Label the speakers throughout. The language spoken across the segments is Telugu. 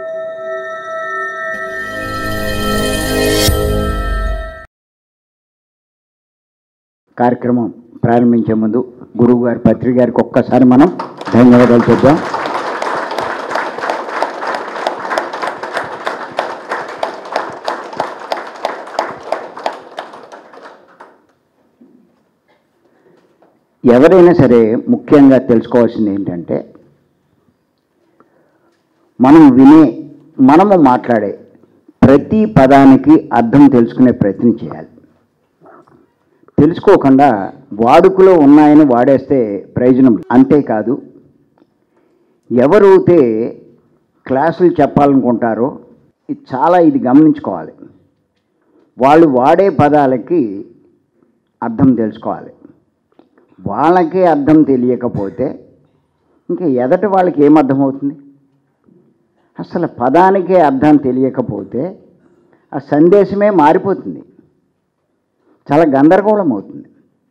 Speaker 1: కార్యక్రమం ప్రారంభించే ముందు గురువు గారి పత్రిక గారికి ఒక్కసారి మనం ధన్యవాదాలు చెప్దాం ఎవరైనా సరే ముఖ్యంగా తెలుసుకోవాల్సింది ఏంటంటే మనం వినే మనము మాట్లాడే ప్రతి పదానికి అర్థం తెలుసుకునే ప్రయత్నం చేయాలి తెలుసుకోకుండా వాడుకలో ఉన్నాయని వాడేస్తే ప్రయోజనం లేదు. అంతేకాదు ఎవరైతే క్లాసులు చెప్పాలనుకుంటారో ఇది చాలా ఇది గమనించుకోవాలి వాళ్ళు వాడే పదాలకి అర్థం తెలుసుకోవాలి వాళ్ళకే అర్థం తెలియకపోతే ఇంకా ఎదటి వాళ్ళకి ఏం అర్థమవుతుంది అసలు పదానికే అర్థం తెలియకపోతే ఆ సందేశమే మారిపోతుంది చాలా గందరగోళం అవుతుంది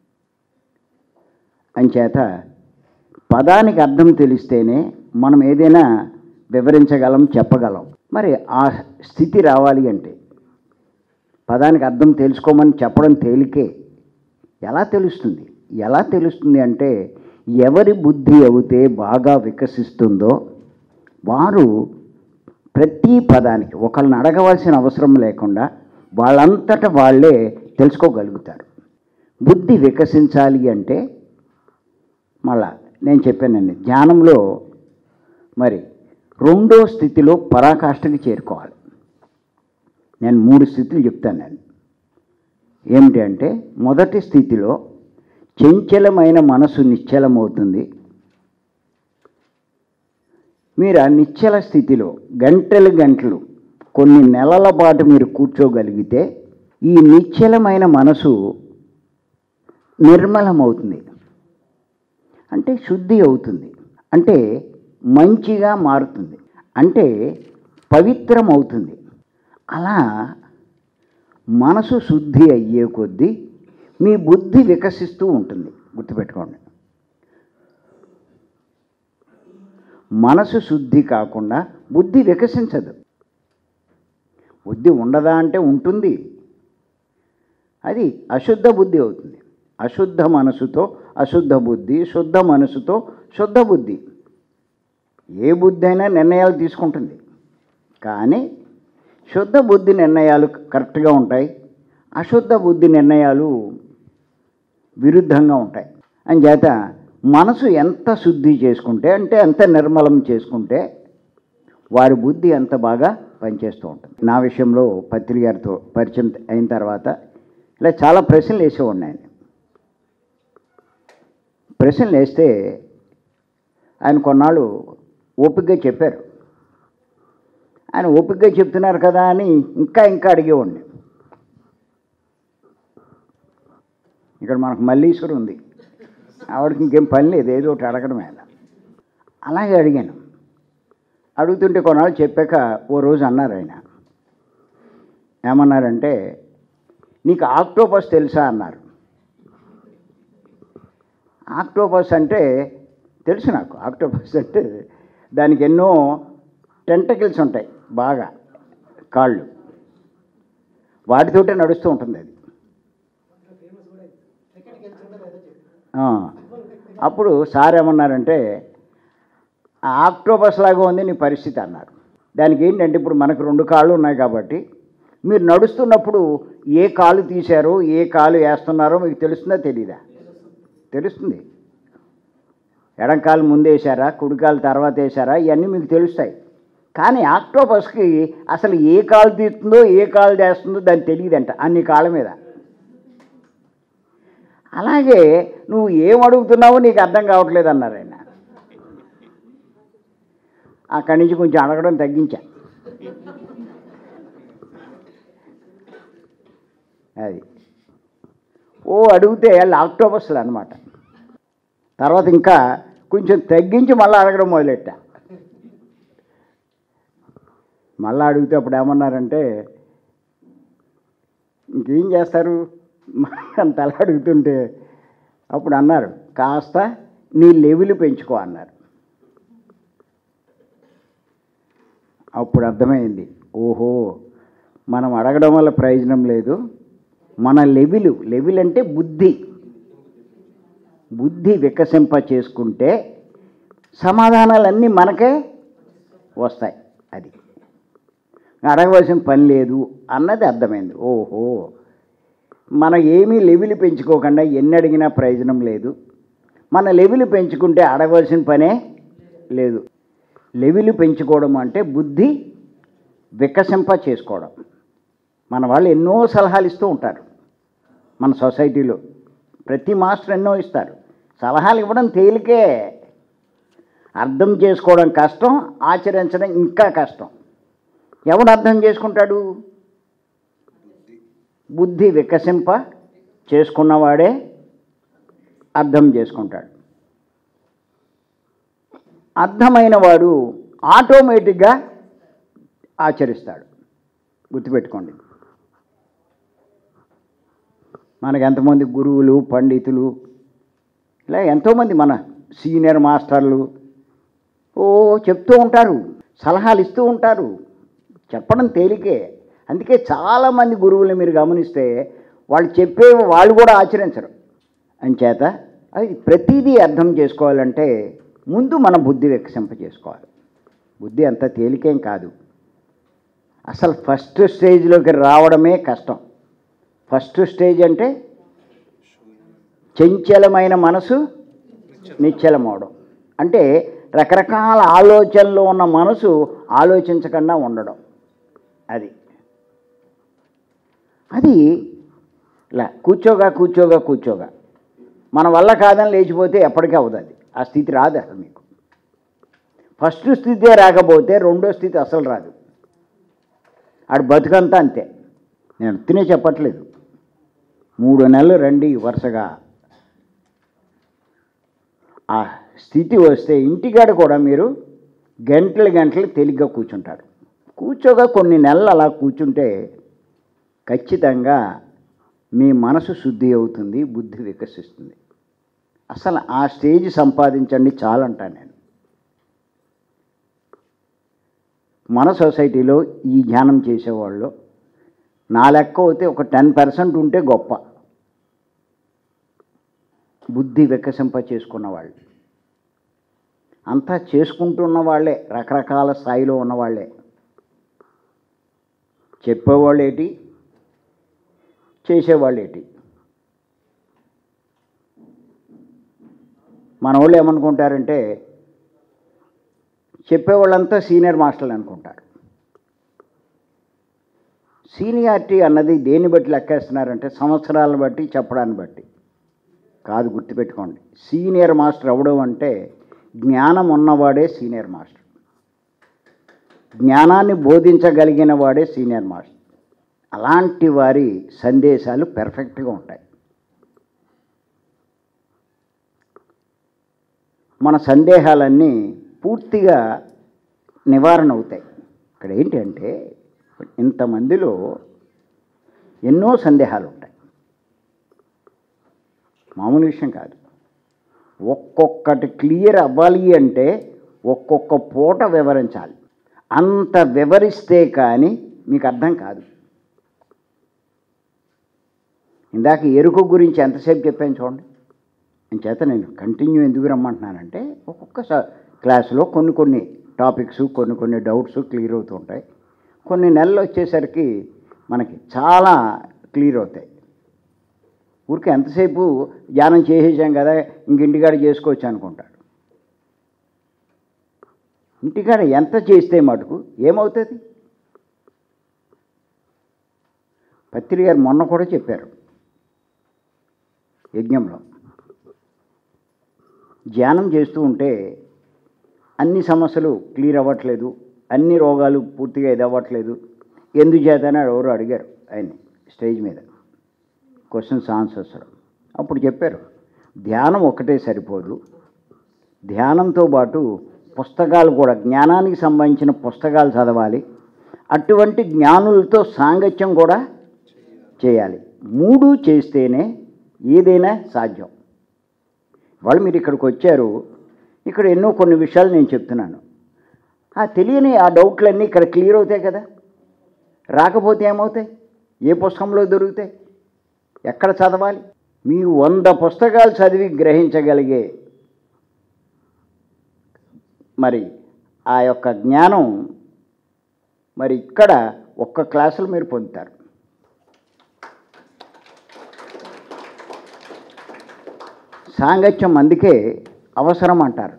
Speaker 1: అంచేత పదానికి అర్థం తెలిస్తేనే మనం ఏదైనా వివరించగలం చెప్పగలం మరి ఆ స్థితి రావాలి అంటే పదానికి అర్థం తెలుసుకోమని చెప్పడం తేలికే ఎలా తెలుస్తుంది ఎలా తెలుస్తుంది అంటే ఎవరి బుద్ధి అయితే బాగా వికసిస్తుందో వారు ప్రతి పదానికి ఒకళ్ళని అడగవలసిన అవసరం లేకుండా వాళ్ళంతట వాళ్ళే తెలుసుకోగలుగుతారు బుద్ధి వికసించాలి అంటే మళ్ళా నేను చెప్పానండి ధ్యానంలో మరి రెండో స్థితిలో పరాకాష్ఠకి చేరుకోవాలి నేను మూడు స్థితులు చెప్తాను నేను ఏమిటి అంటే మొదటి స్థితిలో చంచలమైన మనసు నిశ్చలమవుతుంది మీరు ఆ నిశ్చల స్థితిలో గంటలు గంటలు కొన్ని నెలల పాటు మీరు కూర్చోగలిగితే ఈ నిశ్చలమైన మనసు నిర్మలమవుతుంది అంటే శుద్ధి అవుతుంది అంటే మంచిగా మారుతుంది అంటే పవిత్రం అవుతుంది అలా మనసు శుద్ధి అయ్యే కొద్దీ మీ బుద్ధి వికసిస్తూ ఉంటుంది గుర్తుపెట్టుకోండి మనసు శుద్ధి కాకుండా బుద్ధి వికసించదు బుద్ధి ఉండదా అంటే ఉంటుంది అది అశుద్ధ బుద్ధి అవుతుంది అశుద్ధ మనసుతో అశుద్ధ బుద్ధి శుద్ధ మనసుతో శుద్ధ బుద్ధి ఏ బుద్ధి అయినా నిర్ణయాలు తీసుకుంటుంది కానీ శుద్ధ బుద్ధి నిర్ణయాలు కరెక్ట్గా ఉంటాయి అశుద్ధ బుద్ధి నిర్ణయాలు విరుద్ధంగా ఉంటాయి అంచేత మనసు ఎంత శుద్ధి చేసుకుంటే అంటే ఎంత నిర్మలం చేసుకుంటే వారి బుద్ధి అంత బాగా పనిచేస్తూ ఉంటుంది నా విషయంలో పత్రి గారితో పరిచయం అయిన తర్వాత ఇలా చాలా ప్రశ్నలు వేసేవాడిని ఆయన ప్రశ్నలు వేస్తే ఆయన కొన్నాళ్ళు ఓపికగా చెప్పారు ఆయన ఓపికగా చెప్తున్నారు కదా అని ఇంకా ఇంకా అడిగేవాడిని ఇక్కడ మనకు మల్లీశ్వరం ఉంది ఆవిడకి ఇంకేం పని లేదు ఏదో ఒకటి అడగడమే అలా అలాగే అడిగాను అడుగుతుంటే కొన్నాళ్ళు చెప్పాక ఓ రోజు అన్నారు ఆయన ఏమన్నారంటే నీకు ఆక్టోపస్ తెలుసా అన్నారు ఆక్టోపస్ అంటే తెలుసు నాకు ఆక్టోపస్ అంటే దానికి ఎన్నో టెంటకిల్స్ ఉంటాయి బాగా కాళ్ళు వాటితోటే నడుస్తూ ఉంటుంది అది ఆ, అప్పుడు సార్ ఏమన్నారంటే "ఆ ఆక్టోపస్ లాగా ఉంది నీ పరిస్థితి అన్నారు దానికి ఏంటంటే ఇప్పుడు మనకు రెండు కాళ్ళు ఉన్నాయి కాబట్టి మీరు నడుస్తున్నప్పుడు ఏ కాలు తీశారో ఏ కాలు వేస్తున్నారో మీకు తెలుస్తుందా తెలీదా తెలుస్తుంది ఎడంకాలు ముందు వేసారా కుడికాలు తర్వాత వేసారా ఇవన్నీ మీకు తెలుస్తాయి కానీ ఆక్టోపస్కి అసలు ఏ కాలు తీస్తుందో ఏ కాలు చేస్తుందో దానికి తెలియదంట అన్ని కాళ్ళ మీద అలాగే నువ్వు ఏం అడుగుతున్నావో నీకు అర్థం కావట్లేదు అన్నారు ఆయన అక్కడి నుంచి కొంచెం అడగడం తగ్గించా అది ఓ అడిగితే వాళ్ళు ఆక్టోబస్లు అనమాట తర్వాత ఇంకా కొంచెం తగ్గించి మళ్ళీ అడగడం మొదలెట్టా మళ్ళీ అడిగితే అప్పుడు ఏమన్నారంటే ఇంకేం చేస్తారు అని తల అడుగుతుంటే అప్పుడు అన్నారు కాస్త నీ లెవెల్ పెంచుకో అన్నారు అప్పుడు అర్థమైంది ఓహో మనం అడగడం వల్ల ప్రయోజనం లేదు మన లెవిలు లెవిల్ అంటే బుద్ధి బుద్ధి వికసింప చేసుకుంటే సమాధానాలన్నీ మనకే వస్తాయి అది అడగవలసిన పని లేదు అన్నది అర్థమైంది ఓహో మనం ఏమీ లెవిలు పెంచుకోకుండా ఎన్ని అడిగినా ప్రయోజనం లేదు మన లెవిలు పెంచుకుంటే అడగవలసిన పనే లేదు లెవిలు పెంచుకోవడం అంటే బుద్ధి వికసింప చేసుకోవడం మన వాళ్ళు ఎన్నో సలహాలు ఇస్తూ ఉంటారు మన సొసైటీలో ప్రతి మాస్టర్ ఎన్నో ఇస్తారు సలహాలు ఇవ్వడం తేలికే అర్థం చేసుకోవడం కష్టం ఆచరించడం ఇంకా కష్టం ఎవడు అర్థం చేసుకుంటాడు బుద్ధి వికసింప చేసుకున్నవాడే అర్థం చేసుకుంటాడు అర్థమైన వాడు ఆటోమేటిక్గా ఆచరిస్తాడు గుర్తుపెట్టుకోండి మనకు ఎంతమంది గురువులు పండితులు ఇలా ఎంతోమంది మన సీనియర్ మాస్టర్లు ఓ చెప్తూ ఉంటారు సలహాలు ఇస్తూ ఉంటారు చెప్పడం తేలికే అందుకే చాలామంది గురువులు మీరు గమనిస్తే వాళ్ళు చెప్పే వాళ్ళు కూడా ఆచరించరు అంచేత అది ప్రతిదీ అర్థం చేసుకోవాలంటే ముందు మన బుద్ధి వికసింప చేసుకోవాలి బుద్ధి అంత తేలికేం కాదు అసలు ఫస్ట్ స్టేజ్లోకి రావడమే కష్టం ఫస్ట్ స్టేజ్ అంటే చంచలమైన మనసు నిశ్చలమవడం అంటే రకరకాల ఆలోచనలు ఉన్న మనసు ఆలోచించకుండా ఉండడం అది అది ఇలా కూర్చోగా కూర్చోగా కూర్చోగా మన వల్ల కాదని లేచిపోతే ఎప్పటికీ అవ్వదు అది ఆ స్థితి రాదు అసలు మీకు ఫస్ట్ స్థితే రాకపోతే రెండో స్థితి అసలు రాదు ఆడు బతుకంతా అంతే నేను తినే చెప్పట్లేదు మూడు నెలలు రండి వరుసగా ఆ స్థితి వస్తే ఇంటికాడ కూడా మీరు గంటలు గంటలు తేలిగ్గా కూర్చుంటారు కూర్చోగా కొన్ని నెలలు అలా కూర్చుంటే ఖచ్చితంగా మీ మనసు శుద్ధి అవుతుంది బుద్ధి వికసిస్తుంది అసలు ఆ స్టేజ్ సంపాదించండి చాలంటాను నేను మన సొసైటీలో ఈ ధ్యానం చేసేవాళ్ళు నా లెక్క అయితే ఒక టెన్ పర్సెంట్ ఉంటే గొప్ప బుద్ధి వికసింప చేసుకున్న వాళ్ళు అంతా చేసుకుంటున్న వాళ్ళే రకరకాల స్థాయిలో ఉన్నవాళ్ళే చెప్పేవాళ్ళు ఏంటి చేసేవాళ్ళు ఏంటి మన వాళ్ళు ఏమనుకుంటారంటే చెప్పేవాళ్ళంతా సీనియర్ మాస్టర్లు అనుకుంటారు సీనియారిటీ అన్నది దేన్ని బట్టి లెక్కేస్తున్నారంటే సంవత్సరాలను బట్టి చెప్పడాన్ని బట్టి కాదు గుర్తుపెట్టుకోండి సీనియర్ మాస్టర్ అవడం అంటే జ్ఞానం ఉన్నవాడే సీనియర్ మాస్టర్ జ్ఞానాన్ని బోధించగలిగిన వాడే సీనియర్ మాస్టర్ అలాంటి వారి సందేశాలు పెర్ఫెక్ట్గా ఉంటాయి మన సందేహాలన్నీ పూర్తిగా నివారణ అవుతాయి ఇక్కడ ఏంటి అంటే ఇంతమందిలో ఎన్నో సందేహాలు ఉంటాయి మామూలు విషయం కాదు ఒక్కొక్కటి క్లియర్ అవ్వాలి అంటే ఒక్కొక్క పూట వివరించాలి అంత వివరిస్తే కానీ మీకు అర్థం కాదు ఇందాక ఎరుక గురించి ఎంతసేపు చెప్పాను చూడండి నేను చేత నేను కంటిన్యూ ఎందుకు రమ్మంటున్నానంటే ఒక్కొక్క స- క్లాసులో కొన్ని కొన్ని టాపిక్స్ కొన్ని కొన్ని డౌట్స్ క్లియర్ అవుతూ ఉంటాయి కొన్ని నెలలు వచ్చేసరికి మనకి చాలా క్లియర్ అవుతాయి ఊరికే ఎంతసేపు ధ్యానం చేసేసాం కదా ఇంక ఇంటికాడ చేసుకోవచ్చు అనుకుంటాడు ఇంటికాడ ఎంత చేస్తే మటుకు ఏమవుతుంది పత్రి గారు మొన్న కూడా చెప్పారు యజ్ఞంలో ధ్యానం చేస్తూ ఉంటే అన్ని సమస్యలు క్లియర్ అవ్వట్లేదు అన్ని రోగాలు పూర్తిగా ఇది అవ్వట్లేదు ఎందుచేత అని ఎవరు అడిగారు ఆయన్ని స్టేజ్ మీద క్వశ్చన్స్ ఆన్సర్స్ అప్పుడు చెప్పారు ధ్యానం ఒకటే సరిపోదు ధ్యానంతో పాటు పుస్తకాలు కూడా జ్ఞానానికి సంబంధించిన పుస్తకాలు చదవాలి అటువంటి జ్ఞానులతో సాంగత్యం కూడా చేయాలి మూడు చేస్తేనే ఏదైనా సాధ్యం వాళ్ళు మీరు ఇక్కడికి వచ్చారు ఇక్కడ ఎన్నో కొన్ని విషయాలు నేను చెప్తున్నాను ఆ తెలియని ఆ డౌట్లన్నీ ఇక్కడ క్లియర్ అవుతాయి కదా రాకపోతే ఏమవుతాయి ఏ పుస్తకంలో దొరుకుతాయి ఎక్కడ చదవాలి మీ వంద పుస్తకాలు చదివి గ్రహించగలిగే మరి ఆ యొక్క జ్ఞానం మరి ఇక్కడ ఒక్క క్లాసులు మీరు పొందుతారు సాంగత్యం అందుకే అవసరం అంటారు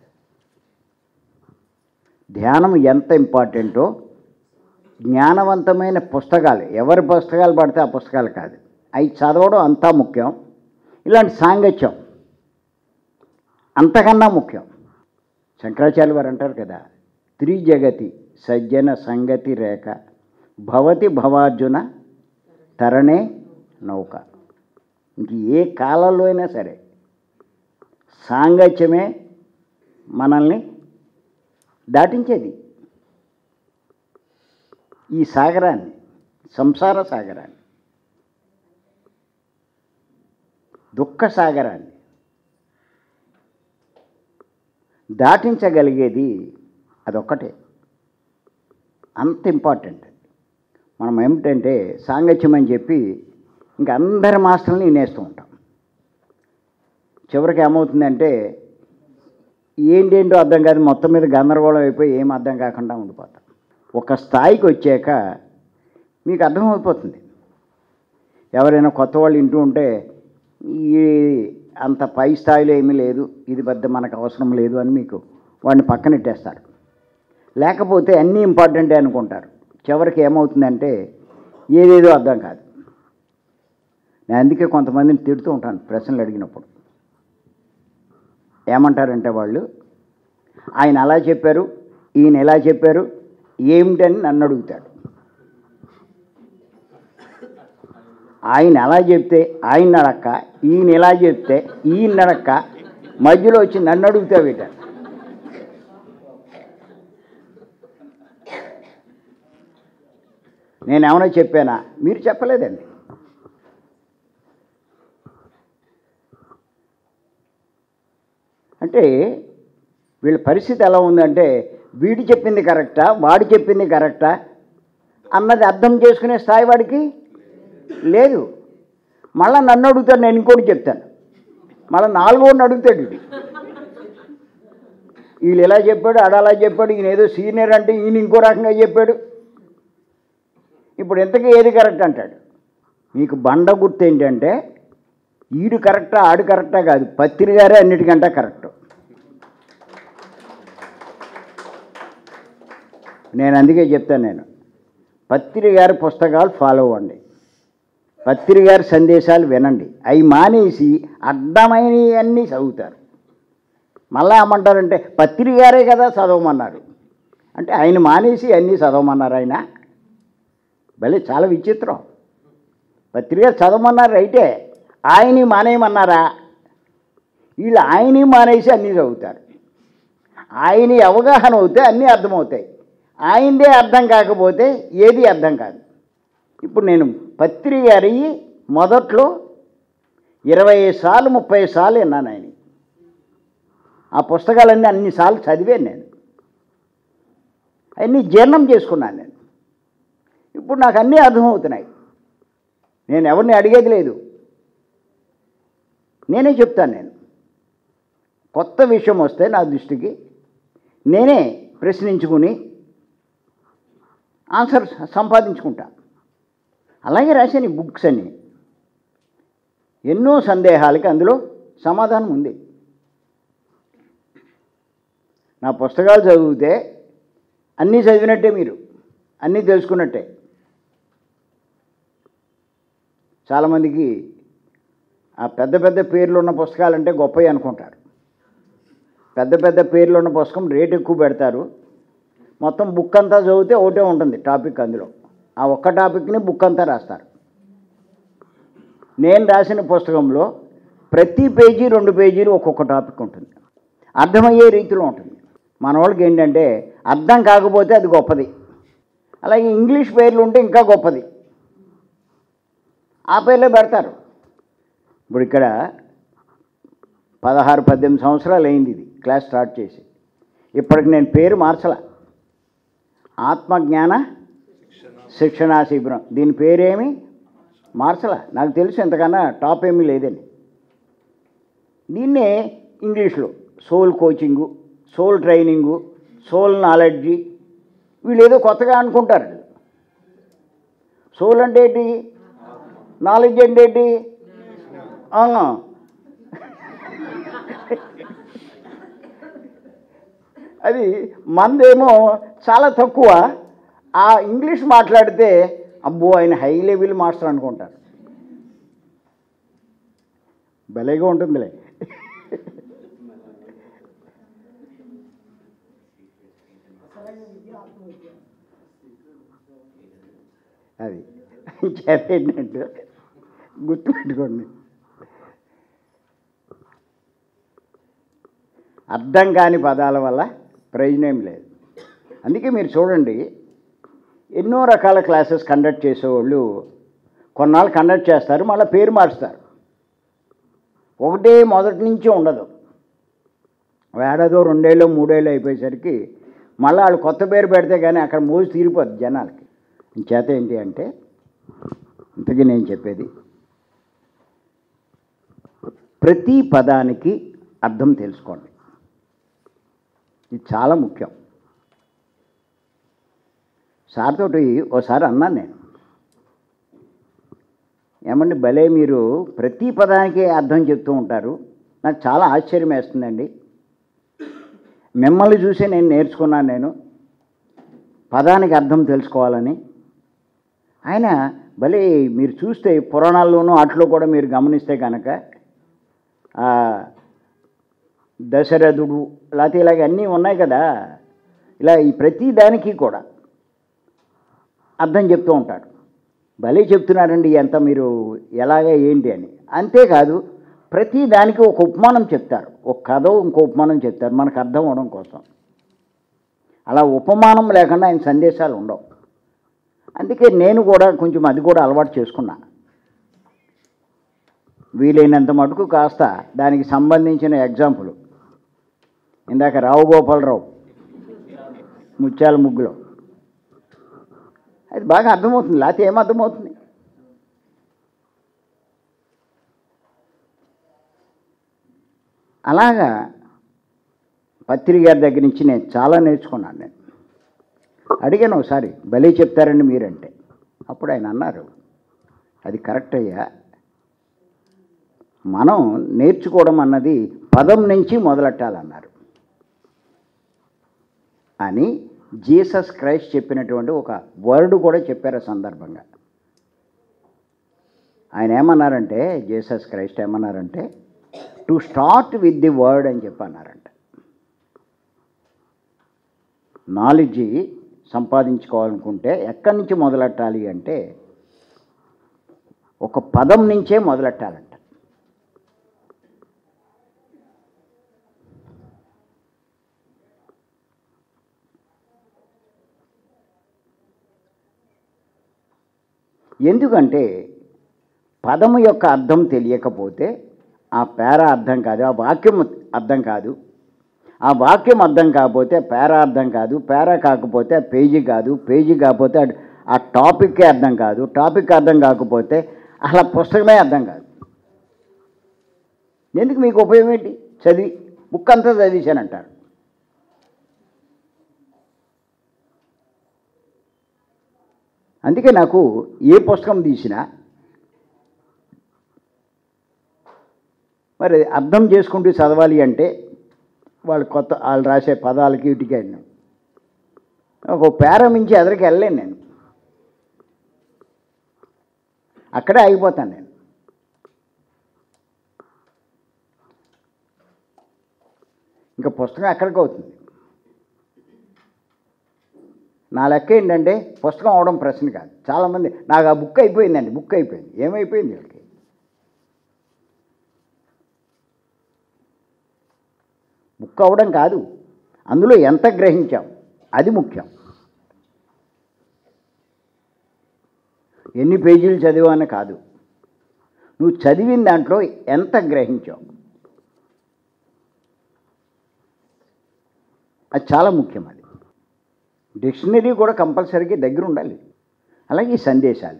Speaker 1: ధ్యానం ఎంత ఇంపార్టెంటో జ్ఞానవంతమైన పుస్తకాలు ఎవరి పుస్తకాలు పడితే ఆ పుస్తకాలు కాదు అవి చదవడం అంతా ముఖ్యం ఇలాంటి సాంగత్యం అంతకన్నా ముఖ్యం శంకరాచార్య వారు అంటారు కదా త్రిజగతి సజ్జన సంగతి రేఖ భవతి భవార్జున తరణే నౌక ఇంక ఏ కాలంలో అయినా సరే సాంగత్యమే మనల్ని దాటించేది ఈ సాగరాన్ని సంసార సాగరాన్ని దుఃఖ సాగరాన్ని దాటించగలిగేది అదొక్కటే అంత ఇంపార్టెంట్ మనం ఏమిటంటే సాంగత్యం అని చెప్పి ఇంక అందరి మాస్టర్ని వినేస్తూ ఉంటాం చివరికి ఏమవుతుందంటే ఏంటేంటో అర్థం కాదు మొత్తం మీద గందరగోళం అయిపోయి ఏం అర్థం కాకుండా ఉండిపోతాం ఒక స్థాయికి వచ్చాక మీకు అర్థమైపోతుంది ఎవరైనా కొత్త వాళ్ళు వింటూ ఉంటే ఈ అంత పై స్థాయిలో ఏమీ లేదు ఇది పెద్ద మనకు అవసరం లేదు అని మీకు వాడిని పక్కనెట్టేస్తారు లేకపోతే అన్నీ ఇంపార్టెంటే అనుకుంటారు చివరికి ఏమవుతుందంటే ఏదేదో అర్థం కాదు నేను అందుకే కొంతమందిని తిడుతూ ఉంటాను ప్రశ్నలు అడిగినప్పుడు ఏమంటారంటే వాళ్ళు ఆయన అలా చెప్పారు ఈయన ఎలా చెప్పారు ఏమిటని నన్ను అడుగుతాడు ఆయన ఎలా చెప్తే ఆయన నడక్క ఈయన ఎలా చెప్తే ఈయన నడక్క మధ్యలో వచ్చి నన్ను అడుగుతా వీట నేను ఏమైనా చెప్పానా మీరు చెప్పలేదండి అంటే వీళ్ళ పరిస్థితి ఎలా ఉందంటే వీడు చెప్పింది కరెక్టా వాడు చెప్పింది కరెక్టా అన్నది అర్థం చేసుకునే స్థాయి వాడికి లేదు మళ్ళీ నన్ను అడుగుతాడు నేను ఇంకోటి చెప్తాను మళ్ళీ నాలుగోడిని అడుగుతాడు ఇది వీళ్ళు ఎలా చెప్పాడు ఆడ అలా చెప్పాడు ఈయన ఏదో సీనియర్ అంటే ఈయన ఇంకో రకంగా చెప్పాడు ఇప్పుడు ఎంతకీ ఏది కరెక్ట్ అంటాడు మీకు బండ గుర్తు ఏంటంటే ఈడు కరెక్టా ఆడు కరెక్టా కాదు పత్రి గారే అన్నిటికంటే కరెక్ట్ నేను అందుకే చెప్తాను నేను పత్రి గారి పుస్తకాలు ఫాలో అవ్వండి పత్రి గారి సందేశాలు వినండి అవి మానేసి అడ్డమైనవి అన్నీ చదువుతారు మళ్ళా ఏమంటారంటే పత్రి గారే కదా చదవమన్నారు అంటే ఆయన మానేసి అన్నీ చదవమన్నారు ఆయన భలే చాలా విచిత్రం పత్రిక చదవమన్నారు రైటే ఆయన్ని మానేయమన్నారా వీళ్ళు ఆయన్ని మానేసి అన్నీ చదువుతారు ఆయన అవగాహన అవుతే అన్నీ అర్థమవుతాయి ఆయనదే అర్థం కాకపోతే ఏది అర్థం కాదు ఇప్పుడు నేను పత్రి గారి మొదట్లో ఇరవై సార్లు ముప్పై సార్లు విన్నాను ఆయన ఆ పుస్తకాలన్నీ అన్నిసార్లు చదివాను నేను అన్నీ జీర్ణం చేసుకున్నాను నేను ఇప్పుడు నాకు అన్నీ అర్థమవుతున్నాయి నేను ఎవరిని అడిగేది లేదు నేనే చెప్తాను నేను కొత్త విషయం వస్తే నా దృష్టికి నేనే ప్రశ్నించుకుని ఆన్సర్ సంపాదించుకుంటా అలాగే రాశాను ఈ బుక్స్ అన్ని ఎన్నో సందేహాలకి అందులో సమాధానం ఉంది నా పుస్తకాలు చదివితే అన్నీ చదివినట్టే మీరు అన్నీ తెలుసుకున్నట్టే చాలామందికి ఆ పెద్ద పెద్ద పేర్లు ఉన్న పుస్తకాలంటే గొప్పవి అనుకుంటారు పెద్ద పెద్ద పేర్లు ఉన్న పుస్తకం రేట్ ఎక్కువ పెడతారు మొత్తం బుక్ అంతా చదివితే ఒకటే ఉంటుంది టాపిక్ అందులో ఆ ఒక్క టాపిక్ని బుక్ అంతా రాస్తారు నేను రాసిన పుస్తకంలో ప్రతి పేజీ రెండు పేజీలు ఒక్కొక్క టాపిక్ ఉంటుంది అర్థమయ్యే రీతిలో ఉంటుంది మన వాళ్ళకి ఏంటంటే అర్థం కాకపోతే అది గొప్పది అలాగే ఇంగ్లీష్ పేర్లు ఉంటే ఇంకా గొప్పది ఆ పేర్లే పెడతారు ఇప్పుడు ఇక్కడ పదహారు పద్దెనిమిది సంవత్సరాలు అయింది ఇది క్లాస్ స్టార్ట్ చేసి ఇప్పటికి నేను పేరు మార్చలా ఆత్మజ్ఞాన శిక్షణా శిబిరం దీని పేరేమి మార్చలా నాకు తెలుసు ఎంతకన్నా టాప్ ఏమీ లేదని దీన్నే ఇంగ్లీష్లో soul coaching soul training soul knowledge వీళ్ళు ఏదో కొత్తగా అనుకుంటారు సోల్ అంటే ఏంటి నాలెడ్జ్ అంటే ఏంటి ఆ. అది మందేమో చాలా తక్కువ ఆ ఇంగ్లీష్ మాట్లాడితే అబ్బో ఆయన హై లెవెల్ మాస్టర్ అనుకుంటారు భలేగా ఉంటుందిలే అది చేత ఏంటంటే గుర్తుపెట్టుకోండి అర్థం కాని పదాల వల్ల ప్రయోజనం లేదు అందుకే మీరు చూడండి ఎన్నో రకాల క్లాసెస్ కండక్ట్ చేసేవాళ్ళు కొన్నాళ్ళు కండక్ట్ చేస్తారు మళ్ళీ పేరు మార్చుతారు ఒకటే మొదటి నుంచి ఉండదు ఏడాదో రెండేళ్ళు మూడేళ్ళు అయిపోయేసరికి మళ్ళీ వాళ్ళు కొత్త పేరు పెడితే కానీ అక్కడ మోజు తీరిపోద్ది జనాలకి చేత ఏంటి అంటే ఇంతకీ నేను చెప్పేది ప్రతి పదానికి అర్థం తెలుసుకోండి ఇది చాలా ముఖ్యం సార్ తోటి ఓసారి అన్నాను నేను ఏమండి భలే మీరు ప్రతి పదానికి అర్థం చెప్తూ ఉంటారు నాకు చాలా ఆశ్చర్యం వేస్తుందండి మిమ్మల్ని చూసి నేను నేర్చుకున్నాను నేను పదానికి అర్థం తెలుసుకోవాలని ఆయన భలే మీరు చూస్తే పురాణాల్లోనూ అట్లో కూడా మీరు గమనిస్తే కనుక ఆ, దశరథుడు లేకపోతే ఇలాగ అన్నీ ఉన్నాయి కదా ఇలా ఈ ప్రతి దానికి కూడా అర్థం చెప్తూ ఉంటాడు భలే చెప్తున్నారండి ఎంత మీరు ఎలాగ ఏంటి అని అంతేకాదు ప్రతి దానికి ఒక ఉపమానం చెప్తారు ఒక కథ ఇంకో ఉపమానం చెప్తారు మనకు అర్థం అవడం కోసం అలా ఉపమానం లేకుండా ఆయన సందేశాలు ఉండవు అందుకే నేను కూడా కొంచెం అది కూడా అలవాటు చేసుకున్నా వీలైనంత మటుకు కాస్త దానికి సంబంధించిన ఎగ్జాంపుల్ ఇందాక రావు గోపాలరావు ముత్యాల ముగ్గులో అది బాగా అర్థమవుతుంది లేకపోతే ఏం అర్థమవుతుంది అలాగా పత్రి గారి దగ్గర నుంచి నేను చాలా నేర్చుకున్నాను నేను అడిగాను ఒకసారి భలే చెప్తారండి మీరంటే అప్పుడు ఆయన అన్నారు అది కరెక్ట్ అయ్యా మనం నేర్చుకోవడం అన్నది పదం నుంచి మొదలెట్టాలన్నారు అని జీసస్ క్రైస్ట్ చెప్పినటువంటి ఒక వర్డ్ కూడా చెప్పారు ఆ సందర్భంగా ఆయన ఏమన్నారంటే జీసస్ క్రైస్ట్ ఏమన్నారంటే to start with the word అని చెప్పన్నారంట నాలెడ్జ్ సంపాదించుకోవాలనుకుంటే ఎక్కడి నుంచి మొదలెట్టాలి అంటే ఒక పదం నుంచే మొదలెట్టాలంట ఎందుకంటే పదము యొక్క అర్థం తెలియకపోతే ఆ పేర అర్థం కాదు ఆ వాక్యం అర్థం కాదు ఆ వాక్యం అర్థం కాకపోతే పేర అర్థం కాదు పేర కాకపోతే ఆ పేజీ కాదు పేజీ కాకపోతే ఆ- ఆ టాపిక్కే అర్థం కాదు టాపిక్ అర్థం కాకపోతే అసలు ఆ పుస్తకమే అర్థం కాదు ఎందుకు మీకు ఉపయోగం ఏంటి చదివి బుక్ అంతా చదివేశానంటారు అందుకే నాకు ఏ పుస్తకం తీసినా మరి అర్థం చేసుకుంటూ చదవాలి అంటే వాళ్ళు కొత్త వాళ్ళు రాసే పదాలకి ఇటుకే ఒక పేరమించి ఎదరికి వెళ్ళలేను నేను అక్కడే ఆగిపోతాను నేను ఇంకా పుస్తకం ఎక్కడికి అవుతుంది నా లెక్క ఏంటంటే పుస్తకం అవడం ప్రశ్న కాదు చాలామంది నాకు ఆ బుక్ అయిపోయిందండి బుక్ అయిపోయింది ఏమైపోయింది వీళ్ళకి బుక్ అవ్వడం కాదు అందులో ఎంత గ్రహించాం అది ముఖ్యం ఎన్ని పేజీలు చదివాని కాదు నువ్వు చదివిన దాంట్లో ఎంత గ్రహించావు అది చాలా ముఖ్యం అది డిక్షనరీ కూడా కంపల్సరీగా దగ్గర ఉండాలి అలాగే ఈ సందేశాలు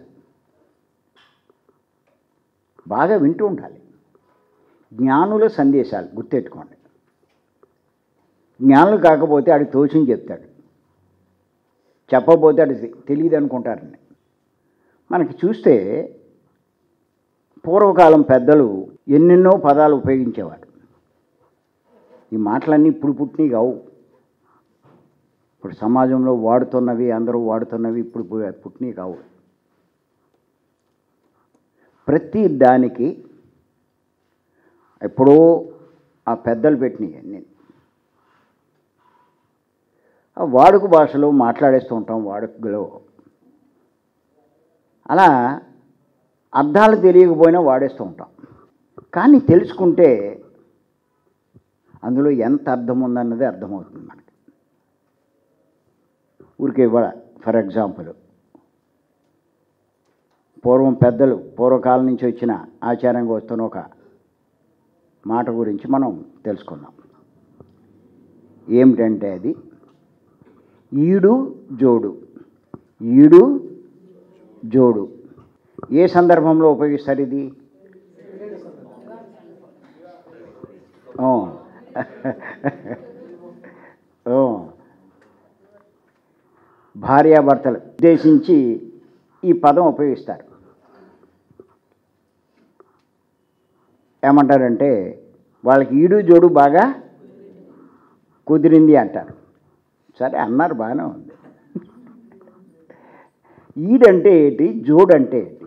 Speaker 1: బాగా వింటూ ఉండాలి జ్ఞానుల సందేశాలు గుర్తెట్టుకోండి జ్ఞానులు కాకపోతే ఆడికి తోచింది చెప్తాడు చెప్పకపోతే అది తెలియదు అనుకుంటారని మనకి చూస్తే పూర్వకాలం పెద్దలు ఎన్నెన్నో పదాలు ఉపయోగించేవారు ఈ మాటలన్నీ ఇప్పుడు పుట్టినవి కావు ఇప్పుడు సమాజంలో వాడుతున్నవి అందరూ వాడుతున్నవి ఇప్పుడు పు- పుట్టినవి కావు ప్రతి దానికి ఎప్పుడో ఆ పెద్దలు పెట్టినవి అన్నీ ఆ వాడుక భాషలో మాట్లాడేస్తూ ఉంటాం వాడుకలో అలా అర్థాలు తెలియకపోయినా వాడేస్తూ ఉంటాం కానీ తెలుసుకుంటే అందులో ఎంత అర్థం ఉందన్నది అర్థమవుతుంది మనకి ఊరికే ఇవ్వ ఫర్ ఎగ్జాంపుల్ పూర్వం పెద్దలు పూర్వకాలం నుంచి వచ్చిన ఆచారంగా వస్తున్న ఒక మాట గురించి మనం తెలుసుకుందాం ఏమిటంటే అది ఈడు జోడు ఈడు జోడు ఏ సందర్భంలో ఉపయోగిస్తారు ఇది ఓ. ఓ. భార్యాభర్తలు ఉద్దేశించి ఈ పదం ఉపయోగిస్తారు ఏమంటారంటే వాళ్ళకి ఈడు జోడు బాగా కుదిరింది అంటారు సరే అన్నారు బాగానే ఉంది ఈడంటే ఏంటి జోడంటే ఏంటి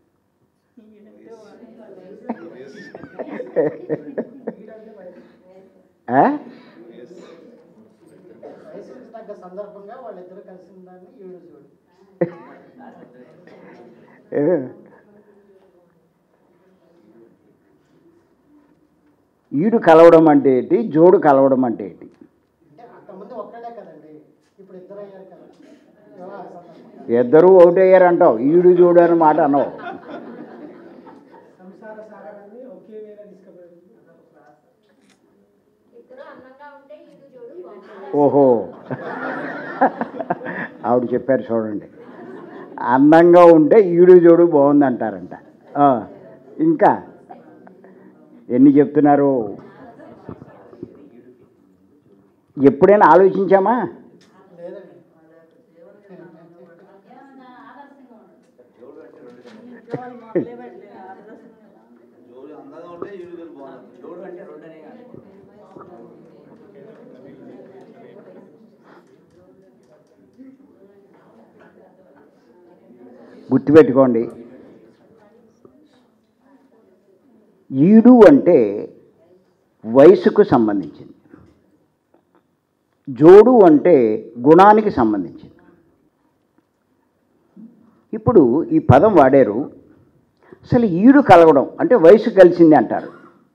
Speaker 1: ఆ?
Speaker 2: వయసుకు తగ్గ సందర్భంగా వాళ్ళిద్దరూ కలిసిన దాన్ని ఈడు చూడు
Speaker 1: ఏ. ఈడు కలవడం అంటే ఏంటి జోడు కలవడం అంటే ఏంటి
Speaker 2: అంటే అంతకుముందు ఒక్కడే కదండి ఇప్పుడు ఇద్దరు అయ్యారు కదా వివాహ సందర్భంగా
Speaker 1: ఇద్దరూ ఒకటయ్యారు అంటావు ఈడు జోడు అని మాట అనవు
Speaker 2: సంసార సాగరాన్ని ఒకే వేళ తీసుకుపోయింది
Speaker 3: ఇద్దరు అందంగా ఉంటే ఇటు చూడు బాగుంటుంది
Speaker 1: ఓహో ఆవిడ చెప్పారు చూడండి అందంగా ఉంటే ఈడు జోడు బాగుంది అంటారంట ఆ, ఇంకా ఎన్ని చెప్తున్నారు ఎప్పుడైనా ఆలోచించామా
Speaker 2: లేదండి
Speaker 4: జోడు అందంగా ఉంటే ఈడు జోడు బాగుంది జోడు అంటే రెండనే కాదు
Speaker 1: గుర్తుపెట్టుకోండి ఈడు అంటే వయసుకు సంబంధించింది జోడు అంటే గుణానికి సంబంధించింది ఇప్పుడు ఈ పదం వాడారు అసలు ఈడు కలవడం అంటే వయసు కలిసింది అంటారు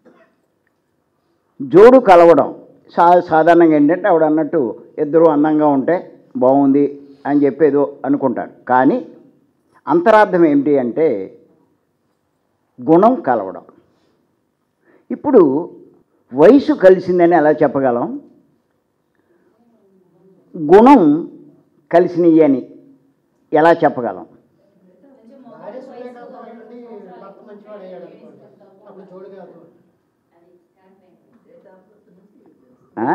Speaker 1: జోడు కలవడం సా సాధారణంగా ఏంటంటే ఆవిడ అన్నట్టు ఇద్దరు అందంగా ఉంటే బాగుంది అని చెప్పేదో అనుకుంటారు కానీ అంతరార్థం ఏమిటి అంటే గుణం కలవడం ఇప్పుడు వయసు కలిసిందని ఎలా చెప్పగలం గుణం కలిసినవి అని ఎలా చెప్పగలం
Speaker 2: భార్య సురేఖతో నుండి భర్త మంచివాడు అయ్యాడు అనుకోండి అప్పుడు జోడు కాదు
Speaker 1: ఆ?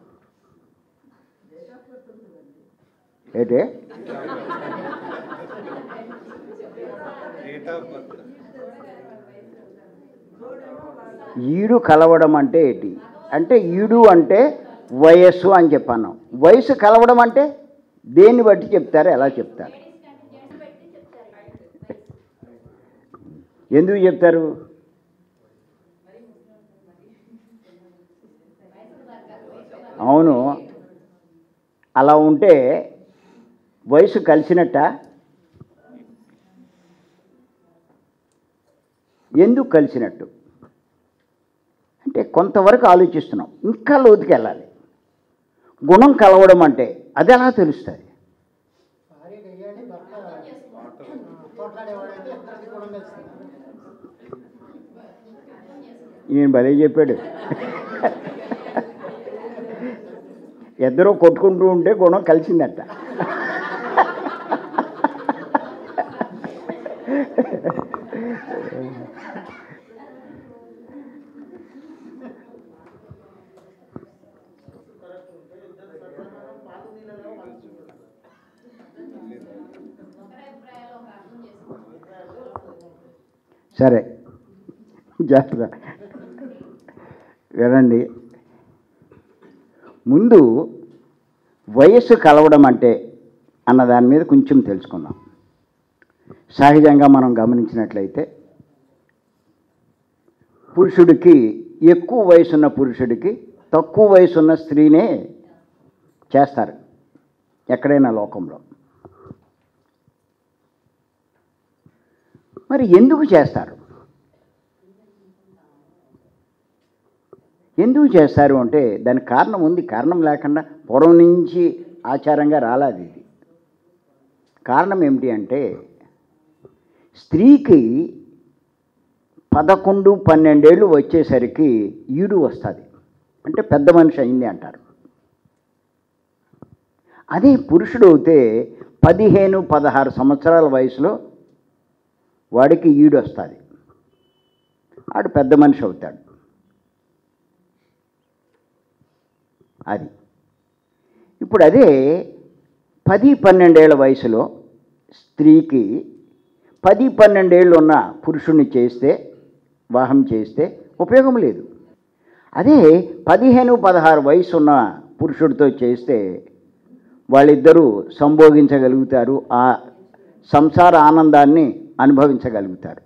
Speaker 1: ఏంటి
Speaker 4: డేట్ ఆఫ్ బర్త్
Speaker 1: ఈడు కలవడం అంటే ఏంటి అంటే ఈడు అంటే వయస్సు అని చెప్పాను వయసు కలవడం అంటే దేన్ని బట్టి చెప్తారు ఎలా చెప్తారు
Speaker 3: పెట్టి చెప్తారు
Speaker 1: ఎందుకు చెప్తారు అవును అలా ఉంటే వయసు కలిసినట్ట ఎందుకు కలిసినట్టు అంటే కొంతవరకు ఆలోచిస్తున్నాం ఇంకా లోతుకి వెళ్ళాలి గుణం కలవడం అంటే అది ఎలా తెలుస్తుంది
Speaker 2: భార్య అయ్యాడు భర్త పోట్లాడేవాడైతే ఇద్దరికి గుణం కలిసింది
Speaker 1: ఈయన భలే చెప్పాడు ఇద్దరు కొట్టుకుంటూ ఉంటే గుణం కలిసిందట సరే జాగ్రత్త వినండి ముందు వయస్సు కలవడం అంటే అన్న దాని మీద కొంచెం తెలుసుకుందాం సహజంగా మనం గమనించినట్లయితే పురుషుడికి ఎక్కువ వయసున్న పురుషుడికి తక్కువ వయసున్న స్త్రీనే చేస్తారు ఎక్కడైనా లోకంలో మరి ఎందుకు చేస్తారు ఎందుకు చేస్తారు అంటే దానికి కారణం ఉంది కారణం లేకుండా పూర్వం నుంచి ఆచారంగా రాలేదు ఇది కారణం ఏమిటి అంటే స్త్రీకి పదకొండు పన్నెండేళ్ళు వచ్చేసరికి ఈడు వస్తుంది అంటే పెద్ద మనిషి అయింది అంటారు అదే పురుషుడు అయితే పదిహేను పదహారు సంవత్సరాల వయసులో వాడికి ఈడు వస్తుంది ఆడు పెద్ద మనిషి అవుతాడు అది ఇప్పుడు అదే పది పన్నెండేళ్ల వయసులో స్త్రీకి పది పన్నెండేళ్ళు ఉన్న పురుషుణ్ణి చేస్తే వివాహం చేస్తే ఉపయోగం లేదు అదే పదిహేను పదహారు వయసు ఉన్న పురుషుడితో చేస్తే వాళ్ళిద్దరూ సంభోగించగలుగుతారు ఆ సంసార ఆనందాన్ని అనుభవించగలుగుతారు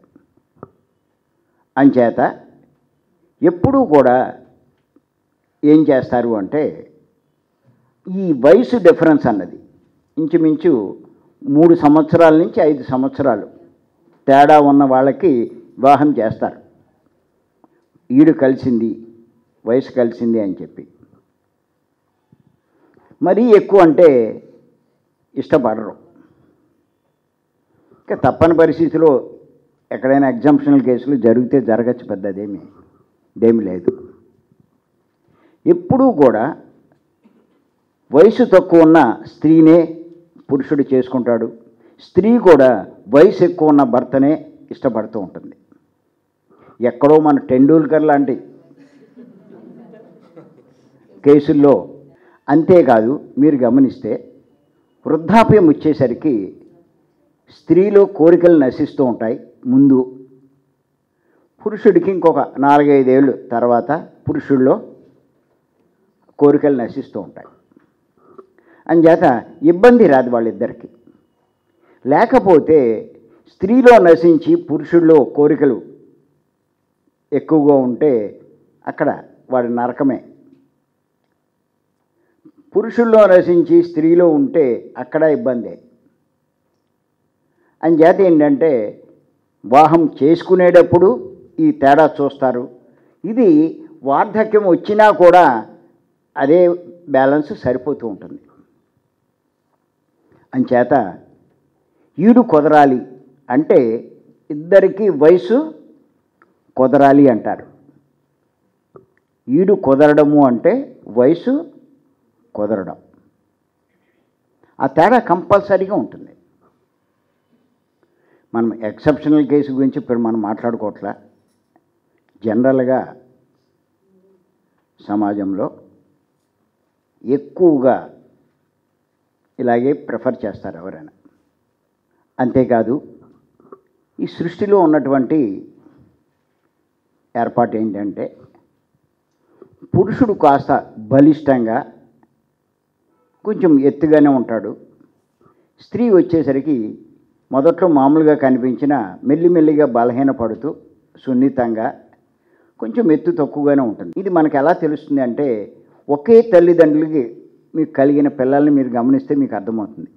Speaker 1: అంచేత ఎప్పుడూ కూడా ఏం చేస్తారు అంటే ఈ వయసు డిఫరెన్స్ అన్నది ఇంచుమించు మూడు సంవత్సరాల నుంచి ఐదు సంవత్సరాలు తేడా ఉన్న వాళ్ళకి వివాహం చేస్తారు ఈడు కలిసింది వయసు కలిసింది అని చెప్పి మరీ ఎక్కువ అంటే ఇష్టపడరు ఇంకా తప్పని పరిస్థితిలో ఎక్కడైనా ఎగ్జామ్షనల్ కేసులు జరిగితే జరగచ్చు పెద్దదేమి ఇదేమి లేదు ఎప్పుడూ కూడా వయసు తక్కువ ఉన్న స్త్రీనే పురుషుడు చేసుకుంటాడు స్త్రీ కూడా వయసు ఎక్కువ ఉన్న భర్తనే ఇష్టపడుతూ ఉంటుంది ఎక్కడో మన టెండూల్కర్ లాంటి కేసుల్లో అంతేకాదు మీరు గమనిస్తే వృద్ధాప్యం వచ్చేసరికి స్త్రీలో కోరికలు నశిస్తూ ఉంటాయి ముందు పురుషుడికి ఇంకొక నాలుగైదేళ్ళు తర్వాత పురుషుల్లో కోరికలు నశిస్తూ ఉంటాయి అంచేత ఇబ్బంది రాదు వాళ్ళిద్దరికి లేకపోతే స్త్రీలో నశించి పురుషుల్లో కోరికలు ఎక్కువగా ఉంటే అక్కడ వాడి నరకమే పురుషుల్లో నశించి స్త్రీలో ఉంటే అక్కడ ఇబ్బందే అంచేత ఏంటంటే వివాహం చేసుకునేటప్పుడు ఈ తేడా చూస్తారు ఇది వార్ధక్యం వచ్చినా కూడా అదే బ్యాలెన్స్ సరిపోతూ ఉంటుంది అంచేత ఈడు కుదరాలి అంటే ఇద్దరికి వయసు కుదరాలి అంటారు ఈడు కుదరడము అంటే వయసు కుదరడం ఆ తేడా కంపల్సరీగా ఉంటుంది మనం ఎక్సెప్షనల్ కేసు గురించి ఇప్పుడు మనం మాట్లాడుకోవట్లా జనరల్గా సమాజంలో ఎక్కువగా ఇలాగే ప్రిఫర్ చేస్తారు ఎవరైనా అంతేకాదు ఈ సృష్టిలో ఉన్నటువంటి ఏర్పాటు ఏంటంటే పురుషుడు కాస్త బలిష్టంగా కొంచెం ఎత్తుగానే ఉంటాడు స్త్రీ వచ్చేసరికి మొదట్లో మామూలుగా కనిపించిన మెల్లిమెల్లిగా బలహీనపడుతూ సున్నితంగా కొంచెం ఎత్తు తక్కువగానే ఉంటుంది ఇది మనకు ఎలా తెలుస్తుంది అంటే ఒకే తల్లిదండ్రులకి మీకు కలిగిన పిల్లల్ని మీరు గమనిస్తే మీకు అర్థమవుతుంది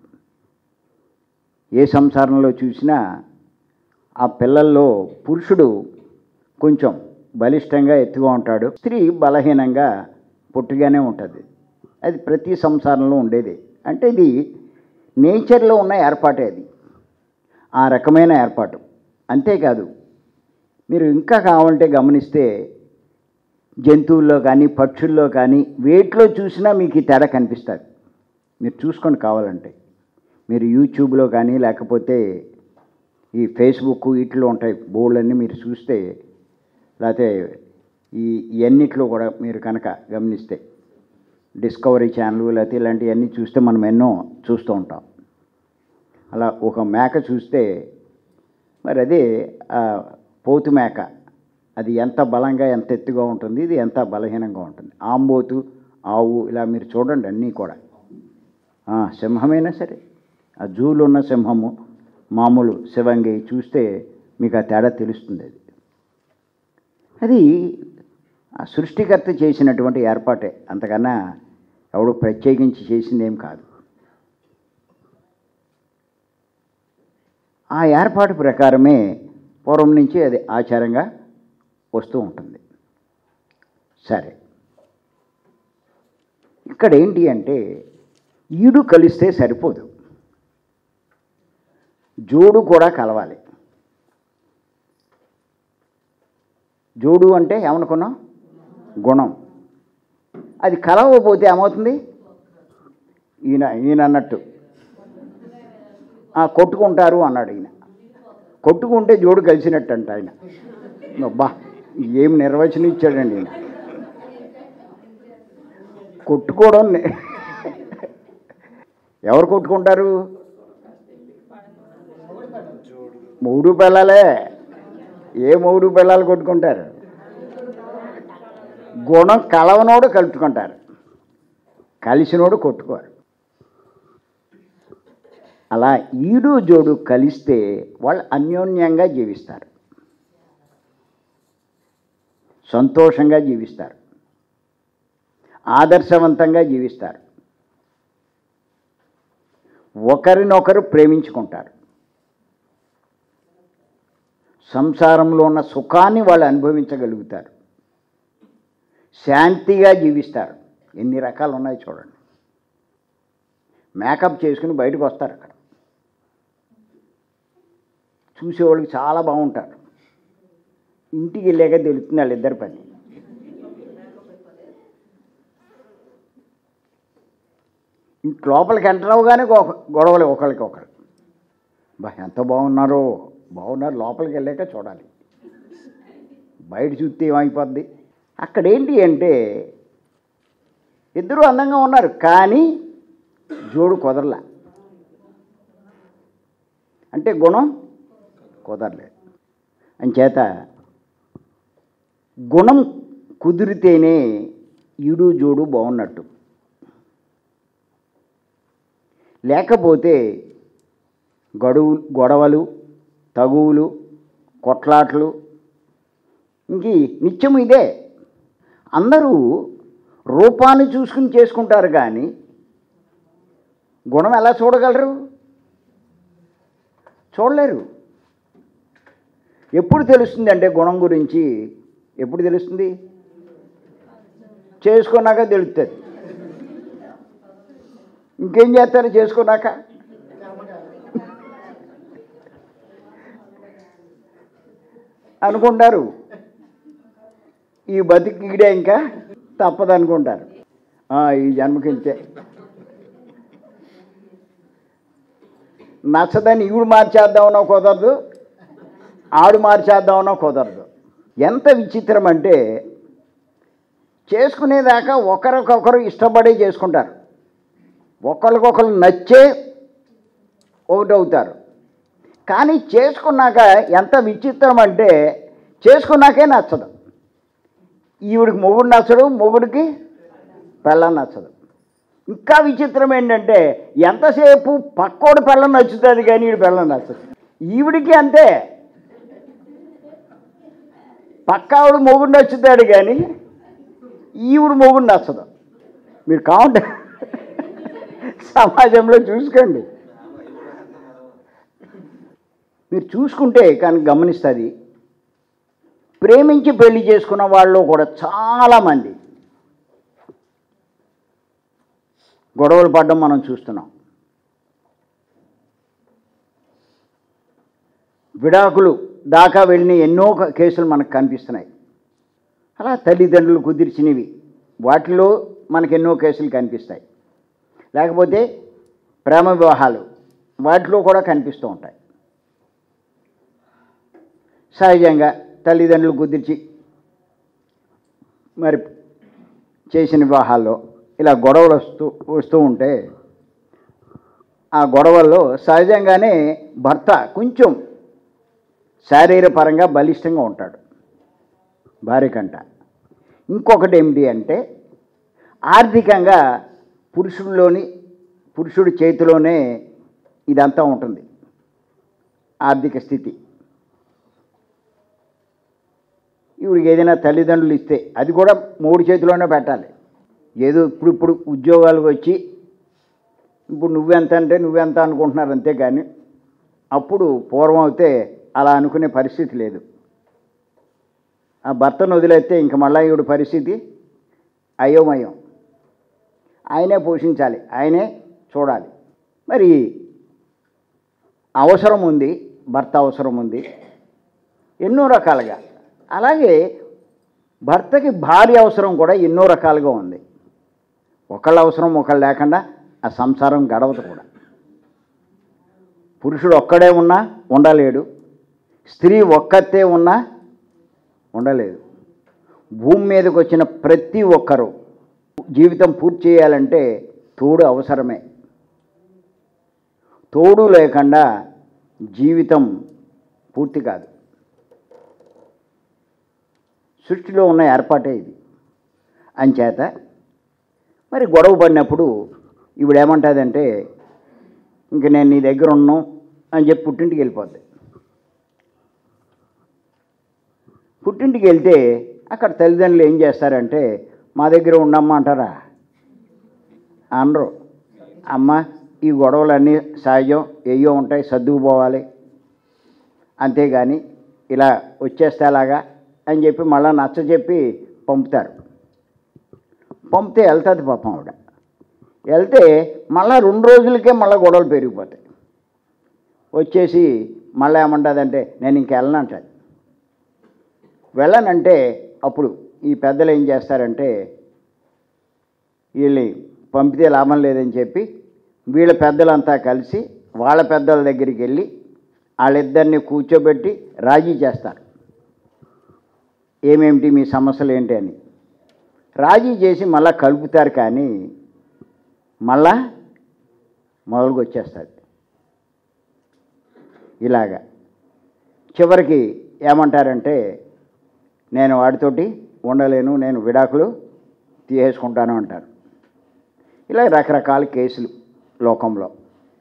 Speaker 1: ఏ సంసారంలో చూసినా ఆ పిల్లల్లో పురుషుడు కొంచెం బలిష్టంగా ఎత్తుగా ఉంటాడు స్త్రీ బలహీనంగా పొట్టిగానే ఉంటుంది అది ప్రతి సంసారంలో ఉండేది అంటే ఇది నేచర్లో ఉన్న ఏర్పాటే అది ఆ రకమైన ఏర్పాటు అంతేకాదు మీరు ఇంకా కావాలంటే గమనిస్తే జంతువుల్లో కానీ పక్షుల్లో కానీ వేటిలో చూసినా మీకు ఈ తేడా కనిపిస్తుంది మీరు చూసుకొని కావాలంటే మీరు యూట్యూబ్లో కానీ లేకపోతే ఈ ఫేస్బుక్ వీటిలో ఉంటాయి బోర్డులన్నీ మీరు చూస్తే లేకపోతే ఈ ఇవన్నిట్లో కూడా మీరు కనుక గమనిస్తే డిస్కవరీ ఛానల్ లేకపోతే ఇలాంటివన్నీ చూస్తే మనం ఎన్నో చూస్తూ ఉంటాం అలా ఒక మేక చూస్తే మరి అదే ఆ పోతు మేక అది ఎంత బలంగా ఎంత ఎత్తుగా ఉంటుంది ఇది ఎంత బలహీనంగా ఉంటుంది ఆంబోతు ఆవు ఇలా మీరు చూడండి అన్నీ కూడా ఆ, సింహమైనా సరే ఆ జూలో ఉన్న సింహము మామూలు శివంగి చూస్తే మీకు ఆ తేడా తెలుస్తుంది అది అది ఆ సృష్టికర్త చేసినటువంటి ఏర్పాటే అంతకన్నా ఎవడు ప్రత్యేకించి చేసిందేం కాదు ఆ ఏర్పాటు ప్రకారమే పూర్వం నుంచి అది ఆచారంగా వస్తూ ఉంటుంది సరే ఇక్కడ ఏంటి అంటే ఈడు కలిస్తే సరిపోదు జోడు కూడా కలవాలి జోడు అంటే ఏమనుకున్నాం గుణం అది కలవకపోతే ఏమవుతుంది ఈయన ఈయన అన్నట్టు ఆ, కొట్టుకుంటారు అన్నాడు ఈయన కొట్టుకుంటే జోడు కలిసినట్టు అంట ఆయన అబ్బా ఏం నిర్వచనం ఇచ్చాడండి ఈయన కొట్టుకోవడం నే- ఎవరు కొట్టుకుంటారు మూడు పిల్లలే ఏ మూడు పిల్లలు కొట్టుకుంటారు గుణం కలవనోడు కలుపుకుంటారు కలిసినోడు కొట్టుకోరు అలా ఈడు జోడు కలిస్తే వాళ్ళు అన్యోన్యంగా జీవిస్తారు సంతోషంగా జీవిస్తారు ఆదర్శవంతంగా జీవిస్తారు ఒకరినొకరు ప్రేమించుకుంటారు సంసారంలో ఉన్న సుఖాన్ని వాళ్ళు అనుభవించగలుగుతారు శాంతిగా జీవిస్తారు ఎన్ని రకాలు ఉన్నాయి చూడండి మేకప్ చేసుకుని బయటకు వస్తారు అక్కడ చూసేవాళ్ళకి చాలా బాగుంటారు ఇంటికి వెళ్ళాక తెలుస్తుంది వాళ్ళిద్దరి పని ఇంటి లోపలికి ఎంటర్ అవగానే గొ- గొడవలు ఒకరికి ఒకరు బా ఎంత బాగున్నారో బాగున్నారు లోపలికి వెళ్ళాక చూడాలి బయట చూస్తే ఏమైపోద్ది అక్కడ ఏంటి అంటే ఇద్దరు అందంగా ఉన్నారు కానీ జోడు కుదరలే అంటే గుణం కుదరలేదు అంచేత గుణం కుదిరితేనే ఈడు జోడు బాగున్నట్టు లేకపోతే గడువు గొడవలు తగువులు కొట్లాట్లు ఇంక నిత్యం ఇదే అందరూ రూపాన్ని చూసుకుని చేసుకుంటారు కానీ గుణం ఎలా చూడగలరు చూడలేరు ఎప్పుడు తెలుస్తుంది అంటే గుణం గురించి ఎప్పుడు తెలుస్తుంది చేసుకున్నాక తెలుస్తుంది ఇంకేం చేస్తారు చేసుకున్నాక అనుకుంటారు ఈ బతికి ఈడే ఇంకా తప్పదు అనుకుంటారు ఆ, ఈ జన్మకింతే నచ్చదని ఈవిడు మార్చేద్దామనో కుదరదు ఆడు మార్చేద్దామనో కుదరదు ఎంత విచిత్రం అంటే చేసుకునేదాకా ఒకరికొకరు ఇష్టపడి చేసుకుంటారు ఒకరికొకరు నచ్చే ఒకటి అవుతారు కానీ చేసుకున్నాక ఎంత విచిత్రం అంటే చేసుకున్నాకే నచ్చదు ఈవిడికి మొగుడు నచ్చడు మొగుడికి పెళ్ళం నచ్చదు ఇంకా విచిత్రం ఏంటంటే ఎంతసేపు పక్కోడి పెళ్ళం నచ్చుతుంది కానీ ఈవిడ పెళ్ళం నచ్చదు ఈవిడికి అంతే పక్కావిడ మొగుడు నచ్చుతాడు కానీ ఈవిడ మొగుడు నచ్చదు మీరు కావండి సమాజంలో చూసుకోండి మీరు చూసుకుంటే కానీ గమనిస్తుంది ప్రేమించి పెళ్లి చేసుకున్న వాళ్ళు కూడా చాలామంది గొడవలు పడడం మనం చూస్తున్నాం విడాకులు దాకా వెళ్ళిన ఎన్నో క- కేసులు మనకు కనిపిస్తున్నాయి అలా తల్లిదండ్రులు కుదిర్చినవి వాటిలో మనకు ఎన్నో కేసులు కనిపిస్తాయి లేకపోతే ప్రేమ వివాహాలు వాటిలో కూడా కనిపిస్తూ ఉంటాయి సహజంగా తల్లిదండ్రులు కుదిర్చి మరి చేసిన వివాహాల్లో ఇలా గొడవలు వస్తూ వస్తూ ఉంటే ఆ గొడవల్లో సహజంగానే భర్త కొంచెం శారీరపరంగా బలిష్టంగా ఉంటాడు భార్య కంట ఇంకొకటి ఏమిటి అంటే ఆర్థికంగా పురుషుడిలోని పురుషుడి చేతిలోనే ఇదంతా ఉంటుంది ఆర్థిక స్థితి ఇవిడికి ఏదైనా తల్లిదండ్రులు ఇస్తే అది కూడా మూడు చేతిలోనే పెట్టాలి ఏదో ఇప్పుడు ఇప్పుడు ఉద్యోగాలకు వచ్చి ఇప్పుడు నువ్వెంత అంటే నువ్వెంత అనుకుంటున్నారు అంతేగాని అప్పుడు పూర్వం అయితే అలా అనుకునే పరిస్థితి లేదు ఆ భర్తను వదిలేస్తే ఇంక మళ్ళా ఈవిడ పరిస్థితి అయోమయం ఆయనే పోషించాలి ఆయనే చూడాలి మరి అవసరం ఉంది భర్త అవసరం ఉంది ఎన్నో రకాలుగా అలాగే భర్తకి భార్య అవసరం కూడా ఎన్నో రకాలుగా ఉంది ఒకళ్ళ అవసరం ఒకళ్ళు లేకుండా ఆ సంసారం గడవదు కూడా పురుషుడు ఒక్కడే ఉన్నా ఉండలేడు స్త్రీ ఒక్కతే ఉన్నా ఉండలేదు భూమి మీదకి వచ్చిన ప్రతి ఒక్కరూ జీవితం పూర్తి చేయాలంటే తోడు అవసరమే తోడు లేకుండా జీవితం పూర్తి కాదు సృష్టిలో ఉన్న ఏర్పాటే ఇది అంచేత మరి గొడవ పడినప్పుడు ఇప్పుడు ఏమంటుందంటే ఇంక నేను నీ దగ్గర ఉన్నాను అని చెప్పి పుట్టింటికి వెళ్ళిపోద్ది పుట్టింటికి వెళ్తే అక్కడ తల్లిదండ్రులు ఏం చేస్తారంటే మా దగ్గర ఉండమ్మా అంటారా అనరు అమ్మ ఈ గొడవలన్నీ సహజం ఏయో ఉంటాయి సర్దుకుపోవాలి అంతేగాని ఇలా వచ్చేస్తే అలాగా అని చెప్పి మళ్ళీ నచ్చ చెప్పి పంపుతారు పంపితే వెళ్తుంది పాపం ఆవిడ వెళ్తే మళ్ళీ రెండు రోజులకే మళ్ళీ గొడవలు పెరిగిపోతాయి వచ్చేసి మళ్ళీ ఏమంటుందంటే నేను ఇంక వెళ్ళనంటాడు వెళ్ళనంటే అప్పుడు ఈ పెద్దలు ఏం చేస్తారంటే వీళ్ళని పంపితే లాభం లేదని చెప్పి వీళ్ళ పెద్దలంతా కలిసి వాళ్ళ పెద్దల దగ్గరికి వెళ్ళి వాళ్ళిద్దరిని కూర్చోబెట్టి రాజీ చేస్తారు ఏమేమిటి మీ సమస్యలు ఏంటి అని రాజీ చేసి మళ్ళా కలుపుతారు కానీ మళ్ళా మొదలుకు వచ్చేస్తుంది ఇలాగా చివరికి ఏమంటారంటే నేను వాడితోటి ఉండలేను నేను విడాకులు తీసేసుకుంటాను అంటారు ఇలా రకరకాల కేసులు లోకంలో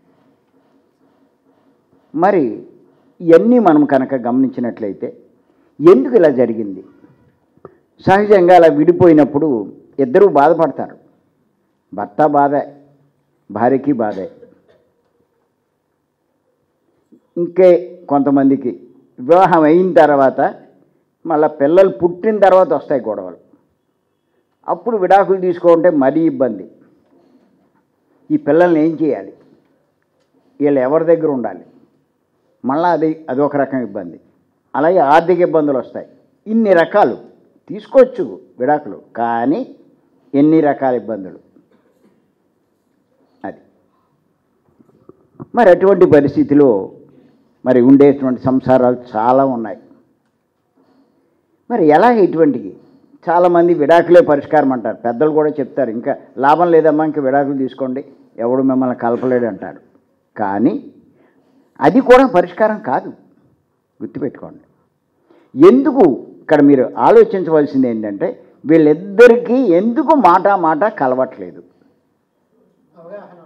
Speaker 1: మరి ఇవన్నీ మనం కనుక గమనించినట్లయితే ఎందుకు ఇలా జరిగింది సహజంగా అలా విడిపోయినప్పుడు ఇద్దరూ బాధపడతారు భర్త బాధే భార్యకి బాధే ఇంకే కొంతమందికి వివాహం అయిన తర్వాత మళ్ళీ పిల్లలు పుట్టిన తర్వాత వస్తాయి గొడవలు అప్పుడు విడాకులు తీసుకుంటే మరీ ఇబ్బంది ఈ పిల్లల్ని ఏం చేయాలి వీళ్ళు ఎవరి దగ్గర ఉండాలి మళ్ళీ అది అదొక రకం ఇబ్బంది అలాగే ఆర్థిక ఇబ్బందులు వస్తాయి ఇన్ని రకాలు తీసుకోవచ్చు విడాకులు కానీ ఎన్ని రకాల ఇబ్బందులు అది మరి అటువంటి పరిస్థితిలో మరి ఉండేటువంటి సంసారాలు చాలా ఉన్నాయి మరి ఎలా ఇటువంటివి చాలామంది విడాకులే పరిష్కారం అంటారు పెద్దలు కూడా చెప్తారు ఇంకా లాభం లేదమ్మా ఇంకా విడాకులు తీసుకోండి ఎవడు మిమ్మల్ని కలపలేడు అంటారు కానీ అది కూడా పరిష్కారం కాదు గుర్తుపెట్టుకోండి ఎందుకు ఇక్కడ మీరు ఆలోచించవలసింది ఏంటంటే వీళ్ళిద్దరికీ ఎందుకు మాట మాట కలవట్లేదు
Speaker 2: అవగాహన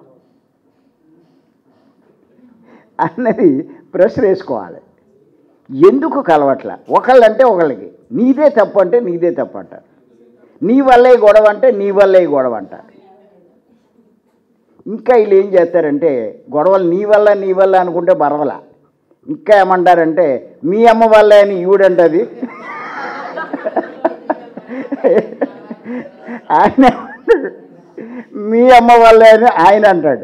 Speaker 1: అన్నది ప్రశ్న వేసుకోవాలి ఎందుకు కలవట్ల ఒకళ్ళంటే ఒకళ్ళకి నీదే తప్పు అంటే నీదే తప్పు అంటారు నీ వల్లే గొడవ అంటే నీ వల్లే గొడవ అంటారు ఇంకా వీళ్ళు ఏం చేస్తారంటే గొడవలు నీ వల్ల నీ వల్ల అనుకుంటే బరవల ఇంకా ఏమంటారంటే మీ అమ్మ వల్లే అని ఈవిడంటది ఆయన ఏమంటాడు, మీ అమ్మ వల్లే అని ఆయన అంటాడు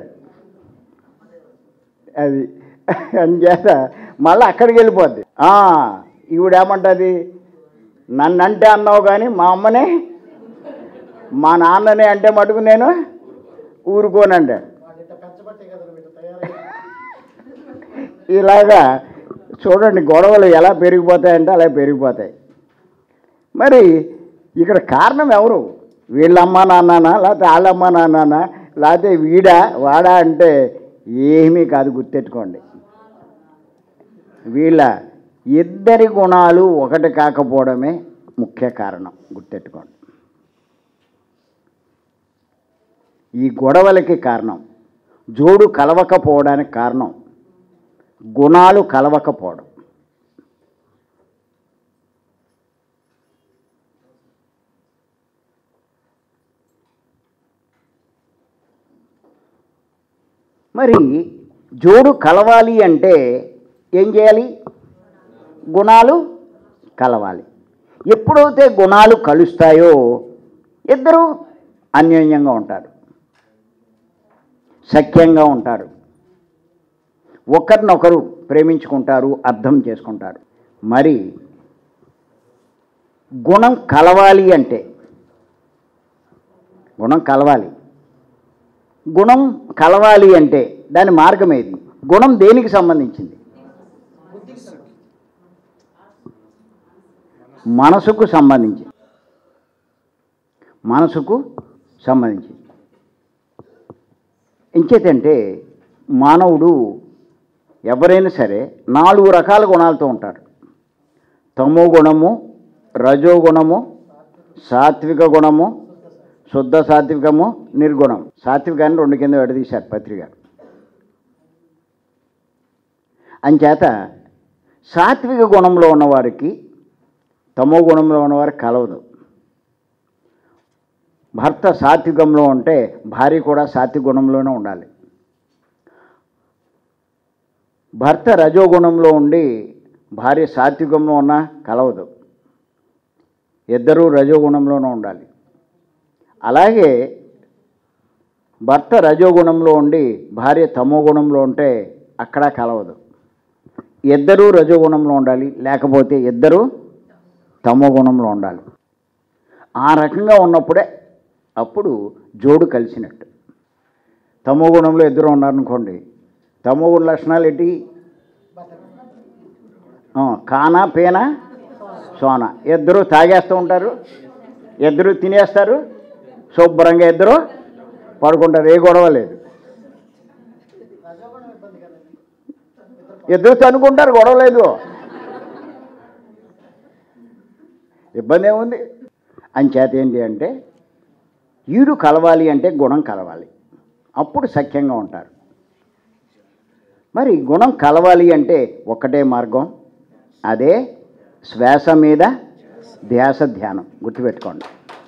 Speaker 1: అది అంచేత మళ్ళీ అక్కడికి వెళ్ళిపోద్ది ఆ, ఈవిడేమంటుంది నన్ను అంటే అన్నావు కానీ మా అమ్మనే మా నాన్ననే అంటే మటుకు నేను ఊరుకోనంటాడు
Speaker 2: వాటి పెంచబట్టే కదా వీళ్ళు తయారై
Speaker 1: ఇలాగా చూడండి గొడవలు ఎలా పెరిగిపోతాయంటే అలా పెరిగిపోతాయి మరి ఇక్కడ కారణం ఎవరు వీళ్ళమ్మ నాన్ననా లేకపోతే వాళ్ళమ్మ నాన్ననా లేకపోతే వీడా వాడా అంటే ఏమీ కాదు గుర్తెట్టుకోండి వీళ్ళ ఇద్దరి గుణాలు ఒకటి కాకపోవడమే ముఖ్య కారణం గుర్తెట్టుకోండి ఈ గొడవలకి కారణం జోడు కలవకపోవడానికి కారణం గుణాలు కలవకపోవడం మరి జోడు కలవాలి అంటే ఏం చేయాలి గుణాలు కలవాలి ఎప్పుడైతే గుణాలు కలుస్తాయో ఇద్దరు అన్యోన్యంగా ఉంటారు సఖ్యంగా ఉంటారు ఒకరినొకరు ప్రేమించుకుంటారు అర్థం చేసుకుంటారు మరి గుణం కలవాలి అంటే గుణం కలవాలి గుణం కలవాలి అంటే దాని మార్గం ఏది గుణం దేనికి సంబంధించింది మనసుకు సంబంధించి మనసుకు సంబంధించి ఇంకేతంటే మానవుడు ఎవరైనా సరే నాలుగు రకాల గుణాలతో ఉంటారు తమో గుణము రజో గుణము సాత్విక గుణము శుద్ధ సాత్వికము నిర్గుణం సాత్వికాన్ని రెండు కింద విడదీశారు పత్రిక అంచేత సాత్విక గుణంలో ఉన్నవారికి తమో గుణంలో ఉన్నవారికి కలవదు భర్త సాత్వికంలో ఉంటే భార్య కూడా సాత్విక గుణంలోనే ఉండాలి భర్త రజోగుణంలో ఉండి భార్య సాత్వికంలో ఉన్నా కలవదు ఇద్దరూ రజోగుణంలోనే ఉండాలి అలాగే భర్త రజోగుణంలో ఉండి భార్య తమో గుణంలో ఉంటే అక్కడ కలవదు ఇద్దరూ రజోగుణంలో ఉండాలి లేకపోతే ఇద్దరూ తమో గుణంలో ఉండాలి ఆ రకంగా ఉన్నప్పుడే అప్పుడు జోడు కలిసినట్టు తమో గుణంలో ఇద్దరు ఉన్నారనుకోండి తమో గుణ లక్షణాలు ఏంటి ఆ, కానా పేన సోన ఇద్దరు తాగేస్తూ ఉంటారు ఇద్దరు తినేస్తారు శుభ్రంగా ఇద్దరు పడుకుంటారు ఏ గొడవ లేదు
Speaker 2: రజోగుణం ఇబ్బంది కదండి
Speaker 1: ఇద్దరు తనుకుంటారు గొడవ లేదు ఇబ్బంది ఏముంది అంచేత ఏంటి అంటే ఈడు కలవాలి అంటే గుణం కలవాలి అప్పుడు సఖ్యంగా ఉంటారు మరి గుణం కలవాలి అంటే ఒక్కటే మార్గం అదే శ్వాస మీద ధ్యాస ధ్యానం గుర్తుపెట్టుకోండి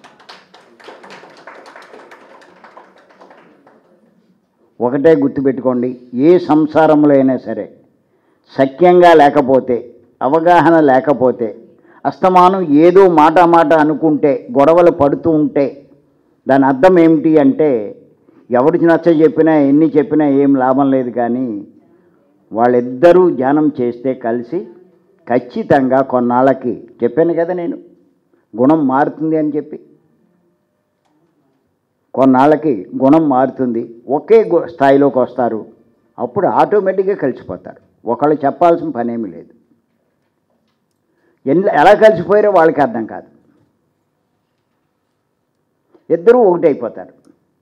Speaker 1: ఒకటే గుర్తుపెట్టుకోండి ఏ సంసారంలో అయినా సరే సఖ్యంగా లేకపోతే అవగాహన లేకపోతే అస్తమానం ఏదో మాట మాట అనుకుంటే గొడవలు పడుతూ ఉంటే దాని అర్థం ఏమిటి అంటే ఎవరికి నచ్చ చెప్పినా ఎన్ని చెప్పినా ఏం లాభం లేదు కానీ వాళ్ళిద్దరూ ధ్యానం చేస్తే కలిసి ఖచ్చితంగా కొన్నాళ్ళకి చెప్పాను కదా నేను గుణం మారుతుంది అని చెప్పి కొన్నాళ్ళకి గుణం మారుతుంది ఒకే గు- స్థాయిలోకి వస్తారు అప్పుడు ఆటోమేటిక్గా కలిసిపోతారు ఒకళ్ళు చెప్పాల్సిన పనేమీ లేదు ఎన్ని ఎలా కలిసిపోయారో వాళ్ళకి అర్థం కాదు ఇద్దరూ ఒకటైపోతారు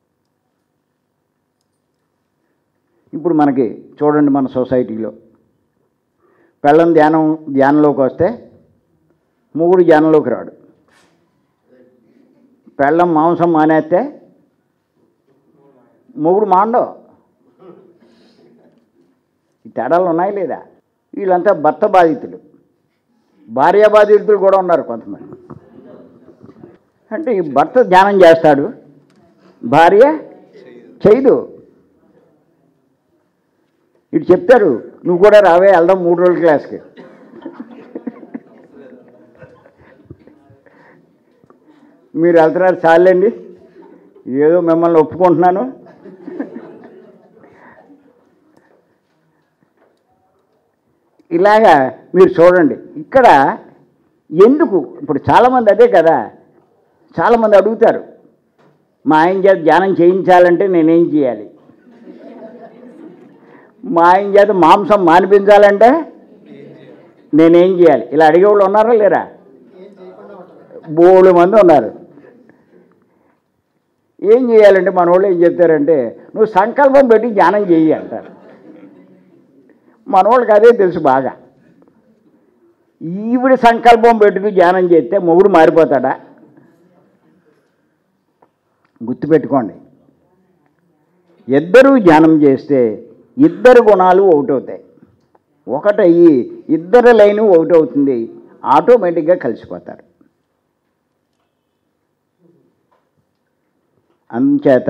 Speaker 1: ఇప్పుడు మనకి చూడండి మన సొసైటీలో పెళ్ళం ధ్యానం ధ్యానంలోకి వస్తే మూగుడు ధ్యానంలోకి రాడు పెళ్ళం మాంసం మానేస్తే మొగుడు మాండవు ఈ తేడాలు ఉన్నాయి లేదా వీళ్ళంతా భర్త బాధితులు భార్య బాధితులు కూడా ఉన్నారు కొంతమంది అంటే ఈ భర్త ధ్యానం చేస్తాడు భార్య చేయదు ఇటు చెప్తారు నువ్వు కూడా రావే వెళ్దాం మూడు రోజుల క్లాస్కి మీరు వెళ్తున్నారు చాలండి ఏదో మిమ్మల్ని ఒప్పుకుంటున్నాను ఇలాగా మీరు చూడండి ఇక్కడ ఎందుకు ఇప్పుడు చాలామంది అదే కదా చాలామంది అడుగుతారు మా ఆయన చేత ధ్యానం చేయించాలంటే నేనేం చేయాలి మా ఆయన చేత మాంసం మానిపించాలంటే నేనేం చేయాలి ఇలా అడిగేవాళ్ళు ఉన్నారా లేరా
Speaker 2: ఏం చేయకుండా ఉంటారు
Speaker 1: బోడు మంది ఉన్నారు ఏం చేయాలంటే మన వాళ్ళు ఏం చెప్తారంటే నువ్వు సంకల్పం పెట్టి ధ్యానం చెయ్యి అంటారు మన వాళ్ళకి అదే తెలుసు బాగా ఈవిడ సంకల్పం పెట్టుకు ధ్యానం చేస్తే మొగుడు మారిపోతాడా గుర్తుపెట్టుకోండి ఇద్దరూ ధ్యానం చేస్తే ఇద్దరు గుణాలు ఒకటవుతాయి ఒకటయ్యి ఇద్దరు లైను ఒకటవుతుంది ఆటోమేటిక్గా కలిసిపోతారు అందుచేత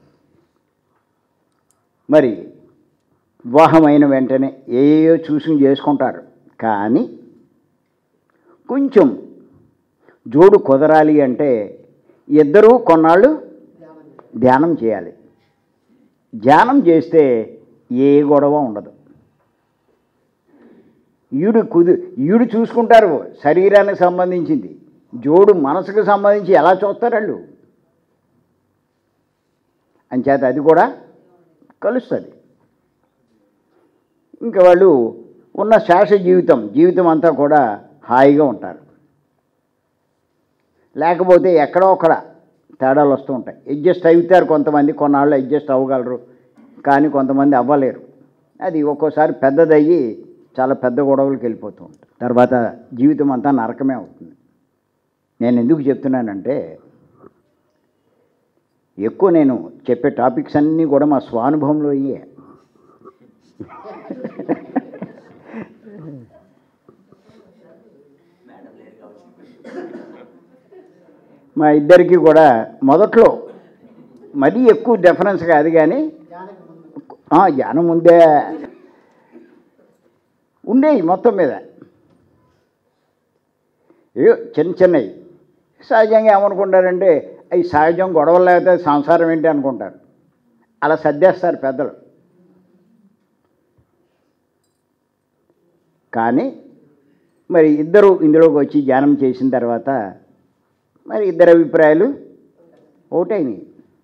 Speaker 1: మరి వివాహమైన వెంటనే ఏయో చూసి చేసుకుంటారు కానీ కొంచెం జోడు కుదరాలి అంటే ఇద్దరూ కొన్నాళ్ళు ధ్యానం చేయాలి ధ్యానం చేస్తే ఏ గొడవ ఉండదు ఈడు కుదు ఈడు చూసుకుంటారు శరీరానికి సంబంధించింది జోడు మనసుకు సంబంధించి ఎలా చూస్తారు వాళ్ళు అంచేత అది కూడా కలుస్తుంది ఇంకా వాళ్ళు ఉన్న శేష జీవితం జీవితం అంతా కూడా హాయిగా ఉంటారు లేకపోతే ఎక్కడో అక్కడ తేడాలు వస్తూ ఉంటాయి అడ్జస్ట్ అవుతారు కొంతమంది కొన్నాళ్ళు అడ్జస్ట్ అవ్వగలరు కానీ కొంతమంది అవ్వలేరు అది ఒక్కోసారి పెద్దదయ్యి చాలా పెద్ద గొడవలకు వెళ్ళిపోతూ ఉంటాయి తర్వాత జీవితం అంతా నరకమే అవుతుంది నేను ఎందుకు చెప్తున్నానంటే ఎక్కువ నేను చెప్పే టాపిక్స్ అన్నీ కూడా మా స్వానుభవంలో అయ్యే మా ఇద్దరికి కూడా మొదట్లో మరీ ఎక్కువ డిఫరెన్స్ కాదు కానీ
Speaker 2: ధ్యానకి ముందు
Speaker 1: ఆ, జ్ఞానం ఉందే ఉండేవి మొత్తం మీద ఏ చిన్న చిన్నవి సహజంగా ఏమనుకుంటారంటే అవి సహజం గొడవలు లేకపోతే సంసారం ఏంటి అనుకుంటారు అలా సర్దేస్తారు పెద్దలు కానీ మరి ఇద్దరు ఇందులోకి వచ్చి ధ్యానం చేసిన తర్వాత మరి ఇద్దరు అభిప్రాయాలు ఒకటైనవి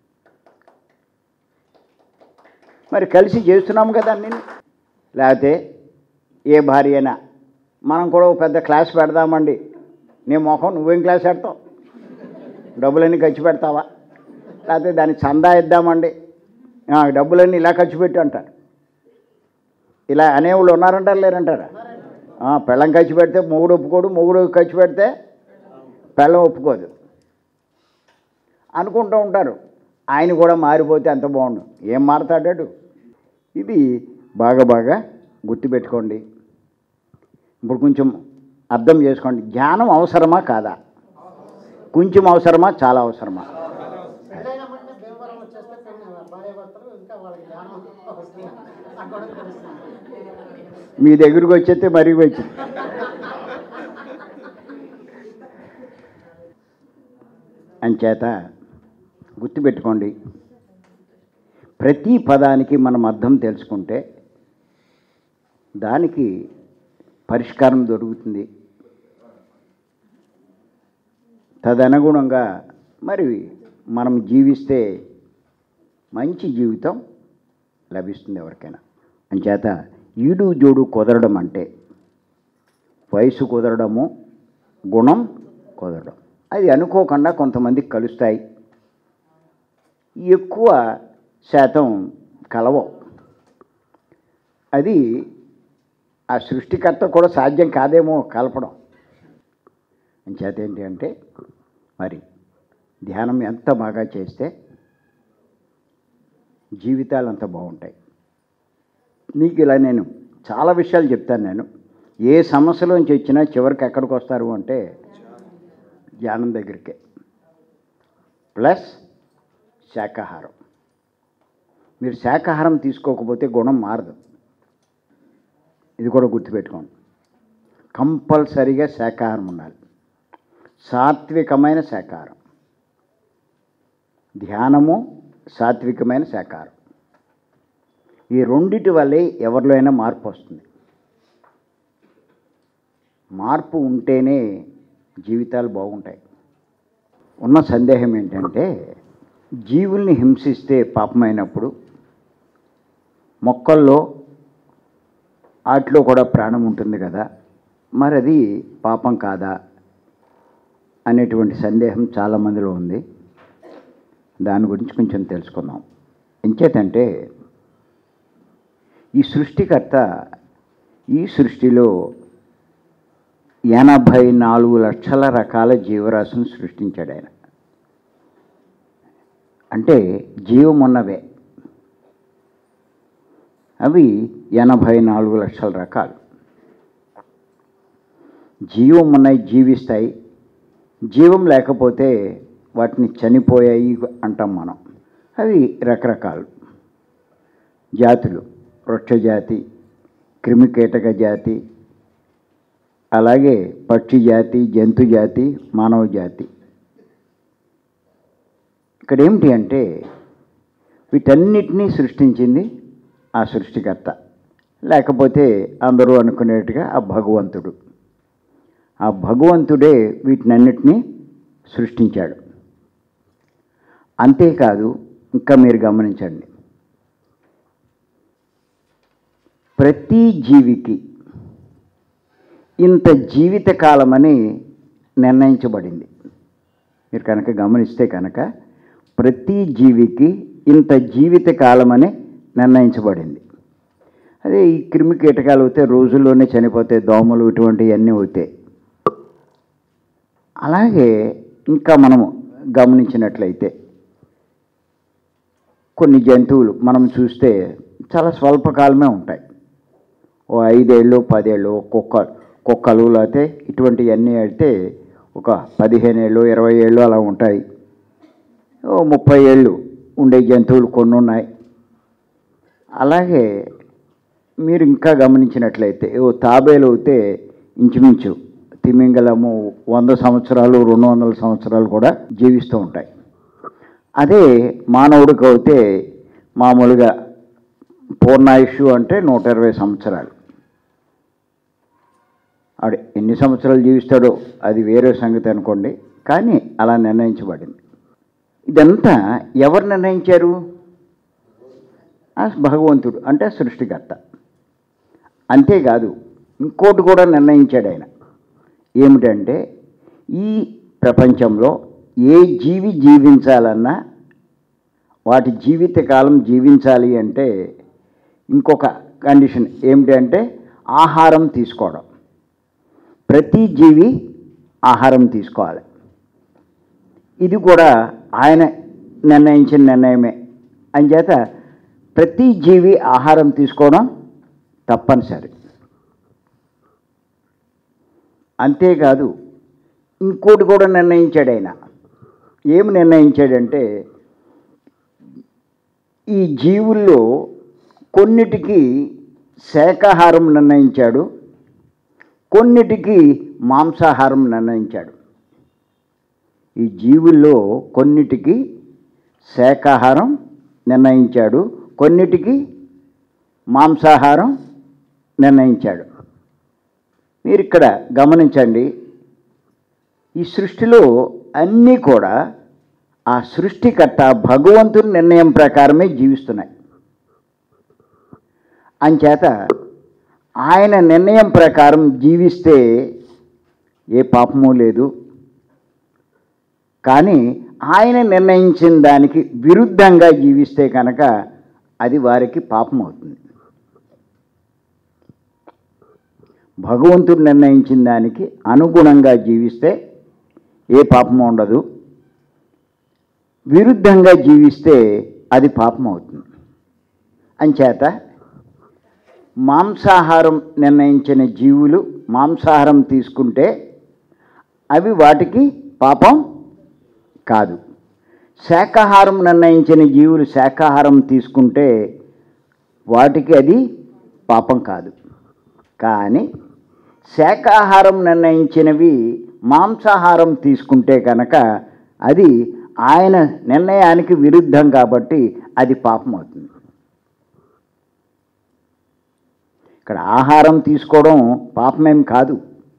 Speaker 1: మరి కలిసి చేస్తున్నాము కదా అన్ని లేకపోతే ఏ భార్య అయినా మనం కూడా ఒక పెద్ద క్లాస్ పెడదామండి నీ మొహం నువ్వేం క్లాస్ పెడతావు డబ్బులన్నీ ఖర్చు పెడతావా లేకపోతే దానికి చందా ఇద్దామండి ఆ, డబ్బులన్నీ ఇలా ఖర్చు పెట్టి అంటారు ఇలా అనేవాళ్ళు ఉన్నారంటారు లేరంటారా ఆ, పెళ్ళం ఖర్చు పెడితే మొగుడు ఒప్పుకోడు మొగుడు ఖర్చు పెడితే పెళ్ళం ఒప్పుకోదు అనుకుంటూ ఉంటారు ఆయన కూడా మారిపోతే ఎంత బాగుండు ఏం మారతాడాడు ఇది బాగా బాగా గుర్తుపెట్టుకోండి ఇప్పుడు కొంచెం అర్థం చేసుకోండి జ్ఞానం అవసరమా కాదా కొంచెం అవసరమా చాలా అవసరమా
Speaker 2: పెళ్ళైన వెంటనే భీమవరం వచ్చేస్తే పెళ్ళి భార్య భర్తలు ఇంకా వాళ్ళకి ధ్యానం వస్తుంది ఆ గొడవ తెలుస్తుంది
Speaker 1: మీ దగ్గరికి వచ్చేస్తే మరీ వచ్చింది అంచేత గుర్తుపెట్టుకోండి ప్రతి పదానికి మనం అర్థం తెలుసుకుంటే దానికి పరిష్కారం దొరుకుతుంది తదనుగుణంగా మరి మనం జీవిస్తే మంచి జీవితం లభిస్తుంది ఎవరికైనా అంచేత ఈడు జోడు కుదరడం అంటే వయసు కుదరడము గుణం కుదరడం అది అనుకోకుండా కొంతమందికి కలుస్తాయి ఎక్కువ శాతం కలవవు అది ఆ సృష్టికర్త కూడా సాధ్యం కాదేమో కలపడం అంచేత ఏంటి అంటే మరి ధ్యానం ఎంత బాగా చేస్తే జీవితాలు అంత బాగుంటాయి నీకు ఇలా నేను చాలా విషయాలు చెప్తాను నేను ఏ సమస్యలోంచి వచ్చినా చివరికి ఎక్కడికి వస్తారు అంటే ధ్యానం దగ్గరికే ప్లస్ శాకాహారం మీరు శాకాహారం తీసుకోకపోతే గుణం మారదు ఇది కూడా గుర్తుపెట్టుకోండి కంపల్సరీగా శాకాహారం ఉండాలి సాత్వికమైన శాకాహారం ధ్యానము సాత్వికమైన శాకాహారం ఈ రెండిటి వల్లే ఎవరిలో అయినా మార్పు వస్తుంది మార్పు ఉంటేనే జీవితాలు బాగుంటాయి ఉన్న సందేహం ఏంటంటే జీవుల్ని హింసిస్తే పాపమైనప్పుడు మొక్కల్లో వాటిలో కూడా ప్రాణం ఉంటుంది కదా మరి అది పాపం కాదా అనేటువంటి సందేహం చాలామందిలో ఉంది దాని గురించి కొంచెం తెలుసుకుందాం ఎంచేతంటే ఈ సృష్టికర్త ఈ సృష్టిలో ఎనభై నాలుగు లక్షల రకాల జీవరాశులను సృష్టించాడు ఆయన అంటే జీవం ఉన్నవే అవి ఎనభై నాలుగు లక్షల రకాలు జీవం ఉన్నాయి జీవిస్తాయి జీవం లేకపోతే వాటిని చనిపోయాయి అంటాం మనం అవి రకరకాలు జాతులు వృక్ష జాతి క్రిమికీటక జాతి అలాగే పక్షి జాతి జంతు జాతి మానవ జాతి ఇక్కడ ఏమిటి అంటే వీటన్నిటినీ సృష్టించింది ఆ సృష్టికర్త లేకపోతే అందరూ అనుకునేట్టుగా ఆ భగవంతుడు ఆ భగవంతుడే వీటినన్నిటినీ సృష్టించాడు అంతేకాదు ఇంకా మీరు గమనించండి ప్రతి జీవికి ఇంత జీవిత కాలమని నిర్ణయించబడింది మీరు కనుక గమనిస్తే కనుక ప్రతి జీవికి ఇంత జీవిత కాలమని నిర్ణయించబడింది అదే ఈ క్రిమి కీటకాలు అయితే రోజుల్లోనే చనిపోతాయి దోమలు ఇటువంటివన్నీ అవుతాయి అలాగే ఇంకా మనము గమనించినట్లయితే కొన్ని జంతువులు మనం చూస్తే చాలా స్వల్పకాలమే ఉంటాయి ఓ ఐదేళ్ళు పదేళ్ళు కుక్క కుక్కలు లేకపోతే ఇటువంటివన్నీ అయితే ఒక పదిహేను ఏళ్ళు ఇరవై ఏళ్ళు అలా ఉంటాయి ఓ ముప్పై ఏళ్ళు ఉండే జంతువులు కొన్ని ఉన్నాయి అలాగే మీరు ఇంకా గమనించినట్లయితే ఓ తాబేలు అయితే ఇంచుమించు తిమింగలము వంద సంవత్సరాలు రెండు వందల సంవత్సరాలు కూడా జీవిస్తూ ఉంటాయి అదే మానవుడికి అయితే మామూలుగా పూర్ణాయుషు అంటే నూట ఇరవై సంవత్సరాలు ఆడు ఎన్ని సంవత్సరాలు జీవిస్తాడో అది వేరే సంగతి అనుకోండి కానీ అలా నిర్ణయించబడింది ఇదంతా ఎవరు నిర్ణయించారు ఆ భగవంతుడు అంటే సృష్టికర్త అంతేకాదు ఇంకోటి కూడా నిర్ణయించాడు ఆయన ఏమిటంటే ఈ ప్రపంచంలో ఏ జీవి జీవించాలన్నా వాటి జీవితకాలం జీవించాలి అంటే ఇంకొక కండిషన్ ఏమిటంటే ఆహారం తీసుకోవడం ప్రతి జీవి ఆహారం తీసుకోవాలి ఇది కూడా ఆయన నిర్ణయించిన నిర్ణయమే అంచేత ప్రతి జీవి ఆహారం తీసుకోవడం తప్పనిసరి అంతేకాదు ఇంకోటి కూడా నిర్ణయించాడు ఆయన ఏమి నిర్ణయించాడంటే ఈ జీవుల్లో కొన్నిటికి శాకాహారం నిర్ణయించాడు కొన్నిటికి మాంసాహారం నిర్ణయించాడు ఈ జీవుల్లో కొన్నిటికి శాకాహారం నిర్ణయించాడు కొన్నిటికి మాంసాహారం నిర్ణయించాడు మీరు ఇక్కడ గమనించండి ఈ సృష్టిలో అన్నీ కూడా ఆ సృష్టికర్త భగవంతుని నిర్ణయం ప్రకారమే జీవిస్తున్నాయి అంచేత ఆయన నిర్ణయం ప్రకారం జీవిస్తే ఏ పాపము లేదు కానీ ఆయన నిర్ణయించిన దానికి విరుద్ధంగా జీవిస్తే కనుక అది వారికి పాపం అవుతుంది భగవంతుడు నిర్ణయించిన దానికి అనుగుణంగా జీవిస్తే ఏ పాపం ఉండదు విరుద్ధంగా జీవిస్తే అది పాపం అవుతుంది అంచేత మాంసాహారం నిర్ణయించిన జీవులు మాంసాహారం తీసుకుంటే అవి వాటికి పాపం కాదు శాకాహారం నిర్ణయించిన జీవులు శాకాహారం తీసుకుంటే వాటికి అది పాపం కాదు కానీ శాకాహారం నిర్ణయించినవి మాంసాహారం తీసుకుంటే కనుక అది ఆయన నిర్ణయానికి విరుద్ధం కాబట్టి అది పాపం అవుతుంది ఇక్కడ ఆహారం తీసుకోవడం పాపమేం కాదు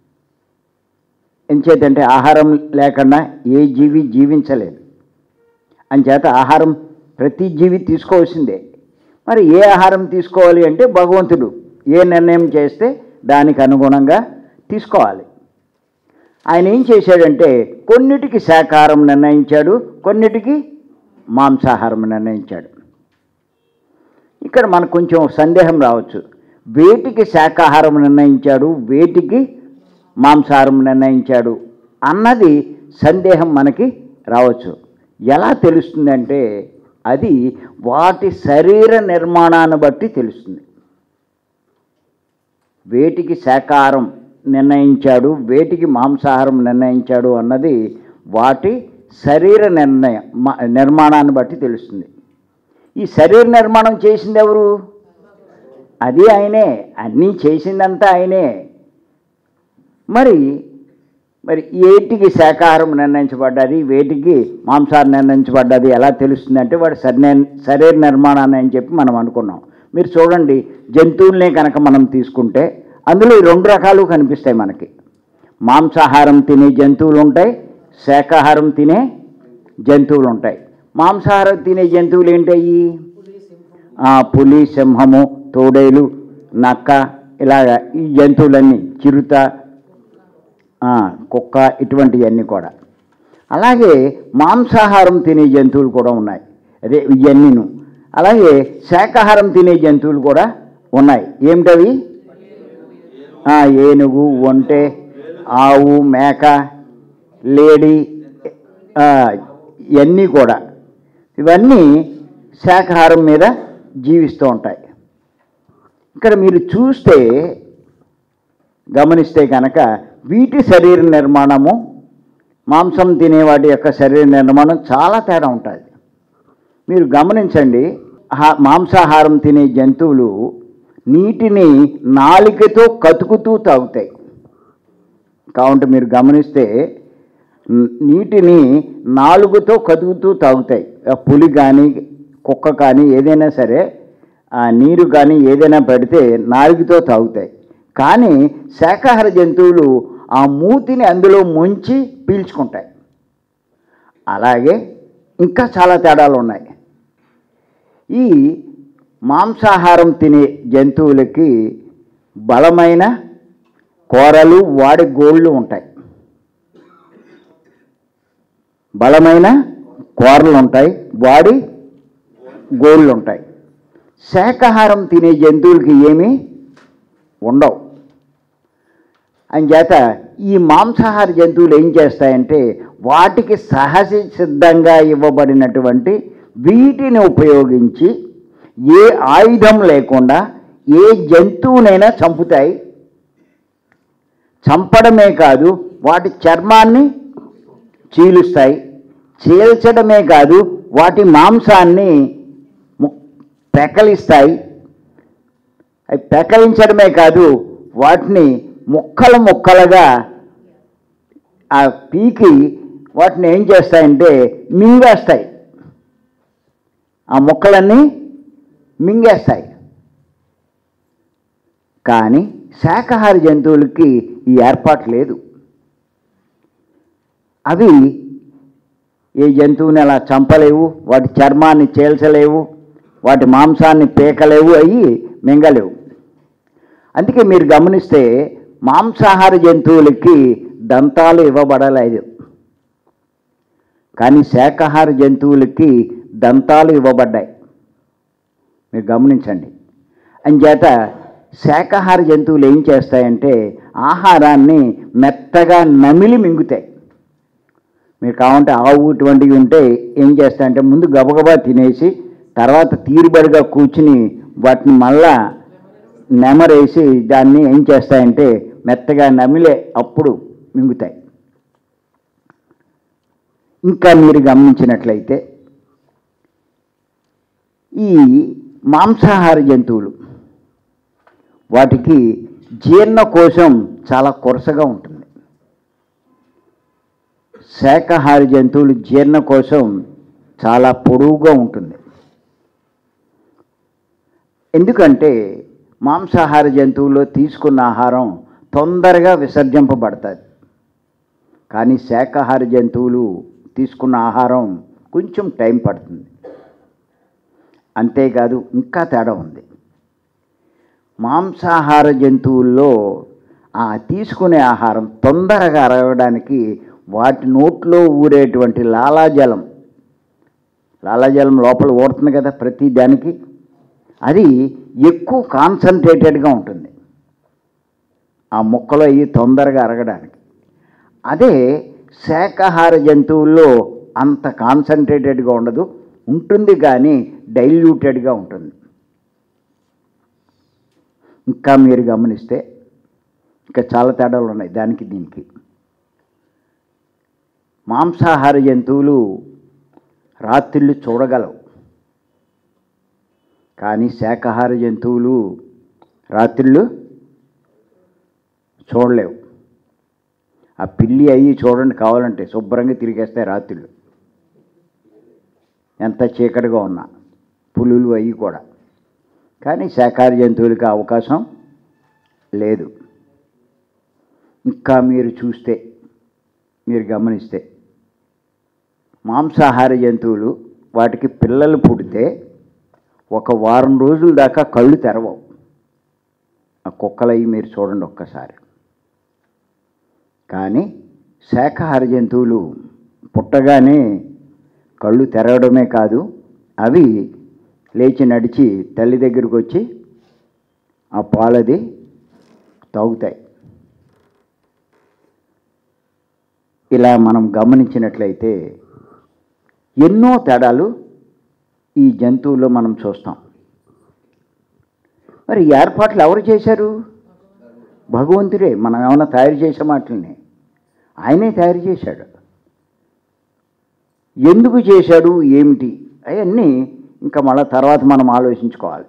Speaker 1: ఎంచేతంటే ఆహారం లేకుండా ఏ జీవి జీవించలేదు అంచేత ఆహారం ప్రతి జీవి తీసుకోవాల్సిందే మరి ఏ ఆహారం తీసుకోవాలి అంటే భగవంతుడు ఏ నిర్ణయం చేస్తే దానికి అనుగుణంగా తీసుకోవాలి ఆయన ఏం చేశాడంటే కొన్నిటికి శాకాహారం నిర్ణయించాడు కొన్నిటికి మాంసాహారం నిర్ణయించాడు ఇక్కడ మనకు కొంచెం సందేహం రావచ్చు వేటికి శాకాహారం నిర్ణయించాడు వేటికి మాంసాహారం నిర్ణయించాడు అన్నది సందేహం మనకి రావచ్చు ఎలా తెలుస్తుందంటే అది వాటి శరీర నిర్మాణాన్ని బట్టి తెలుస్తుంది వేటికి శాకాహారం నిర్ణయించాడు వేటికి మాంసాహారం నిర్ణయించాడు అన్నది వాటి శరీర నిర్ణయం మ- నిర్మాణాన్ని బట్టి తెలుస్తుంది ఈ శరీర నిర్మాణం చేసింది ఎవరు అది ఆయనే అన్నీ చేసిందంతా ఆయనే మరి మరి ఏటికి శాకాహారం నిర్ణయించబడ్డది వేటికి మాంసాహారం నిర్ణయించబడ్డది ఎలా తెలుస్తుంది అంటే వాడి శరీర శరీర నిర్మాణాన్ని అని చెప్పి మనం అనుకున్నాం మీరు చూడండి జంతువులనే కనుక మనం తీసుకుంటే అందులో ఈ రెండు రకాలు కనిపిస్తాయి మనకి మాంసాహారం తినే జంతువులు ఉంటాయి శాకాహారం తినే జంతువులు ఉంటాయి మాంసాహారం తినే జంతువులు ఏంటయ్యి ఆ, పులి సింహము తోడేలు నక్క ఇలాగ ఈ జంతువులన్నీ చిరుత ఆ, కుక్క ఇటువంటివన్నీ కూడా అలాగే మాంసాహారం తినే జంతువులు కూడా ఉన్నాయి అదే ఇవన్నీను అలాగే శాకాహారం తినే జంతువులు కూడా ఉన్నాయి ఏమిటవి ఆ, ఏనుగు ఒంటె ఆవు మేక లేడి ఆ, ఇవన్నీ కూడా ఇవన్నీ శాకాహారం మీద జీవిస్తూ ఉంటాయి ఇక్కడ మీరు చూస్తే గమనిస్తే కనుక వీటి శరీర నిర్మాణము మాంసం తినే వాటి యొక్క శరీర నిర్మాణం చాలా తేడా ఉంటుంది మీరు గమనించండి ఆ మాంసాహారం తినే జంతువులు నీటిని నాలికతో కతుకుతూ తాగుతాయి కావుంటే మీరు గమనిస్తే న- నీటిని నాలుగుతో కదుగుతూ తాగుతాయి ఆ పులి కానీ కుక్క కానీ ఏదైనా సరే ఆ నీరు కానీ ఏదైనా పెడితే నాలుగుతో తాగుతాయి కానీ శాకాహార జంతువులు ఆ మూతిని అందులో ముంచి పీల్చుకుంటాయి అలాగే ఇంకా చాలా తేడాలు ఉన్నాయి ఈ మాంసాహారం తినే జంతువులకి బలమైన కూరలు వాడి గోళ్ళు ఉంటాయి బలమైన కూరలు ఉంటాయి వాడి గోళ్ళు ఉంటాయి శాకాహారం తినే జంతువులకి ఏమీ ఉండవు అంచేత ఈ మాంసాహార జంతువులు ఏం చేస్తాయంటే వాటికి సహజ సిద్ధంగా ఇవ్వబడినటువంటి వీటిని ఉపయోగించి ఏ ఆయుధం లేకుండా ఏ జంతువునైనా చంపుతాయి చంపడమే కాదు వాటి చర్మాన్ని చీలుస్తాయి చీల్చడమే కాదు వాటి మాంసాన్ని ము- పెకలిస్తాయి అవి పెకలించడమే కాదు వాటిని ముక్కలు ముక్కలుగా ఆ పీకి వాటిని ఏం చేస్తాయంటే మింగేస్తాయి ఆ ముక్కలన్నీ మింగేస్తాయి కానీ శాకాహార జంతువులకి ఈ ఏర్పాటు లేదు అవి ఏ జంతువుని అలా చంపలేవు వాటి చర్మాన్ని చీల్చలేవు వాటి మాంసాన్ని పీకలేవు అవి మింగలేవు అందుకే మీరు గమనిస్తే మాంసాహార జంతువులకి దంతాలు ఇవ్వబడలేదు కానీ శాకాహార జంతువులకి దంతాలు ఇవ్వబడ్డాయి మీరు గమనించండి అంచేత శాకాహార జంతువులు ఏం చేస్తాయంటే ఆహారాన్ని మెత్తగా నమిలి మింగుతాయి మీరు కావాలంటే ఆవు ఇటువంటివి ఉంటే ఏం చేస్తాయంటే ముందు గబగబా తినేసి తర్వాత తీరుబడిగా కూర్చుని వాటిని మళ్ళా నెమరేసి దాన్ని ఏం చేస్తాయంటే మెత్తగా నమిలే అప్పుడు మింగుతాయి ఇంకా మీరు గమనించినట్లయితే ఈ మాంసాహార జంతువులు వాటికి జీర్ణకోశం చాలా కొరసగా ఉంటుంది శాకాహార జంతువులు జీర్ణకోశం చాలా పొడవుగా ఉంటుంది ఎందుకంటే మాంసాహార జంతువుల్లో తీసుకున్న ఆహారం తొందరగా విసర్జింపబడుతుంది కానీ శాకాహార జంతువులు తీసుకున్న ఆహారం కొంచెం టైం పడుతుంది అంతేకాదు ఇంకా తేడా ఉంది మాంసాహార జంతువుల్లో ఆ తీసుకునే ఆహారం తొందరగా అరగడానికి వాటి నోట్లో ఊరేటువంటి లాలాజలం లాలాజలం లోపల ఓడుతుంది కదా ప్రతి దానికి అది ఎక్కువ కాన్సన్ట్రేటెడ్గా ఉంటుంది ఆ మొక్కలో అవి తొందరగా అరగడానికి అదే శాకాహార జంతువుల్లో అంత కాన్సన్ట్రేటెడ్గా ఉండదు ఉంటుంది కానీ డైల్యూటెడ్గా ఉంటుంది ఇంకా మీరు గమనిస్తే ఇంకా చాలా తేడాలు ఉన్నాయి దానికి దీనికి మాంసాహార జంతువులు రాత్రిళ్ళు చూడగలవు కానీ శాకాహార జంతువులు రాత్రిళ్ళు చూడలేవు ఆ పిల్లి అయ్యి చూడండి కావాలంటే శుభ్రంగా తిరిగేస్తాయి రాత్రిళ్ళు ఎంత చీకటిగా ఉన్నా పులులు అయ్యి కూడా కానీ శాకాహార జంతువులకి ఆ అవకాశం లేదు ఇంకా మీరు చూస్తే మీరు గమనిస్తే మాంసాహార జంతువులు వాటికి పిల్లలు పుడితే ఒక వారం రోజుల దాకా కళ్ళు తెరవవు ఆ కుక్కలవి మీరు చూడండి ఒక్కసారి కానీ శాకాహార జంతువులు పుట్టగానే కళ్ళు తెరవడమే కాదు అవి లేచి నడిచి తల్లి దగ్గరికి వచ్చి ఆ పాలది తాగుతాయి ఇలా మనం గమనించినట్లయితే ఎన్నో తేడాలు ఈ జంతువుల్లో మనం చూస్తాం మరి ఈ ఏర్పాట్లు ఎవరు చేశారు భగవంతుడే మనం ఏమైనా తయారు చేసే మాటల్ని ఆయనే తయారు చేశాడు ఎందుకు చేశాడు ఏమిటి అవన్నీ ఇంకా మళ్ళీ తర్వాత మనం ఆలోచించుకోవాలి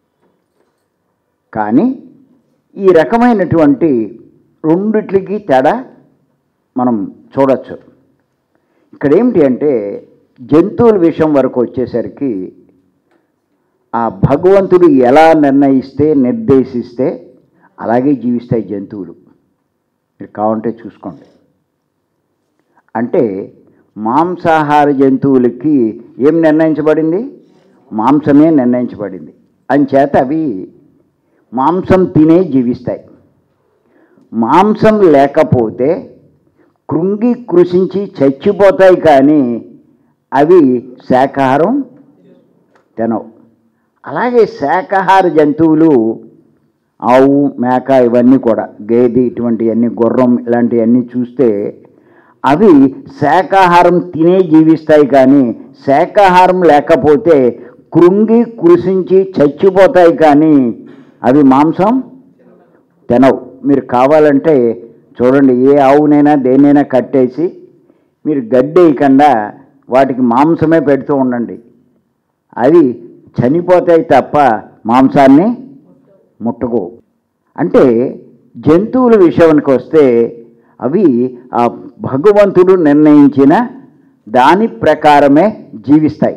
Speaker 1: కానీ ఈ రకమైనటువంటి రెండిట్లకి తేడా మనం చూడొచ్చు ఇక్కడ ఏమిటి అంటే జంతువుల విషయం వరకు వచ్చేసరికి ఆ భగవంతుడు ఎలా నిర్ణయిస్తే నిర్దేశిస్తే అలాగే జీవిస్తాయి జంతువులు మీరు కావాలంటే చూసుకోండి అంటే మాంసాహార జంతువులకి ఏం నిర్ణయించబడింది మాంసమే నిర్ణయించబడింది అంచేత అవి మాంసం తినే జీవిస్తాయి మాంసం లేకపోతే కృంగి కృషించి చచ్చిపోతాయి కానీ అవి శాకాహారం తినవు అలాగే శాకాహార జంతువులు ఆవు మేక ఇవన్నీ కూడా గేదె ఇటువంటివన్నీ గుర్రం ఇలాంటివన్నీ చూస్తే అవి శాకాహారం తినే జీవిస్తాయి కానీ శాకాహారం లేకపోతే కృంగి కృషించి చచ్చిపోతాయి కానీ అవి మాంసం తినవు మీరు కావాలంటే చూడండి ఏ ఆవునైనా దేన్నైనా కట్టేసి మీరు గడ్డేయకుండా వాటికి మాంసమే పెడుతూ ఉండండి అవి చనిపోతాయి తప్ప మాంసాన్ని ముట్టకు అంటే జంతువుల విషయానికి వస్తే అవి ఆ భగవంతుడు నిర్ణయించిన దాని ప్రకారమే జీవిస్తాయి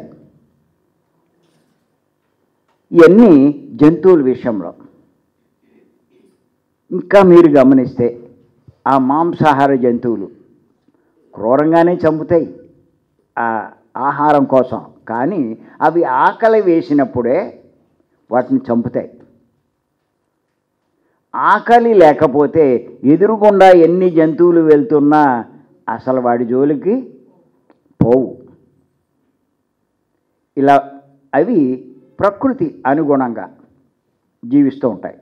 Speaker 1: ఇవన్నీ జంతువుల విషయంలో ఇంకా మీరు గమనిస్తే ఆ మాంసాహార జంతువులు క్రూరంగానే చంపుతాయి ఆ ఆహారం కోసం కానీ అవి ఆకలి వేసినప్పుడే వాటిని చంపుతాయి ఆకలి లేకపోతే ఎదురుగుండా ఎన్ని జంతువులు వెళ్తున్నా అసలు వాడి జోలికి పోవు ఇలా అవి ప్రకృతి అనుగుణంగా జీవిస్తూ ఉంటాయి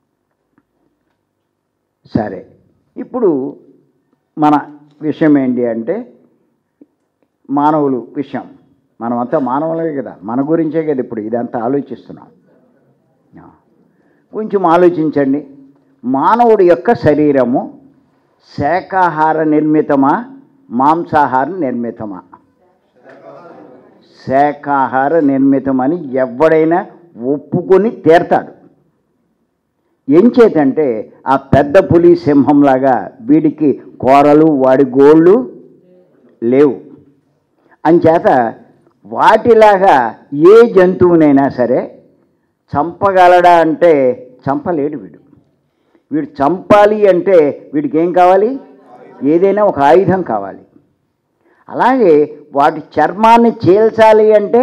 Speaker 1: సరే ఇప్పుడు మన విషయం ఏంటి అంటే మానవులు విషయం మనమంతా మానవులే కదా మన గురించే కదా ఇప్పుడు ఇదంతా ఆలోచిస్తున్నాం ఆ. కొంచెం ఆలోచించండి మానవుడి యొక్క శరీరము శాకాహార నిర్మితమా మాంసాహార నిర్మితమా శాకాహార నిర్మితమని ఎవడైనా ఒప్పుకొని తీరతాడు ఏం చేతంటే ఆ పెద్ద పులి సింహంలాగా వీడికి కూరలు వాడి గోళ్ళు లేవు అంచేత వాటిలాగా ఏ జంతువునైనా సరే చంపగలడా అంటే చంపలేడు వీడు వీడు చంపాలి అంటే వీడికి ఏం కావాలి ఏదైనా ఒక ఆయుధం కావాలి అలాగే వాటి చర్మాన్ని చీల్చాలి అంటే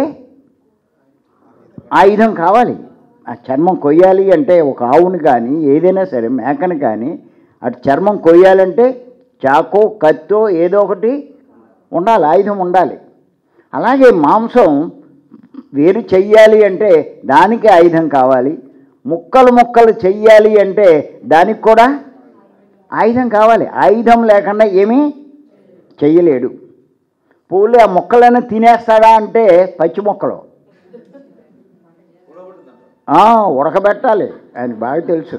Speaker 1: ఆయుధం కావాలి ఆ చర్మం కొయ్యాలి అంటే ఒక ఆవుని కానీ ఏదైనా సరే మేకను కానీ అటు చర్మం కొయ్యాలంటే చాకో కత్తో ఏదో ఒకటి ఉండాలి ఆయుధం ఉండాలి అలాగే మాంసం వేరు చెయ్యాలి అంటే దానికి ఆయుధం కావాలి ముక్కలు ముక్కలు చెయ్యాలి అంటే దానికి కూడా ఆయుధం కావాలి ఆయుధం లేకుండా ఏమీ చెయ్యలేడు పూలు ఆ మొక్కలను తినేస్తాడా అంటే పచ్చి మొక్కలు
Speaker 4: ఉడబడుతుందంట
Speaker 1: ఆ, ఉడకబెట్టాలి ఆయనకు బాగా తెలుసు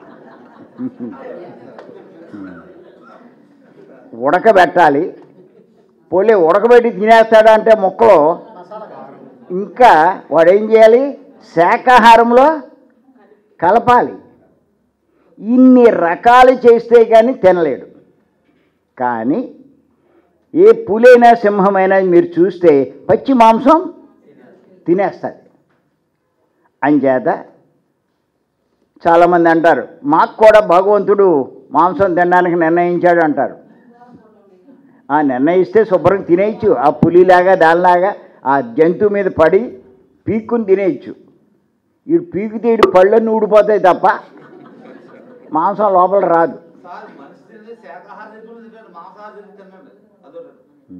Speaker 1: ఉడకబెట్టాలి పోలే ఉడకబెట్టి తినేస్తాడా అంటే మొక్కలు
Speaker 2: మసాలా కావాలి
Speaker 1: ఇంకా వాడు ఏం చేయాలి శాకాహారంలో కలపాలి ఇన్ని రకాలు చేస్తే కానీ తినలేడు కానీ ఏ పులైనా సింహమైనా మీరు చూస్తే పచ్చి మాంసం తినేస్తుంది అంచేత చాలామంది అంటారు మాకు కూడా భగవంతుడు మాంసం తినడానికి నిర్ణయించాడు అంటారు ఆ నిర్ణయిస్తే శుభ్రం తినేయచ్చు ఆ పులిలాగా దానిలాగా ఆ జంతువు మీద పడి పీక్కుని తినేయచ్చు వీడు పీకితే వీడు పళ్ళన్నీ ఊడిపోతాయి తప్ప మాంసం లోపల రాదు
Speaker 4: సార్ మనిషి తినేది శాకాహారం తింటుంది తింటాడు మాంసాహారం తింటుంది తిన్నాడు అదొకటి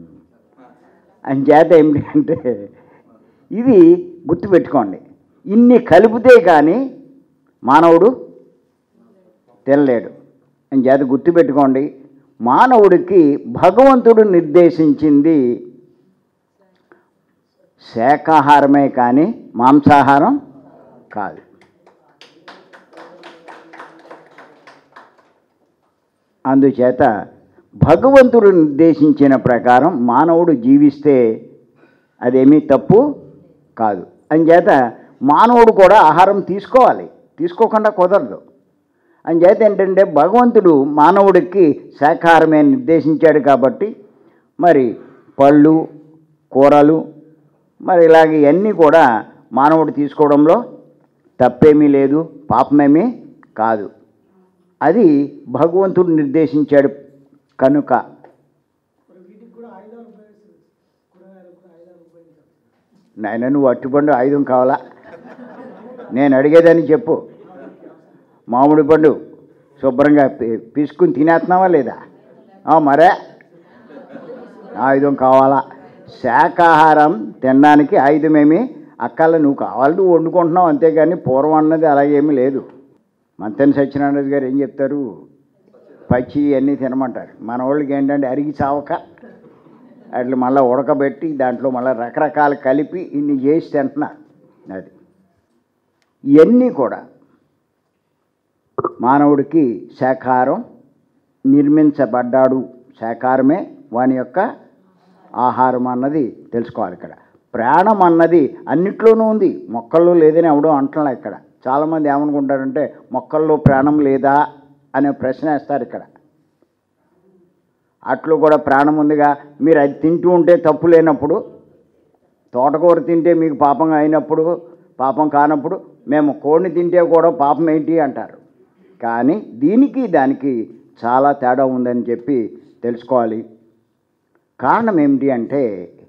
Speaker 1: అంచేత ఏమిటి అంటే ఇది గుర్తుపెట్టుకోండి ఇన్ని కలిపితే కానీ మానవుడు తినలేడు అంచేత గుర్తుపెట్టుకోండి మానవుడికి భగవంతుడు నిర్దేశించింది శాకాహారమే కానీ మాంసాహారం కాదు అందుచేత భగవంతుడు నిర్దేశించిన ప్రకారం మానవుడు జీవిస్తే అదేమీ తప్పు కాదు అంచేత మానవుడు కూడా ఆహారం తీసుకోవాలి తీసుకోకుండా కుదరదు అంచేత ఏంటంటే భగవంతుడు మానవుడికి శాకాహారమే నిర్దేశించాడు కాబట్టి మరి పళ్ళు కూరలు మరి ఇలాగ ఇవన్నీ కూడా మానవుడు తీసుకోవడంలో తప్పేమీ లేదు పాపమేమీ కాదు అది భగవంతుడు నిర్దేశించాడు కనుక నాయన నువ్వు అట్టుపండు ఆయుధం కావాలా నేను అడిగేదని చెప్పు మామిడి పండు శుభ్రంగా పి- పిసుకుని తినేస్తున్నావా లేదా ఆ, మరే ఆయుధం కావాలా శాకాహారం తినడానికి ఆయుధమేమి అక్కల నువ్వు కావాలి నువ్వు వండుకుంటున్నావు అంతేగాని పూర్వం అన్నది అలాగేమీ లేదు మంతెన సత్యనారాయణ గారు ఏం చెప్తారు పచ్చి అన్నీ తినమంటారు మన వాళ్ళకి ఏంటంటే అరిగి చావక అట్లా మళ్ళీ ఉడకబెట్టి దాంట్లో మళ్ళీ రకరకాలు కలిపి ఇన్ని చేసి తింటున్నారు అది ఇవన్నీ కూడా మానవుడికి శాకాహారం నిర్మించబడ్డాడు శాకాహారమే వాని యొక్క ఆహారం అన్నది తెలుసుకోవాలి ఇక్కడ ప్రాణం అన్నది అన్నిట్లోనూ ఉంది మొక్కల్లో లేదని ఎవడో అంటలే ఇక్కడ చాలామంది ఏమనుకుంటారంటే మొక్కల్లో ప్రాణం లేదా అనే ప్రశ్న వేస్తారు ఇక్కడ అట్లు కూడా ప్రాణం ఉందిగా మీరు అది తింటూ ఉంటే తప్పు లేనప్పుడు తోటకూర తింటే మీకు పాపం అయినప్పుడు పాపం కానప్పుడు మేము కోడిని తింటే కూడా పాపం ఏంటి అంటారు కానీ దీనికి దానికి చాలా తేడా ఉందని చెప్పి తెలుసుకోవాలి కారణం ఏమిటి అంటే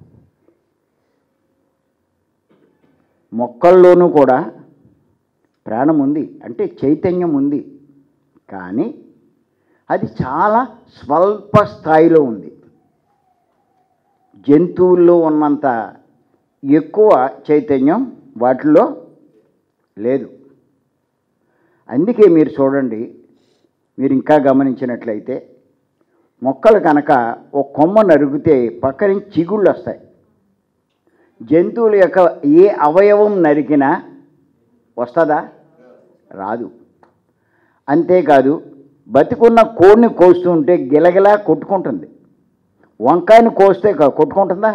Speaker 1: మొక్కల్లోనూ కూడా ప్రాణం ఉంది అంటే చైతన్యం ఉంది కానీ అది చాలా స్వల్ప స్థాయిలో ఉంది జంతువుల్లో ఉన్నంత ఎక్కువ చైతన్యం వాటిలో లేదు అందుకే మీరు చూడండి మీరు ఇంకా గమనించినట్లయితే మొక్కలు కనుక ఒక కొమ్మ నరిగితే పక్క నుంచి చిగుళ్ళు వస్తాయి జంతువుల యొక్క ఏ అవయవం నరికినా వస్తుందా రాదు అంతేకాదు బతికున్న కోడిని కోస్తుంటే గిలగిలా కొట్టుకుంటుంది వంకాయని కోస్తే క- కొట్టుకుంటుందా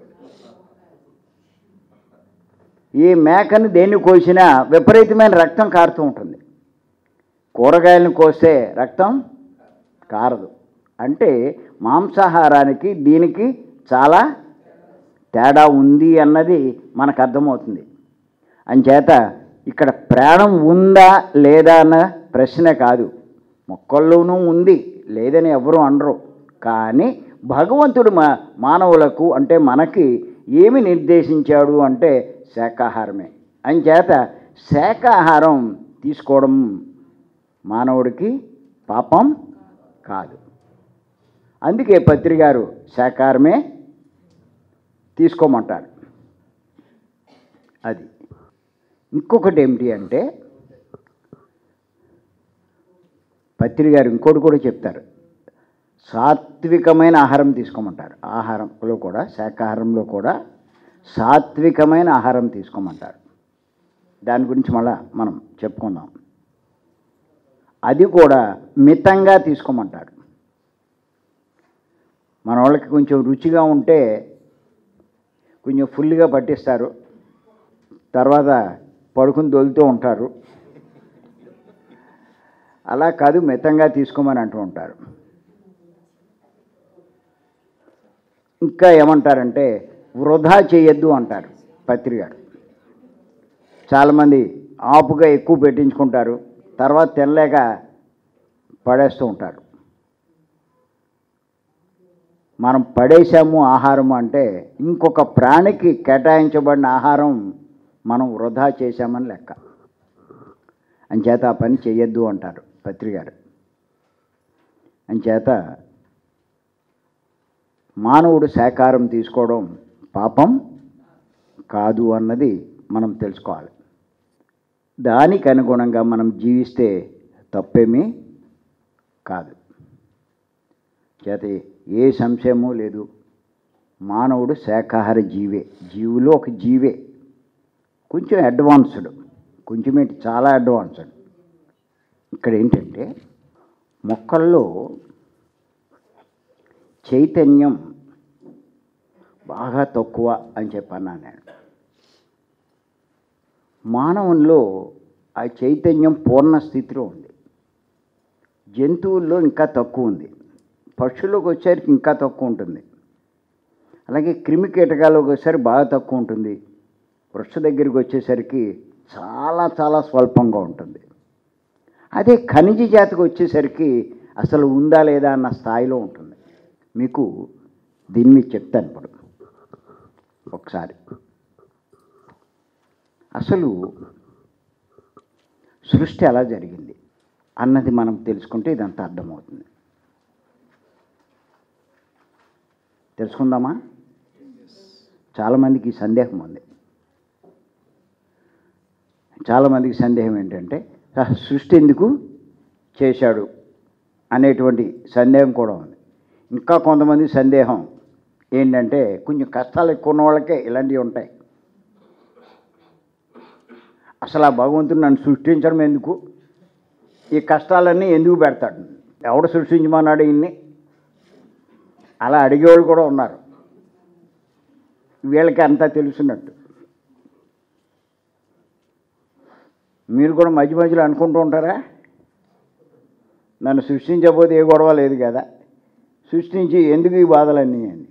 Speaker 1: ఈ మేకని దేన్ని కోసినా విపరీతమైన రక్తం కారుతూ ఉంటుంది కూరగాయలను కోస్తే రక్తం కారదు అంటే మాంసాహారానికి దీనికి చాలా తేడా ఉంది అన్నది మనకు అర్థమవుతుంది అంచేత ఇక్కడ ప్రాణం ఉందా లేదా అన్న ప్రశ్న కాదు మొక్కల్లోనూ ఉంది లేదని ఎవరు అనరు కానీ భగవంతుడు మా మానవులకు అంటే మనకి ఏమి నిర్దేశించాడు అంటే శాకాహారమే అంచేత శాకాహారం తీసుకోవడం మానవుడికి పాపం కాదు అందుకే పత్రి గారు శాకాహారమే తీసుకోమంటారు అది ఇంకొకటి ఏమిటి అంటే పత్రి గారు ఇంకోటి కూడా చెప్తారు సాత్వికమైన ఆహారం తీసుకోమంటారు ఆహారంలో కూడా శాకాహారంలో కూడా సాత్వికమైన ఆహారం తీసుకోమంటారు దాని గురించి మళ్ళా మనం చెప్పుకుందాం అది కూడా మితంగా తీసుకోమంటారు మన వాళ్ళకి కొంచెం రుచిగా ఉంటే కొంచెం ఫుల్గా పట్టిస్తారు తర్వాత పడుకుని దొలుతూ ఉంటారు అలా కాదు మితంగా తీసుకోమని అంటూ ఉంటారు ఇంకా ఏమంటారంటే వృధా చేయొద్దు అంటారు పత్రికారు చాలామంది ఆపుగా ఎక్కువ పెట్టించుకుంటారు తర్వాత తినలేక పడేస్తూ ఉంటారు మనం పడేసాము ఆహారం అంటే ఇంకొక ప్రాణికి కేటాయించబడిన ఆహారం మనం వృధా చేశామని లెక్క అంచేత ఆ పని చేయొద్దు అంటారు పత్రికారు అంచేత మానవుడు శాకాహారం తీసుకోవడం పాపం కాదు అన్నది మనం తెలుసుకోవాలి దానికి అనుగుణంగా మనం జీవిస్తే తప్పేమీ కాదు చేత ఏ సంశయము లేదు మానవుడు శాకాహార జీవే జీవులో ఒక జీవే కొంచెం అడ్వాన్స్డ్ కొంచెం ఏంటి చాలా అడ్వాన్స్డ్ ఇక్కడ ఏంటంటే మొక్కల్లో చైతన్యం బాగా తక్కువ అని చెప్పన్నాను నేను మానవుల్లో ఆ చైతన్యం పూర్ణ స్థితిలో ఉంది జంతువుల్లో ఇంకా తక్కువ ఉంది పక్షుల్లోకి వచ్చేసరికి ఇంకా తక్కువ ఉంటుంది అలాగే క్రిమి కీటకాలకు వచ్చేసరికి బాగా తక్కువ ఉంటుంది వృక్ష దగ్గరికి వచ్చేసరికి చాలా చాలా స్వల్పంగా ఉంటుంది అదే ఖనిజ జాతికి వచ్చేసరికి అసలు ఉందా లేదా అన్న స్థాయిలో ఉంటుంది మీకు దీన్ని మీకు చెప్తాను ఇప్పుడు ఒకసారి అసలు సృష్టి ఎలా జరిగింది అన్నది మనం తెలుసుకుంటే ఇదంతా అర్థమవుతుంది తెలుసుకుందామా చాలామందికి ఈ సందేహం ఉంది చాలామందికి సందేహం ఏంటంటే "ఆ, సృష్టి ఎందుకు చేశాడు అనేటువంటి సందేహం కూడా ఉంది ఇంకా కొంతమంది సందేహం ఏంటంటే కొంచెం కష్టాలు ఎక్కువ ఉన్న వాళ్ళకే ఇలాంటివి ఉంటాయి అసలు ఆ భగవంతుడు నన్ను సృష్టించడం ఎందుకు ఈ కష్టాలన్నీ ఎందుకు పెడతాడు ఎవడు సృష్టించమన్నాడు ఇన్ని అలా అడిగేవాళ్ళు కూడా ఉన్నారు వీళ్ళకి అంతా తెలుసున్నట్టు మీరు కూడా మధ్య మధ్యలో అనుకుంటూ ఉంటారా నన్ను సృష్టించకపోతే ఏ గొడవ లేదు కదా సృష్టించి ఎందుకు ఈ బాధలన్నీ అని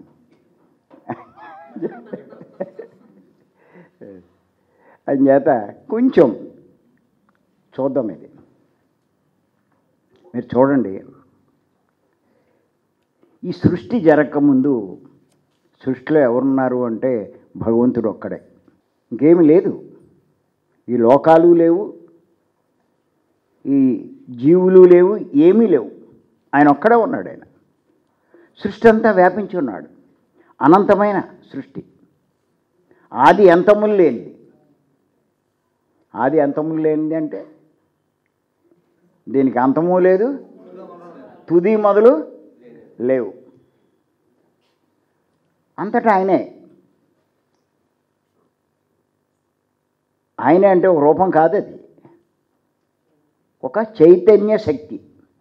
Speaker 1: అందుచేత కొంచెం చూద్దాం ఇది మీరు చూడండి ఈ సృష్టి జరగకముందు సృష్టిలో ఎవరున్నారు అంటే భగవంతుడు ఒక్కడే ఇంకేమి లేదు ఈ లోకాలు లేవు ఈ జీవులు లేవు ఏమీ లేవు ఆయన ఒక్కడే ఉన్నాడు ఆయన సృష్టి అంతా వ్యాపించి ఉన్నాడు అనంతమైన సృష్టి ఆది అంతములు లేనిది ఆది అంతములు లేనిది అంటే దీనికి అంతము లేదు తుది మొదలు లేవు అంతటా ఆయనే ఆయనే అంటే ఒక రూపం కాదు అది ఒక చైతన్య శక్తి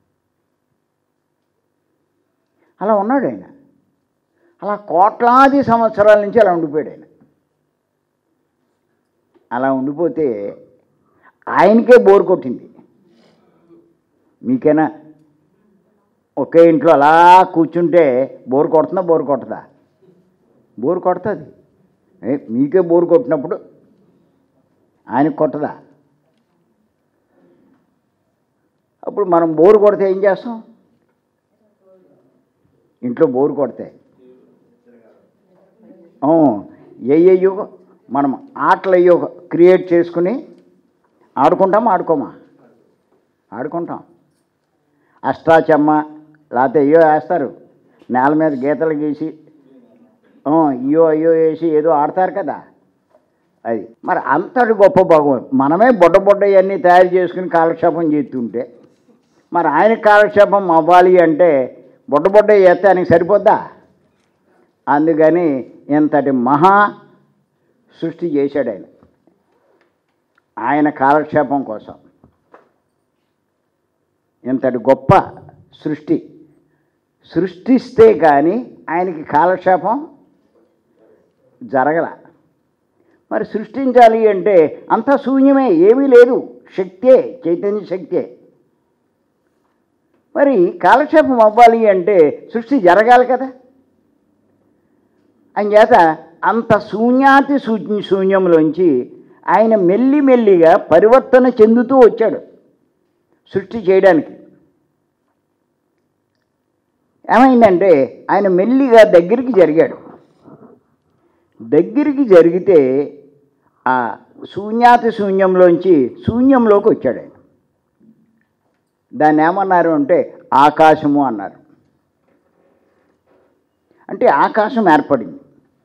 Speaker 1: అలా ఉన్నాడు ఆయన అలా కోట్లాది సంవత్సరాల నుంచి అలా ఉండిపోయాడు ఆయన అలా ఉండిపోతే ఆయనకే బోర్ కొట్టింది మీకైనా ఒకే ఇంట్లో అలా కూర్చుంటే బోర్ కొడుతుందా బోర్ కొట్టదా బోర్ కొడుతుంది ఏ మీకే బోర్ కొట్టినప్పుడు ఆయనకు కొట్టదా అప్పుడు మనం బోరు కొడితే ఏం చేస్తాం ఇంట్లో బోరు కొడితే ఏయ్యో మనం ఆటలు అయ్యో క్రియేట్ చేసుకుని ఆడుకుంటామా ఆడుకోమా ఆడుకుంటాం అష్టాచమ్మ లేకపోతే అయ్యో వేస్తారు నేల మీద గీతలు గీసి ఆ, అయ్యో అయ్యో వేసి ఏదో ఆడతారు కదా అది మరి అంతటి గొప్ప భగవాన్ మనమే బుడ్డ బుడ్డ ఇవన్నీ తయారు చేసుకుని కాలక్షేపం చేస్తుంటే మరి ఆయన కాలక్షేపం అవ్వాలి అంటే బుడ్డ బుడ్డ చేస్తే ఆయనకి సరిపోద్దా అందుకని ఇంతటి మహా సృష్టి చేశాడు ఆయన ఆయన కాలక్షేపం కోసం ఇంతటి గొప్ప సృష్టి సృష్టిస్తే కానీ ఆయనకి కాలక్షేపం జరగల మరి సృష్టించాలి అంటే అంతా శూన్యమే ఏమీ లేదు శక్తే చైతన్య శక్తే మరి కాలక్షేపం అవ్వాలి అంటే సృష్టి జరగాలి కదా అంచేత అంత శూన్యాతి శూన్య శూన్యంలోంచి ఆయన మెల్లి మెల్లిగా పరివర్తన చెందుతూ వచ్చాడు సృష్టి చేయడానికి ఏమైందంటే ఆయన మెల్లిగా దగ్గరికి జరిగాడు దగ్గరికి జరిగితే ఆ శూన్యాతి శూన్యంలోంచి శూన్యంలోకి వచ్చాడు ఆయన దాన్ని ఏమన్నారు అంటే ఆకాశము అన్నారు అంటే ఆకాశం ఏర్పడింది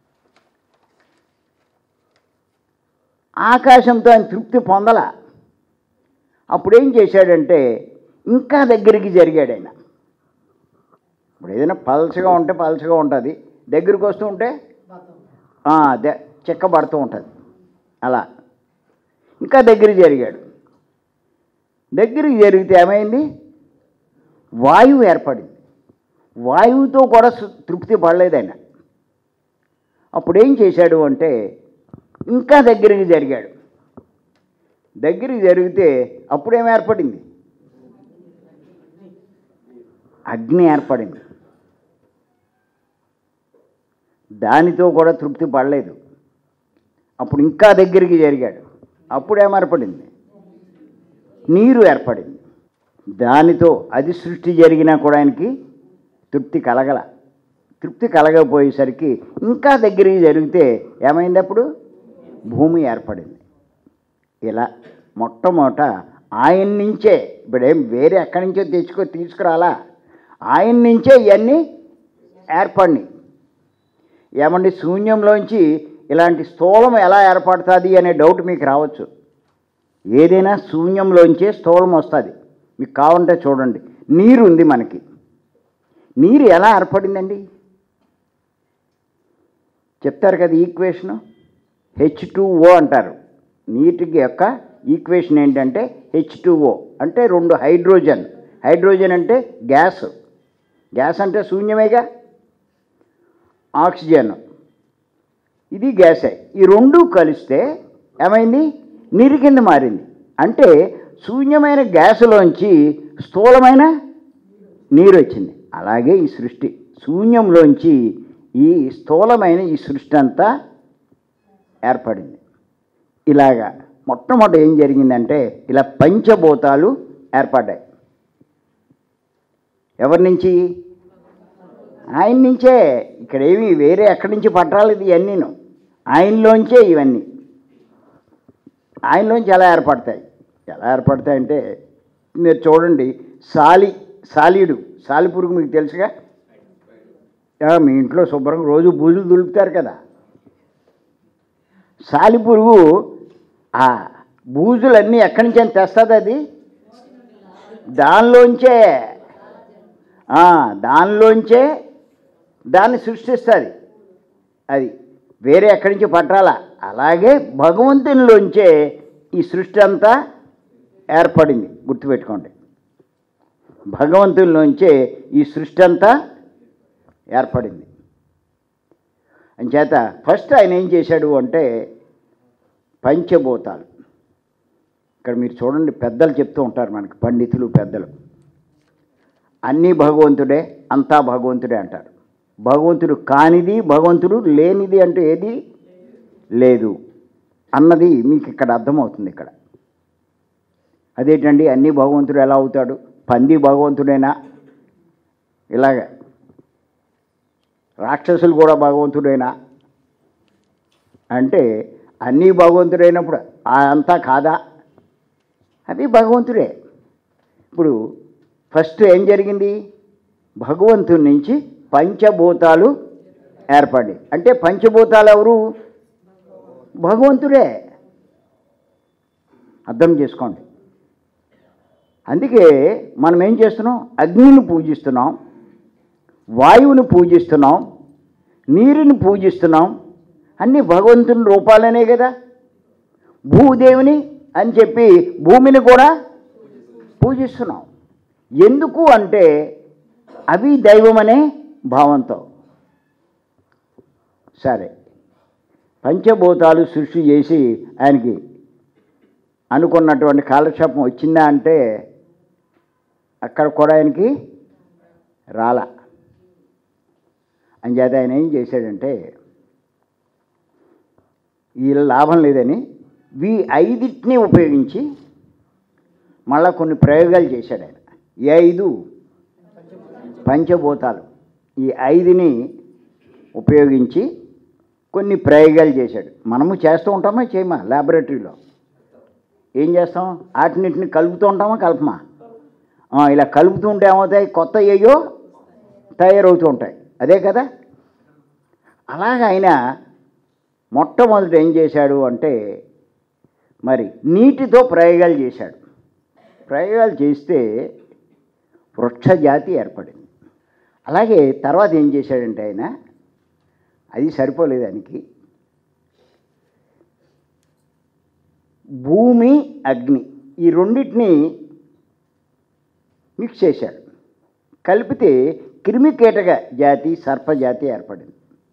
Speaker 1: ఆకాశంతో ఆయన తృప్తి పొందల అప్పుడేం చేశాడంటే ఇంకా దగ్గరికి జరిగాడు ఆయన ఇప్పుడు ఏదైనా పల్చగా ఉంటే పల్చగా ఉంటుంది దగ్గరికి వస్తూ ఉంటే ఆ, ద- చిక్కబడుతూ ఉంటుంది అలా ఇంకా దగ్గరికి జరిగాడు దగ్గరికి జరిగితే ఏమైంది వాయువు ఏర్పడింది వాయువుతో కూడా సు- తృప్తి పడలేదు ఆయన అప్పుడు ఏం చేశాడు అంటే ఇంకా దగ్గరికి జరిగాడు దగ్గరికి జరిగితే అప్పుడేం ఏర్పడింది అగ్ని ఏర్పడింది దానితో కూడా తృప్తి పడలేదు అప్పుడు ఇంకా దగ్గరికి జరిగాడు అప్పుడు ఏం ఏర్పడింది నీరు ఏర్పడింది దానితో అది సృష్టి జరిగినా కూడా ఆయనకి తృప్తి కలగల తృప్తి కలగపోయేసరికి ఇంకా దగ్గరికి జరిగితే ఏమైంది అప్పుడు భూమి ఏర్పడింది ఇలా మొట్టమొదట ఆయన నుంచే ఇప్పుడేం వేరే ఎక్కడి నుంచో తెచ్చుకో తీసుకురాలా ఆయన నుంచే ఇవన్నీ ఏర్పడినాయి ఏమండి శూన్యంలోంచి ఇలాంటి స్థూలం ఎలా ఏర్పడుతుంది అనే డౌట్ మీకు రావచ్చు ఏదైనా శూన్యంలోంచే స్థూలం వస్తుంది మీకు కావాలంటే చూడండి నీరు ఉంది మనకి నీరు ఎలా ఏర్పడిందండి చెప్తారు కదా ఈక్వేషను హెచ్ ఓ అంటారు నీటికి యొక్క ఈక్వేషన్ ఏంటంటే హెచ్ ఓ అంటే రెండు హైడ్రోజన్ హైడ్రోజన్ అంటే గ్యాస్ గ్యాస్ అంటే శూన్యమేగా ఆక్సిజన్ ఇది గ్యాసే ఈ రెండు కలిస్తే ఏమైంది నీరు కింద మారింది అంటే శూన్యమైన గ్యాసులోంచి స్థూలమైన నీరు వచ్చింది అలాగే ఈ సృష్టి శూన్యంలోంచి ఈ స్థూలమైన ఈ సృష్టి అంతా ఏర్పడింది ఇలాగా మొట్టమొదట ఏం జరిగిందంటే ఇలా పంచభూతాలు ఏర్పడ్డాయి ఎవరి నుంచి ఆయన నుంచే ఇక్కడ ఏమి వేరే ఎక్కడి నుంచి పట్టాలి ఇవన్నీను ఆయనలోంచే ఇవన్నీ ఆయనలోంచి ఎలా ఏర్పడతాయి ఎలా ఏర్పడతాయంటే మీరు చూడండి సాలి సాలీడు సాలి పురుగు మీకు తెలుసుగా ఆ, మీ ఇంట్లో శుభ్రంగా రోజు బూజులు దులుపుతారు కదా సాలి పురుగు ఆ బూజులన్నీ ఎక్కడి నుంచి అని తెస్తుంది అది దానిలోంచే ఆ, దానిలోంచే దాన్ని సృష్టిస్తుంది అది వేరే ఎక్కడి నుంచి పట్టాలా అలాగే భగవంతునిలోంచే ఈ సృష్టి అంతా ఏర్పడింది గుర్తుపెట్టుకోండి భగవంతునిలోంచే ఈ సృష్టి అంతా ఏర్పడింది అంచేత ఫస్ట్ ఆయన ఏం చేశాడు అంటే పంచభూతాలు ఇక్కడ మీరు చూడండి పెద్దలు చెప్తూ ఉంటారు మనకి పండితులు పెద్దలు అన్నీ భగవంతుడే అంతా భగవంతుడే అంటారు భగవంతుడు కానిది భగవంతుడు లేనిది అంటే ఏది లేదు అన్నది మీకు ఇక్కడ అర్థమవుతుంది ఇక్కడ అదేంటండి అన్నీ భగవంతుడు ఎలా అవుతాడు పంది భగవంతుడేనా ఇలాగ రాక్షసులు కూడా భగవంతుడేనా అంటే అన్నీ భగవంతుడైనప్పుడు ఆ అంతా కాదా అవి భగవంతుడే ఇప్పుడు ఫస్ట్ ఏం జరిగింది భగవంతుని నుంచి పంచభూతాలు ఏర్పడి అంటే పంచభూతాలు ఎవరు భగవంతుడే అర్థం చేసుకోండి అందుకే మనం ఏం చేస్తున్నాం అగ్నిని పూజిస్తున్నాం వాయువుని పూజిస్తున్నాం నీరుని పూజిస్తున్నాం అన్నీ భగవంతుని రూపాలనే కదా భూదేవిని అని చెప్పి భూమిని కూడా పూజిస్తున్నాం ఎందుకు అంటే అవి దైవం అనే భావంతో సరే పంచభూతాలు సృష్టి చేసి ఆయనకి అనుకున్నటువంటి కాలక్షేపం వచ్చిందా అంటే అక్కడ కూడా ఆయనకి రాల అంచేత ఆయన ఏం చేశాడంటే వీళ్ళ లాభం లేదని వీ ఐదిటిని ఉపయోగించి మళ్ళా కొన్ని ప్రయోగాలు చేశాడు ఆయన ఈ ఐదు పంచభూతాలు ఈ ఐదుని ఉపయోగించి కొన్ని ప్రయోగాలు చేశాడు మనము చేస్తూ ఉంటామా చేయమా ల్యాబొరేటరీలో ఏం చేస్తాం వాటినిటిని కలుపుతూ ఉంటామా కలపమా ఆ, ఇలా కలుపుతూ ఉంటే ఏమవుతాయి కొత్త ఏయో తయారవుతూ ఉంటాయి అదే కదా అలాగ ఆయన మొట్టమొదట ఏం చేశాడు అంటే మరి నీటితో ప్రయోగాలు చేశాడు ప్రయోగాలు చేస్తే వృక్ష జాతి ఏర్పడింది అలాగే తర్వాత ఏం చేశాడంటే ఆయన అది సరిపోలేదు ఆయనకి భూమి అగ్ని ఈ రెండింటిని మిక్స్ చేశాడు కలిపితే క్రిమికీటక జాతి సర్పజాతి ఏర్పడింది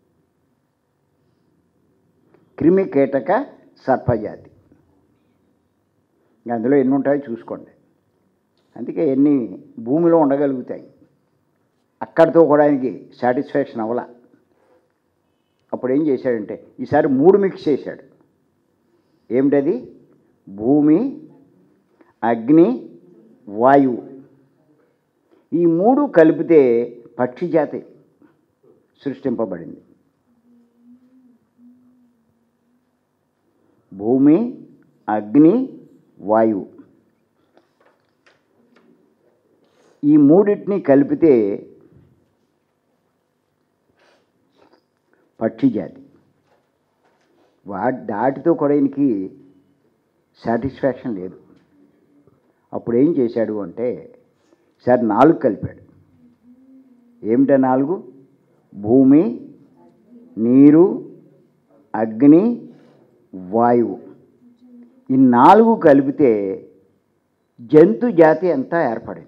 Speaker 1: క్రిమికీటక సర్పజాతి ఇంకా అందులో ఎన్ని ఉంటాయో చూసుకోండి అందుకే ఎన్ని భూమిలో ఉండగలుగుతాయి అక్కడితో కూడా ఆయనకి సాటిస్ఫాక్షన్ అవ్వాల అప్పుడు ఏం చేశాడంటే ఈసారి మూడు మిక్స్ చేశాడు ఏమిటది భూమి అగ్ని వాయువు ఈ మూడు కలిపితే పక్షి జాతి సృష్టింపబడింది భూమి అగ్ని వాయువు ఈ మూడింటిని కలిపితే పక్షి జాతి వాటి దాటితో కూడా ఈయనకి సాటిస్ఫాక్షన్ లేదు అప్పుడు ఏం చేశాడు అంటే సార్ నాలుగు కలిపాడు ఏమిటా నాలుగు భూమి నీరు అగ్ని వాయువు ఈ నాలుగు కలిపితే జంతు జాతి అంతా ఏర్పడింది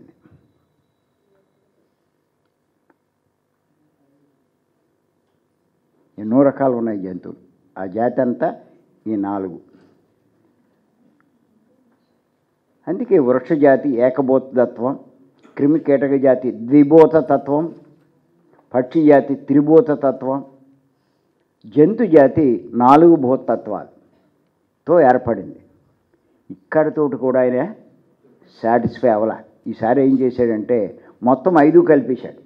Speaker 1: ఎన్నో రకాలు ఉన్నాయి జంతువులు ఆ జాతి అంతా ఈ నాలుగు అందుకే వృక్ష జాతి ఏకభూత తత్వం క్రిమి కీటక జాతి ద్విభూత తత్వం పక్షి జాతి త్రిభూత తత్వం జంతు జాతి నాలుగు భూత తత్వాలతో ఏర్పడింది ఇక్కడితోటి కూడా ఆయన సాటిస్ఫై అవ్వాల ఈసారి ఏం చేశాడంటే మొత్తం ఐదు కలిపేశాడు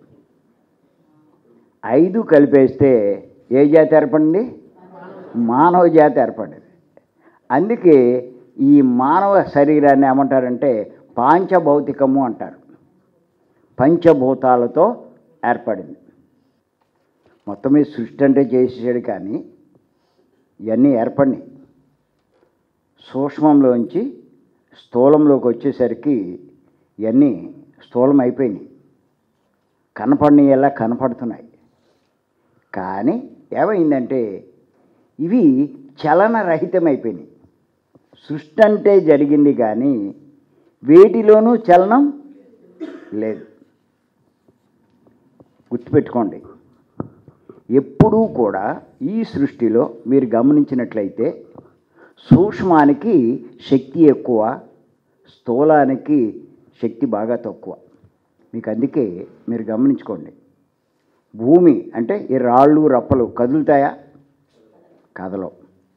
Speaker 1: ఐదు కలిపేస్తే ఏ జాతి ఏర్పడింది మానవ జాతి ఏర్పడింది అందుకే ఈ మానవ శరీరాన్ని ఏమంటారంటే పాంచభౌతికము అంటారు పంచభూతాలతో ఏర్పడింది మొత్తం మీద సృష్టి అంటే చేసేసాడు కానీ ఇవన్నీ ఏర్పడినాయి సూక్ష్మంలోంచి స్థూలంలోకి వచ్చేసరికి ఇవన్నీ స్థూలం అయిపోయినాయి కనపడినవి ఎలా కనపడుతున్నాయి కానీ ఏమైందంటే ఇవి చలనరహితమైపోయినాయి సృష్టి అంటే జరిగింది కానీ వేటిలోనూ చలనం లేదు గుర్తుపెట్టుకోండి ఎప్పుడూ కూడా ఈ సృష్టిలో మీరు గమనించినట్లయితే సూక్ష్మానికి శక్తి ఎక్కువ స్థూలానికి శక్తి బాగా తక్కువ మీకు అందుకే మీరు గమనించుకోండి భూమి అంటే ఈ రాళ్ళు రప్పలు కదులుతాయా కదలవు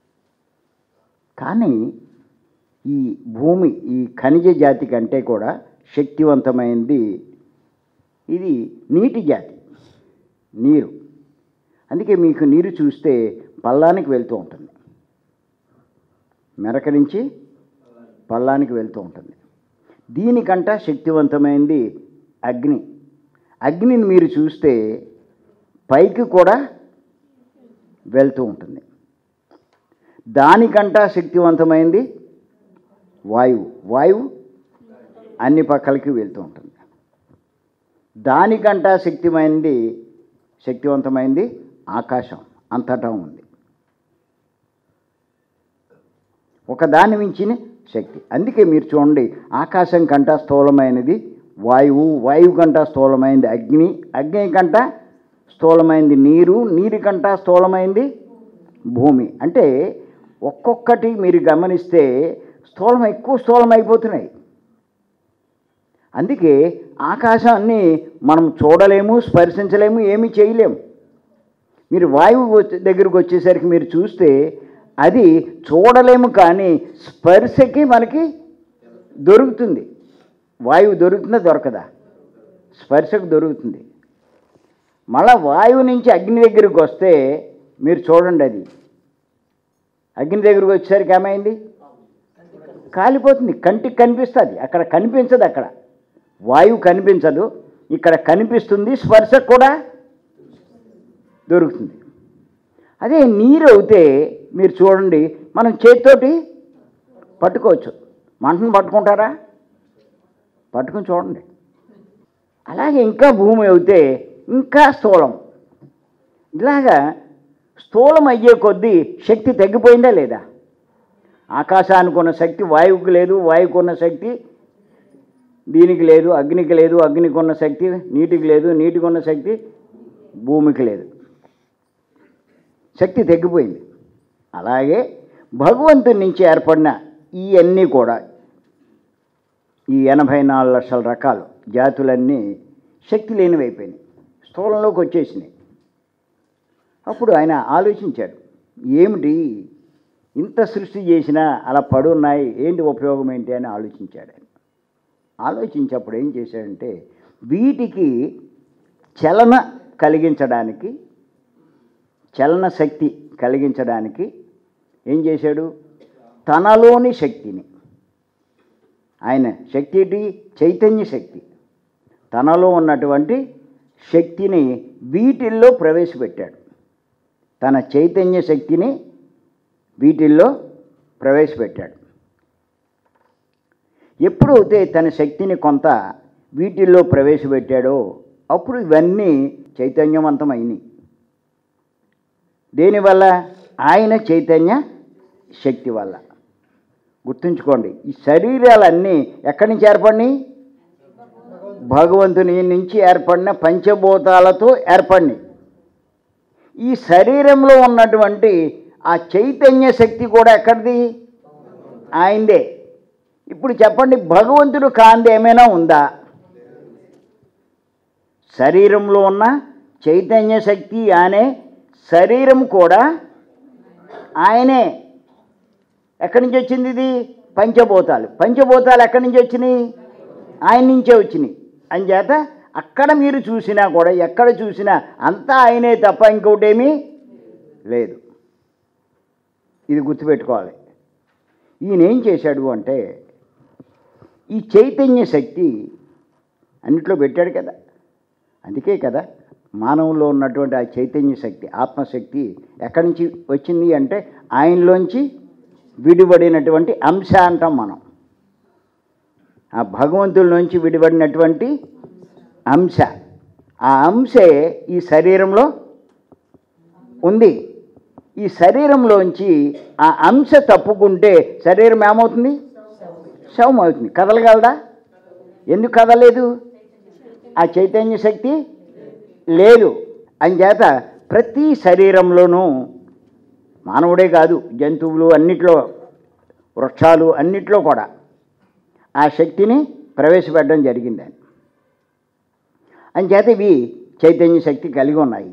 Speaker 1: కానీ ఈ భూమి ఈ ఖనిజ జాతి కంటే కూడా శక్తివంతమైనది ఇది నీటి జాతి నీరు అందుకే మీకు నీరు చూస్తే పల్లానికి వెళ్తూ ఉంటుంది మెరక నుంచి పల్లానికి వెళ్తూ ఉంటుంది దీనికంట శక్తివంతమైనది అగ్ని అగ్నిని మీరు చూస్తే పైకి కూడా వెళ్తూ ఉంటుంది దానికంటా శక్తివంతమైంది వాయువు వాయువు అన్ని పక్కలకి వెళ్తూ ఉంటుంది దానికంటా శక్తిమైంది శక్తివంతమైంది ఆకాశం అంతటా ఉంది ఒకదాని మించిన శక్తి అందుకే మీరు చూడండి ఆకాశం కంట స్థూలమైనది వాయువు వాయువు కంట స్థూలమైంది అగ్ని అగ్ని కంట స్థూలమైంది నీరు నీరు కంట స్థూలమైంది భూమి అంటే ఒక్కొక్కటి మీరు గమనిస్తే స్థూలం ఎక్కువ స్థూలం అయిపోతున్నాయి అందుకే ఆకాశాన్ని మనం చూడలేము స్పర్శించలేము ఏమీ చేయలేము మీరు వాయువు వచ్చే- దగ్గరికి వచ్చేసరికి మీరు చూస్తే అది చూడలేము కానీ స్పర్శకి మనకి దొరుకుతుంది వాయువు దొరుకుతుందా దొరకదా స్పర్శకు దొరుకుతుంది మళ్ళా వాయువు నుంచి అగ్ని దగ్గరికి వస్తే మీరు చూడండి అది అగ్ని దగ్గరికి వచ్చేసరికి ఏమైంది కాలిపోతుంది కంటికి కనిపిస్తుంది అక్కడ కనిపించదు అక్కడ వాయువు కనిపించదు ఇక్కడ కనిపిస్తుంది స్పర్శ కూడా దొరుకుతుంది అదే నీరు అయితే మీరు చూడండి మనం చేతితోటి పట్టుకోవచ్చు మంటను పట్టుకుంటారా పట్టుకుని చూడండి అలాగే ఇంకా భూమి అయితే ఇంకా స్థూలం ఇలాగా స్థూలం అయ్యే కొద్దీ శక్తి తగ్గిపోయిందా లేదా ఆకాశానికి ఉన్న శక్తి వాయువుకి లేదు వాయువుకు ఉన్న శక్తి దీనికి లేదు అగ్నికి లేదు అగ్నికి ఉన్న శక్తి నీటికి లేదు నీటికి ఉన్న శక్తి భూమికి లేదు శక్తి తగ్గిపోయింది అలాగే భగవంతుని నుంచి ఏర్పడిన ఇవన్నీ కూడా ఈ ఎనభై నాలుగు లక్షల రకాలు జాతులన్నీ శక్తి లేనివైపోయినాయి స్థూలంలోకి వచ్చేసినాయి అప్పుడు ఆయన ఆలోచించాడు ఏమిటి ఇంత సృష్టి చేసినా అలా పడున్నాయి ఏంటి ఉపయోగం ఏంటి అని ఆలోచించాడు ఆయన ఆలోచించప్పుడు ఏం చేశాడంటే వీటికి చలన కలిగించడానికి చలన శక్తి కలిగించడానికి ఏం చేశాడు తనలోని శక్తిని ఆయన శక్తి ఏంటి చైతన్య శక్తి తనలో ఉన్నటువంటి శక్తిని వీటిల్లో ప్రవేశపెట్టాడు తన చైతన్య శక్తిని వీటిల్లో ప్రవేశపెట్టాడు ఎప్పుడైతే తన శక్తిని కొంత వీటిల్లో ప్రవేశపెట్టాడో అప్పుడు ఇవన్నీ చైతన్యవంతమైనవి దేనివల్ల ఆయన చైతన్య శక్తి వల్ల గుర్తుంచుకోండి ఈ శరీరాలన్నీ ఎక్కడి నుంచి ఏర్పడినాయి భగవంతుని నుంచి ఏర్పడిన పంచభూతాలతో ఏర్పడినాయి ఈ శరీరంలో ఉన్నటువంటి ఆ చైతన్య శక్తి కూడా ఎక్కడిది ఆయనదే ఇప్పుడు చెప్పండి భగవంతుడు కాంది ఏమైనా ఉందా శరీరంలో ఉన్న చైతన్య శక్తి అనే శరీరం కూడా ఆయనే ఎక్కడి నుంచి వచ్చింది ఇది పంచభూతాలు పంచభూతాలు ఎక్కడి నుంచి వచ్చినాయి ఆయన నుంచే వచ్చినాయి అంచేత అక్కడ మీరు చూసినా కూడా ఎక్కడ చూసినా అంతా ఆయనే తప్ప ఇంకోటేమీ లేదు ఇది గుర్తుపెట్టుకోవాలి ఈయన ఏం చేశాడు అంటే ఈ చైతన్య శక్తి అన్నిట్లో పెట్టాడు కదా అందుకే కదా మానవుల్లో ఉన్నటువంటి ఆ చైతన్య శక్తి ఆత్మశక్తి ఎక్కడి నుంచి వచ్చింది అంటే ఆయనలోంచి విడిపడినటువంటి అంశ అంటాం మనం ఆ భగవంతుల నుంచి విడిపడినటువంటి అంశ ఆ అంశే ఈ శరీరంలో ఉంది ఈ శరీరంలోంచి ఆ అంశ తప్పుకుంటే శరీరం ఏమవుతుంది శవం అవుతుంది కదలగలదా ఎందుకు కదలేదు ఆ చైతన్య శక్తి లేదు అంచేత ప్రతి శరీరంలోనూ మానవుడే కాదు జంతువులు అన్నిట్లో వృక్షాలు అన్నిట్లో కూడా ఆ శక్తిని ప్రవేశపెట్టడం జరిగిందని అంచేత ఇవి చైతన్య శక్తి కలిగి ఉన్నాయి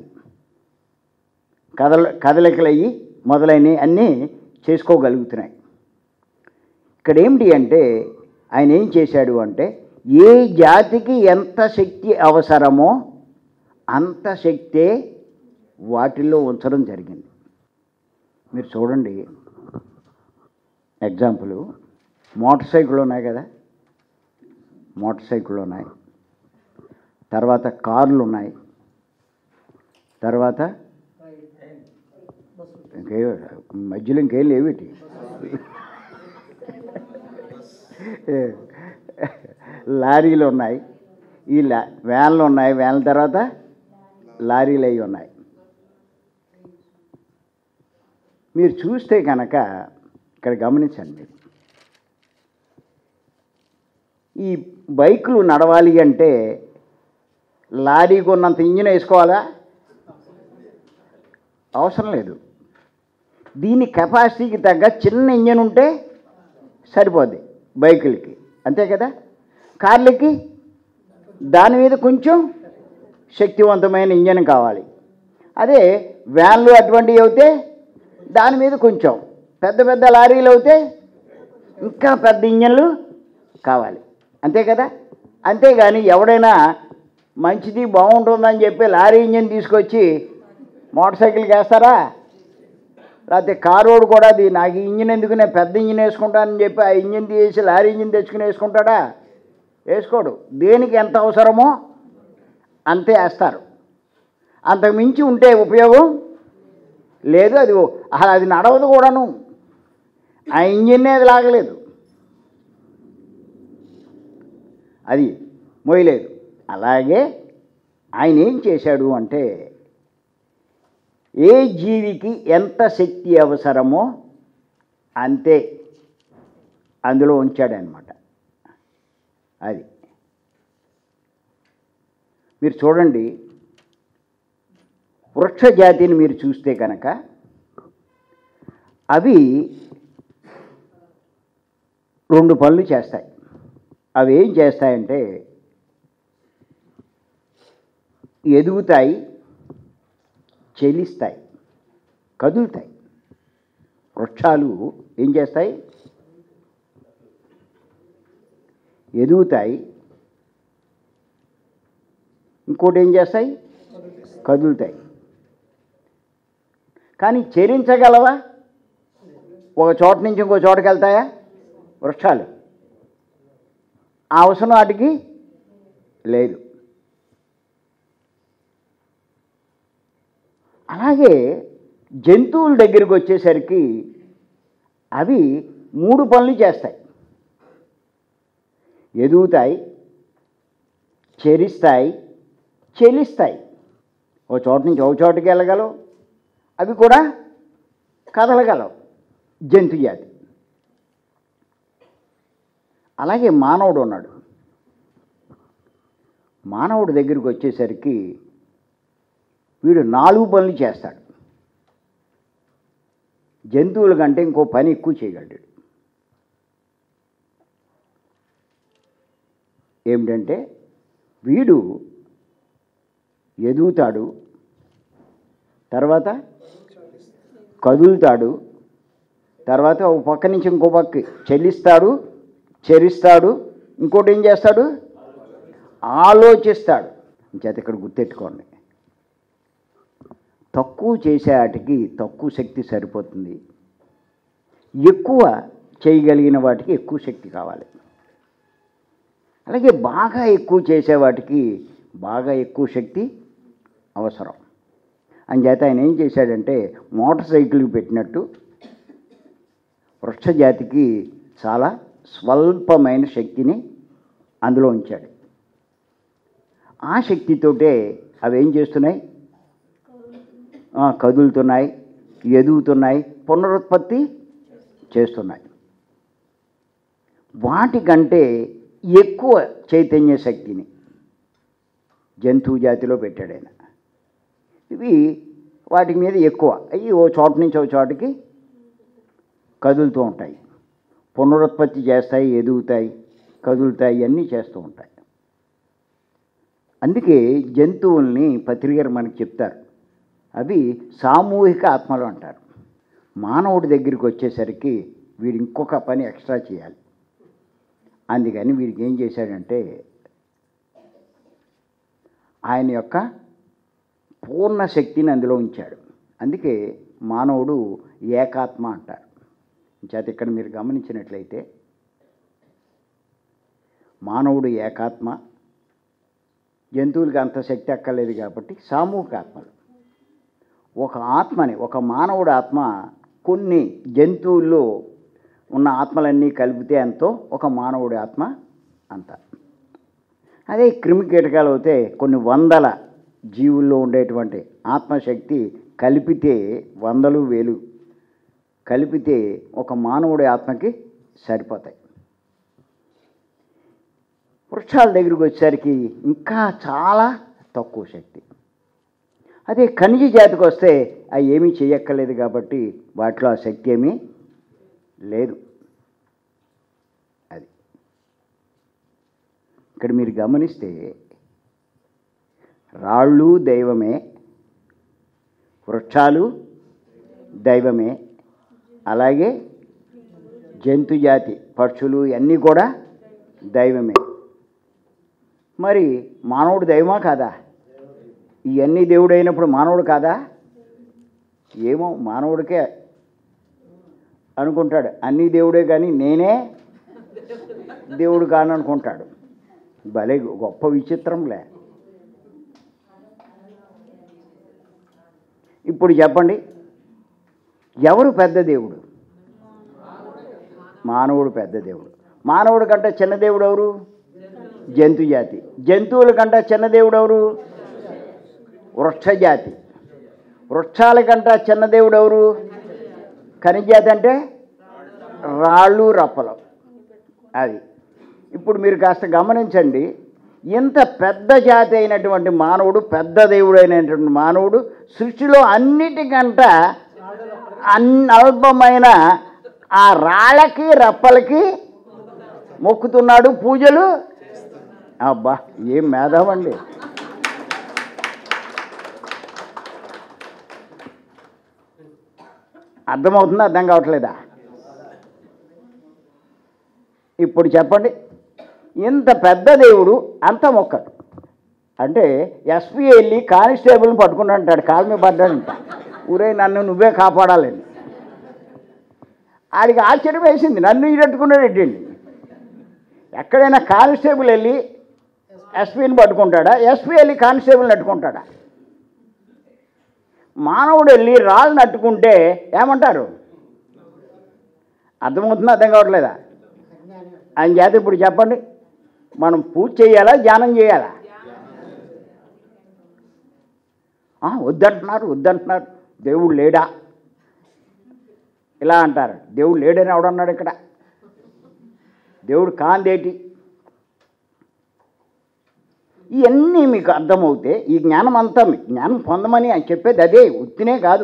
Speaker 1: కదల కదలికలయ్యి మొదలైనవి అన్నీ చేసుకోగలుగుతున్నాయి ఇక్కడ ఏమిటి అంటే ఆయన ఏం చేశాడు అంటే ఏ జాతికి ఎంత శక్తి అవసరమో అంత శక్తే వాటిల్లో ఉంచడం జరిగింది మీరు చూడండి ఎగ్జాంపుల్ మోటార్ సైకిల్ ఉన్నాయి కదా మోటార్ సైకిల్ ఉన్నాయి తర్వాత కార్లు ఉన్నాయి తర్వాత ఇంకే మధ్యలో ఇంకేం లేవిటి లారీలు ఉన్నాయి ఈ లా వ్యాన్లు ఉన్నాయి వ్యాన్ల తర్వాత లారీలు అవి ఉన్నాయి మీరు చూస్తే కనుక ఇక్కడ గమనించండి మీరు ఈ బైకులు నడవాలి అంటే లారీకి ఉన్నంత ఇంజిన్ వేసుకోవాలా అవసరం లేదు దీని కెపాసిటీకి తగ్గ చిన్న ఇంజిన్ ఉంటే సరిపోద్ది బైకులకి అంతే కదా కార్లకి దాని మీద కొంచెం శక్తివంతమైన ఇంజన్ కావాలి అదే వ్యాన్లు అటువంటివి అయితే దాని మీద కొంచెం పెద్ద పెద్ద లారీలు అయితే ఇంకా పెద్ద ఇంజన్లు కావాలి అంతే కదా అంతేగాని ఎవడైనా మంచిది బాగుంటుందని చెప్పి లారీ ఇంజన్ తీసుకొచ్చి మోటార్ సైకిల్కి వేస్తారా లేకపోతే కారోడు కూడా అది నాకు ఈ ఇంజిన్ ఎందుకు నేను పెద్ద ఇంజిన్ వేసుకుంటానని చెప్పి ఆ ఇంజిన్ తీసి లారీ ఇంజిన్ తెచ్చుకుని వేసుకుంటాడా వేసుకోడు దేనికి ఎంత అవసరమో అంతే వేస్తారు అంతకు మించి ఉంటే ఉపయోగం లేదు అది అసలు అది నడవదు కూడాను ఆ ఇంజిన్నే అది లాగలేదు అది మోయలేదు అలాగే ఆయన ఏం చేశాడు అంటే ఏ జీవికి ఎంత శక్తి అవసరమో అంతే అందులో ఉంచాడనమాట అది మీరు చూడండి వృక్ష జాతిని మీరు చూస్తే కనుక అవి రెండు పనులు చేస్తాయి అవి ఏం చేస్తాయంటే ఎదుగుతాయి చెలిస్తాయి కదులుతాయి వృక్షాలు ఏం చేస్తాయి ఎదుగుతాయి ఇంకోటి ఏం చేస్తాయి కదులుతాయి కానీ చెరించగలవా ఒక చోట నుంచి ఇంకో చోటకి వెళ్తాయా వృక్షాలు ఆ అవసరం వాటికి లేదు అలాగే జంతువుల దగ్గరికి వచ్చేసరికి అవి మూడు పనులు చేస్తాయి ఎదుగుతాయి చెరిస్తాయి చెలిస్తాయి ఓ చోట నుంచి ఒక చోటుకి వెళ్ళగలవు అవి కూడా కదలగలవు జంతు జాతి అలాగే మానవుడు ఉన్నాడు మానవుడి దగ్గరికి వచ్చేసరికి వీడు నాలుగు పనులు చేస్తాడు జంతువుల కంటే ఇంకో పని ఎక్కువ చేయగలడు ఏమిటంటే వీడు ఎదుగుతాడు తర్వాత కదులుతాడు తర్వాత ఒక పక్క నుంచి ఇంకో పక్క చెల్లిస్తాడు చెరిస్తాడు ఇంకోటి ఏం చేస్తాడు ఆలోచిస్తాడు చేత ఇక్కడ గుర్తెట్టుకోండి తక్కువ చేసే వాటికి తక్కువ శక్తి సరిపోతుంది ఎక్కువ చేయగలిగిన వాటికి ఎక్కువ శక్తి కావాలి అలాగే బాగా ఎక్కువ చేసే వాటికి బాగా ఎక్కువ శక్తి అవసరం అంచేత ఆయన ఏం చేశాడంటే మోటార్ సైకిల్కి పెట్టినట్టు వృక్ష జాతికి చాలా స్వల్పమైన శక్తిని అందులో ఉంచాడు ఆ శక్తితోటే అవి ఏం చేస్తున్నాయి ఆ, కదులుతున్నాయి ఎదుగుతున్నాయి పునరుత్పత్తి చేస్తున్నాయి వాటికంటే ఎక్కువ చైతన్య శక్తిని జంతువు జాతిలో పెట్టాడు ఆయన ఇవి వాటి మీద ఎక్కువ అవి ఓ చోట నుంచి ఓ చోటకి కదులుతూ ఉంటాయి పునరుత్పత్తి చేస్తాయి ఎదుగుతాయి కదులుతాయి అన్నీ చేస్తూ ఉంటాయి అందుకే జంతువుల్ని పత్రికలు మనకి చెప్తారు అవి సామూహిక ఆత్మలు అంటారు మానవుడి దగ్గరికి వచ్చేసరికి వీడు ఇంకొక పని ఎక్స్ట్రా చేయాలి అందుకని వీడికి ఏం చేశాడంటే ఆయన యొక్క పూర్ణ శక్తిని అందులో ఉంచాడు అందుకే మానవుడు ఏకాత్మ అంటారు చేత ఇక్కడ మీరు జంతువులకి అంత శక్తి అక్కర్లేదు కాబట్టి సామూహిక ఆత్మలు ఒక ఆత్మని ఒక మానవుడి ఆత్మ కొన్ని జంతువుల్లో ఉన్న ఆత్మలన్నీ కలిపితే ఎంతో ఒక మానవుడి ఆత్మ అంత అదే క్రిమి కీటకాలు అయితే కొన్ని వందల జీవుల్లో ఉండేటువంటి ఆత్మశక్తి కలిపితే వందలు వేలు కలిపితే ఒక మానవుడి ఆత్మకి సరిపోతాయి వృక్షాల దగ్గరికి వచ్చేసరికి ఇంకా చాలా తక్కువ శక్తి అదే ఖనిజ జాతికి వస్తే అవి ఏమీ చేయక్కర్లేదు కాబట్టి వాటిలో ఆ శక్తి ఏమీ లేదు అది ఇక్కడ మీరు గమనిస్తే రాళ్ళు దైవమే వృక్షాలు దైవమే అలాగే జంతు జాతి పక్షులు ఇవన్నీ కూడా దైవమే మరి మానవుడు దైవమా కాదా ఇవన్నీ దేవుడు అయినప్పుడు మానవుడు కాదా ఏమో మానవుడికే అనుకుంటాడు అన్నీ దేవుడే కానీ నేనే దేవుడు కాను అనుకుంటాడు భలే గొప్ప విచిత్రంలే ఇప్పుడు చెప్పండి ఎవరు పెద్ద దేవుడు మానవుడు పెద్ద దేవుడు మానవుడి కంటే చిన్న దేవుడు ఎవరు జంతు జాతి జంతువుల కంటే చిన్న దేవుడు ఎవరు వృక్ష జాతి వృక్షాల కంటే చిన్న దేవుడు ఎవరు ఖనిజాతి అంటే రాళ్ళు రప్పలు అది ఇప్పుడు మీరు కాస్త గమనించండి ఇంత పెద్ద జాతి అయినటువంటి మానవుడు పెద్ద దేవుడు అయినటువంటి మానవుడు సృష్టిలో అన్నిటికంట అన్ అల్పమైన ఆ రాళ్ళకి రప్పలకి మొక్కుతున్నాడు పూజలు అబ్బా ఏం మేధావండి అర్థమవుతుందా అర్థం కావట్లేదా ఇప్పుడు చెప్పండి ఇంత పెద్ద దేవుడు అంత మొక్కడు అంటే ఎస్పీ వెళ్ళి కానిస్టేబుల్ని పట్టుకుని అంటాడు కాలు మీద పడ్డాడంట ఊరే నన్ను నువ్వే కాపాడాలని ఆడికి ఆశ్చర్యం వేసింది నన్ను ఈడట్టుకున్నాడు ఏంటండి ఎక్కడైనా కానిస్టేబుల్ వెళ్ళి ఎస్పీని పట్టుకుంటాడా ఎస్పీ వెళ్ళి కానిస్టేబుల్ని అట్టుకుంటాడా మానవుడు వెళ్ళి రాళ్ళు నట్టుకుంటే ఏమంటారు అర్థమవుతుందా అర్థం కావట్లేదా ఆయన చేత ఇప్పుడు చెప్పండి మనం పూజ చేయాలా ధ్యానం చేయాలా ఆ, వద్దంటున్నారు వద్దంటున్నారు దేవుడు లేడా ఇలా అంటారు దేవుడు లేడని ఎవడన్నాడు ఇక్కడ దేవుడు కాందేటి ఇవన్నీ మీకు అర్థమవుతే ఈ జ్ఞానం అంతా మీ- జ్ఞానం పొందమని ఆయన చెప్పేది అదే ఉత్తినే కాదు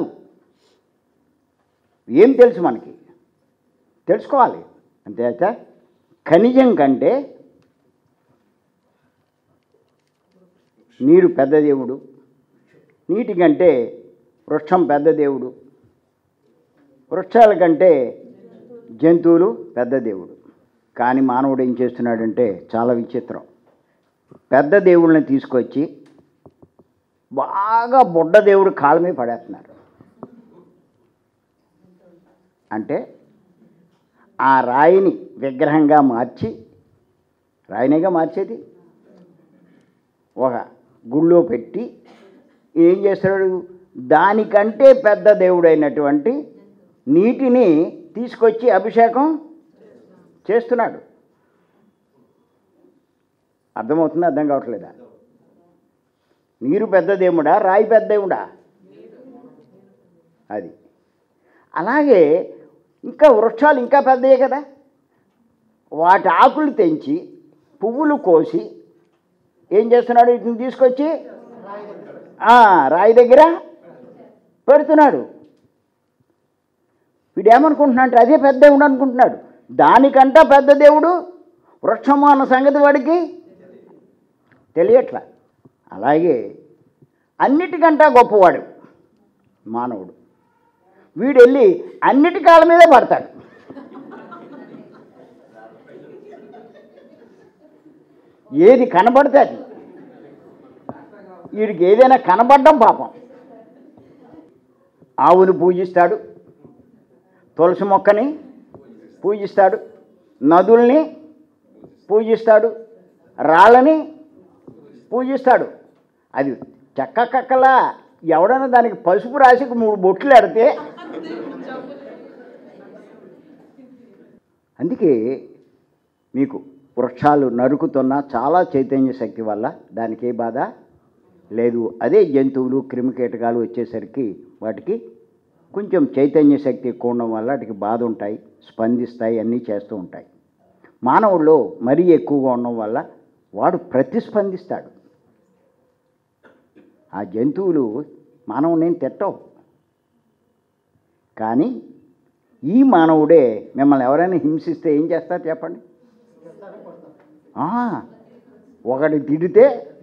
Speaker 1: ఏం తెలుసు మనకి తెలుసుకోవాలి అంతే ఖనిజం కంటే నీరు పెద్ద దేవుడు నీటి కంటే వృక్షం పెద్ద దేవుడు వృక్షాల కంటే జంతువులు పెద్ద దేవుడు కానీ మానవుడు ఏం చేస్తున్నాడంటే చాలా విచిత్రం పెద్ద దేవుళ్ళని తీసుకొచ్చి బాగా బుడ్డ దేవుడు కాళ్ళ మీద పడేస్తున్నారు అంటే ఆ రాయిని విగ్రహంగా మార్చి రాయినిగా మార్చేది ఒక గుళ్ళో పెట్టి ఏం చేస్తాడు దానికంటే పెద్ద దేవుడైనటువంటి నీటిని తీసుకొచ్చి అభిషేకం చేస్తున్నాడు అర్థమవుతుందా అర్థం కావట్లేదా నీరు పెద్ద దేవుడా రాయి పెద్ద దేవుడా అది అలాగే ఇంకా వృక్షాలు ఇంకా పెద్దయే కదా వాటి ఆకులు తెంచి పువ్వులు కోసి ఏం చేస్తున్నాడు వీటిని తీసుకొచ్చి ఆ, రాయి దగ్గర పెడుతున్నాడు వీడు ఏమనుకుంటున్నాడు అంటే అదే పెద్ద దేవుడు అనుకుంటున్నాడు దానికంటా పెద్ద దేవుడు వృక్షము అన్న సంగతి వాడికి తెలియట్లా అలాగే అన్నిటికంటా గొప్పవాడు మానవుడు వీడు వెళ్ళి అన్నిటి కాళ్ళ మీదే పడతాడు ఏది కనబడితే అది వీడికి ఏదైనా కనబడడం పాపం ఆవుని పూజిస్తాడు తులసి మొక్కని పూజిస్తాడు నదుల్ని పూజిస్తాడు రాళ్ళని పూజిస్తాడు అది చెక్క కక్కలా ఎవడైనా దానికి పసుపు రాసి మూడు బొట్లు ఎడితే అందుకే మీకు వృక్షాలు నరుకుతున్న చాలా చైతన్య శక్తి వల్ల దానికి ఏ బాధ లేదు అదే జంతువులు క్రిమికీటకాలు వచ్చేసరికి వాటికి కొంచెం చైతన్య శక్తి ఎక్కువ ఉండడం వల్ల వాటికి బాధ ఉంటాయి స్పందిస్తాయి అన్నీ చేస్తూ ఉంటాయి మానవుల్లో మరీ ఎక్కువగా ఉండడం వల్ల వాడు ప్రతిస్పందిస్తాడు ఆ జంతువులు మానవుని తిట్టవు కానీ ఈ మానవుడే మిమ్మల్ని ఎవరైనా హింసిస్తే ఏం చేస్తారు చెప్పండి ఆ, ఒకటి తిడితే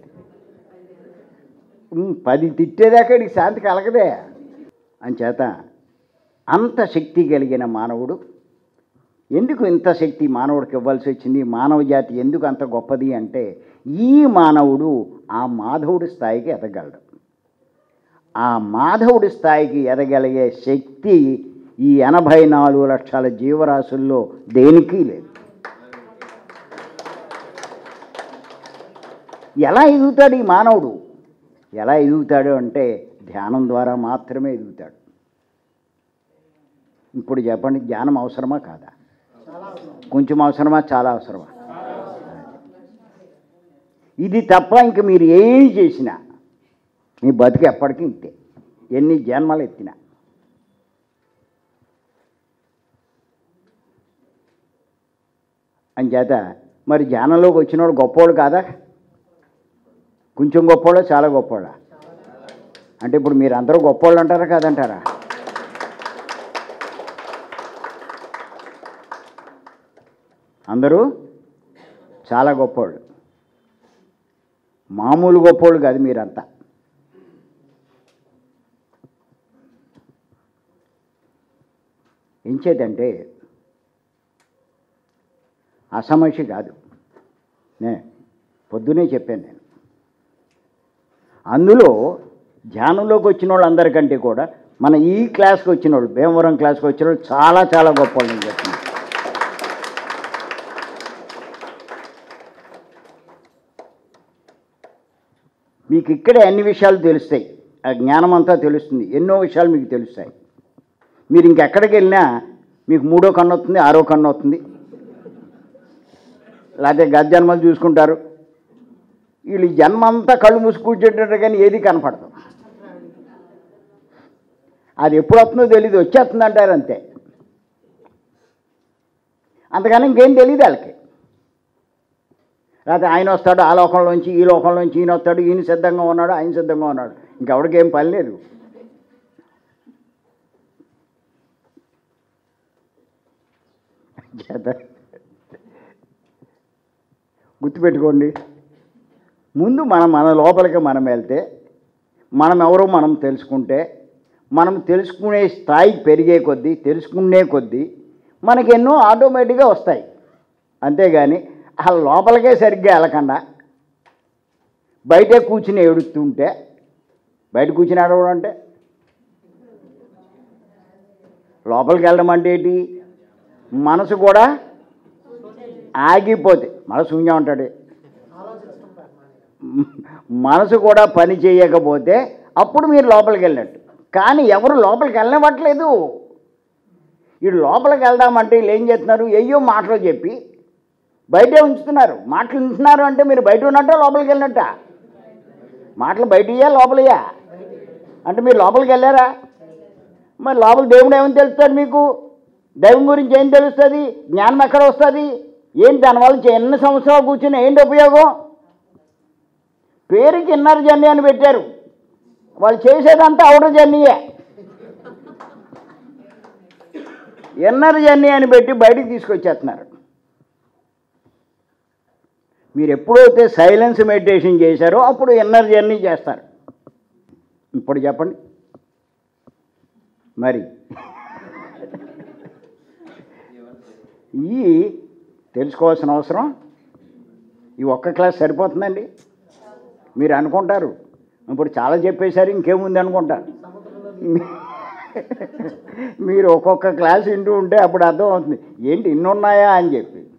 Speaker 1: ఉమ్, పది తిట్టేదాకా ఇడికి శాంతి కలగదే అంచేత అంత శక్తి కలిగిన మానవుడు ఎందుకు ఇంత శక్తి మానవుడికి ఇవ్వాల్సి వచ్చింది మానవ జాతి ఎందుకు అంత గొప్పది అంటే ఈ మానవుడు ఆ మాధవుడి స్థాయికి ఎదగలడు ఆ మాధవుడి స్థాయికి ఎదగలిగే శక్తి ఈ ఎనభై నాలుగు లక్షల జీవరాశుల్లో దేనికి లేదు ఎలా ఎదుగుతాడు ఈ మానవుడు ఎలా ఎదుగుతాడు అంటే ధ్యానం ద్వారా మాత్రమే ఎదుగుతాడు ఇప్పుడు చెప్పండి జ్ఞానం అవసరమా కాదా కొంచెం అవసరమా చాలా అవసరమా ఇది తప్ప ఇంక మీరు ఏం చేసినా మీ బతుకు ఎప్పటికీ ఇంతే ఎన్ని జన్మలు ఎత్తినా అంచేత మరి ధ్యానంలోకి వచ్చినోడు గొప్పోడు కాదా కొంచెం గొప్పోడా చాలా గొప్పోడా అంటే ఇప్పుడు మీరు అందరూ గొప్పోళ్ళు అంటారా కాదంటారా అందరూ చాలా గొప్పోళ్ళు మామూలు గొప్పోళ్ళు కాదు మీరంతా ఎంచేదంటే అసమస్య కాదు నే పొద్దునే చెప్పాను నేను అందులో ధ్యానంలోకి వచ్చిన వాళ్ళందరికంటే కూడా మన ఈ క్లాస్కి వచ్చిన వాళ్ళు భీమవరం క్లాస్కి వచ్చిన వాళ్ళు చాలా చాలా గొప్ప వాళ్ళు నేను చెప్తున్నాను మీకు ఇక్కడే అన్ని విషయాలు తెలుస్తాయి ఆ జ్ఞానం అంతా తెలుస్తుంది ఎన్నో విషయాలు మీకు తెలుస్తాయి మీరు ఇంకెక్కడికి వెళ్ళినా మీకు మూడో కన్ను వస్తుంది ఆరో కన్ను వస్తుంది లేకపోతే గత జన్మలు చూసుకుంటారు వీళ్ళు ఈ జన్మ అంతా కళ్ళు మూసి కూర్చుంటారు కానీ ఏది కనపడదు అది ఎప్పుడు వస్తుందో తెలియదు వచ్చేస్తుంది అంటారు అంతే అంతకని ఇంకేం తెలియదు వాళ్ళకి లేకపోతే ఆయన వస్తాడు ఆ లోకంలోంచి ఈ లోకంలోంచి ఈయన వస్తాడు ఈయన సిద్ధంగా ఉన్నాడు ఆయన సిద్ధంగా ఉన్నాడు ఇంకెవరికి ఏం పని లేదు చేత గుర్తుపెట్టుకోండి ముందు మనం మన లోపలికి మనం వెళ్తే మనం ఎవరో మనం తెలుసుకుంటే మనం తెలుసుకునే స్థాయి పెరిగే కొద్దీ తెలుసుకునే కొద్దీ మనకి ఎన్నో ఆటోమేటిక్గా వస్తాయి అంతేగాని ఆ లోపలికే సరిగ్గా వెళ్ళకుండా బయటే కూర్చుని ఏడుస్తుంటే బయట కూర్చుని ఏడవడం అంటే లోపలికి వెళ్ళడం అంటే ఏంటి మనసు కూడా ఆగిపోతే మన శూన్యం ఉంటాడు
Speaker 2: ఆలోచించుకుంటారు
Speaker 1: మనసు కూడా పని చేయకపోతే అప్పుడు మీరు లోపలికి వెళ్ళినట్టు కానీ ఎవరు లోపలికి వెళ్ళనివ్వట్లేదు వీడు లోపలికి వెళ్దామంటే వీళ్ళు ఏం చేస్తున్నారు అయ్యో మాటలు చెప్పి బయటే ఉంచుతున్నారు మాటలు ఉంటున్నారు అంటే మీరు బయట ఉన్నట్ట లోపలికి వెళ్ళినట్ట మాటలు బయటయ్యా లోపలయ్యా అంటే మీరు లోపలికి వెళ్ళారా మరి లోపల దేవుడు ఏమని తెలుస్తాడు మీకు దైవం గురించి ఏం తెలుస్తుంది జ్ఞానం ఎక్కడ వస్తుంది ఏంటి దానివల్ల చే- ఎన్ని సంవత్సరాలు కూర్చుని ఏంటి ఉపయోగం పేరుకి ఇన్నర్ జర్నీ అని పెట్టారు వాళ్ళు చేసేదంతా అవుటర్ జర్నీయే ఇన్నర్ జర్నీ అని పెట్టి బయటికి తీసుకొచ్చేస్తున్నారు మీరు ఎప్పుడైతే సైలెన్స్ మెడిటేషన్ చేశారో అప్పుడు ఇన్నర్ జర్నీ చేస్తారు ఇప్పుడు చెప్పండి మరి ఈ తెలుసుకోవాల్సిన అవసరం ఈ ఒక్క క్లాస్ సరిపోతుందండి మీరు అనుకుంటారు ఇప్పుడు చాలా చెప్పేశారు ఇంకేముంది అనుకుంటారు మీరు ఒక్కొక్క క్లాస్ వింటూ ఉంటే అప్పుడు అర్థం అవుతుంది ఏంటి ఇన్ని ఉన్నాయా అని చెప్పి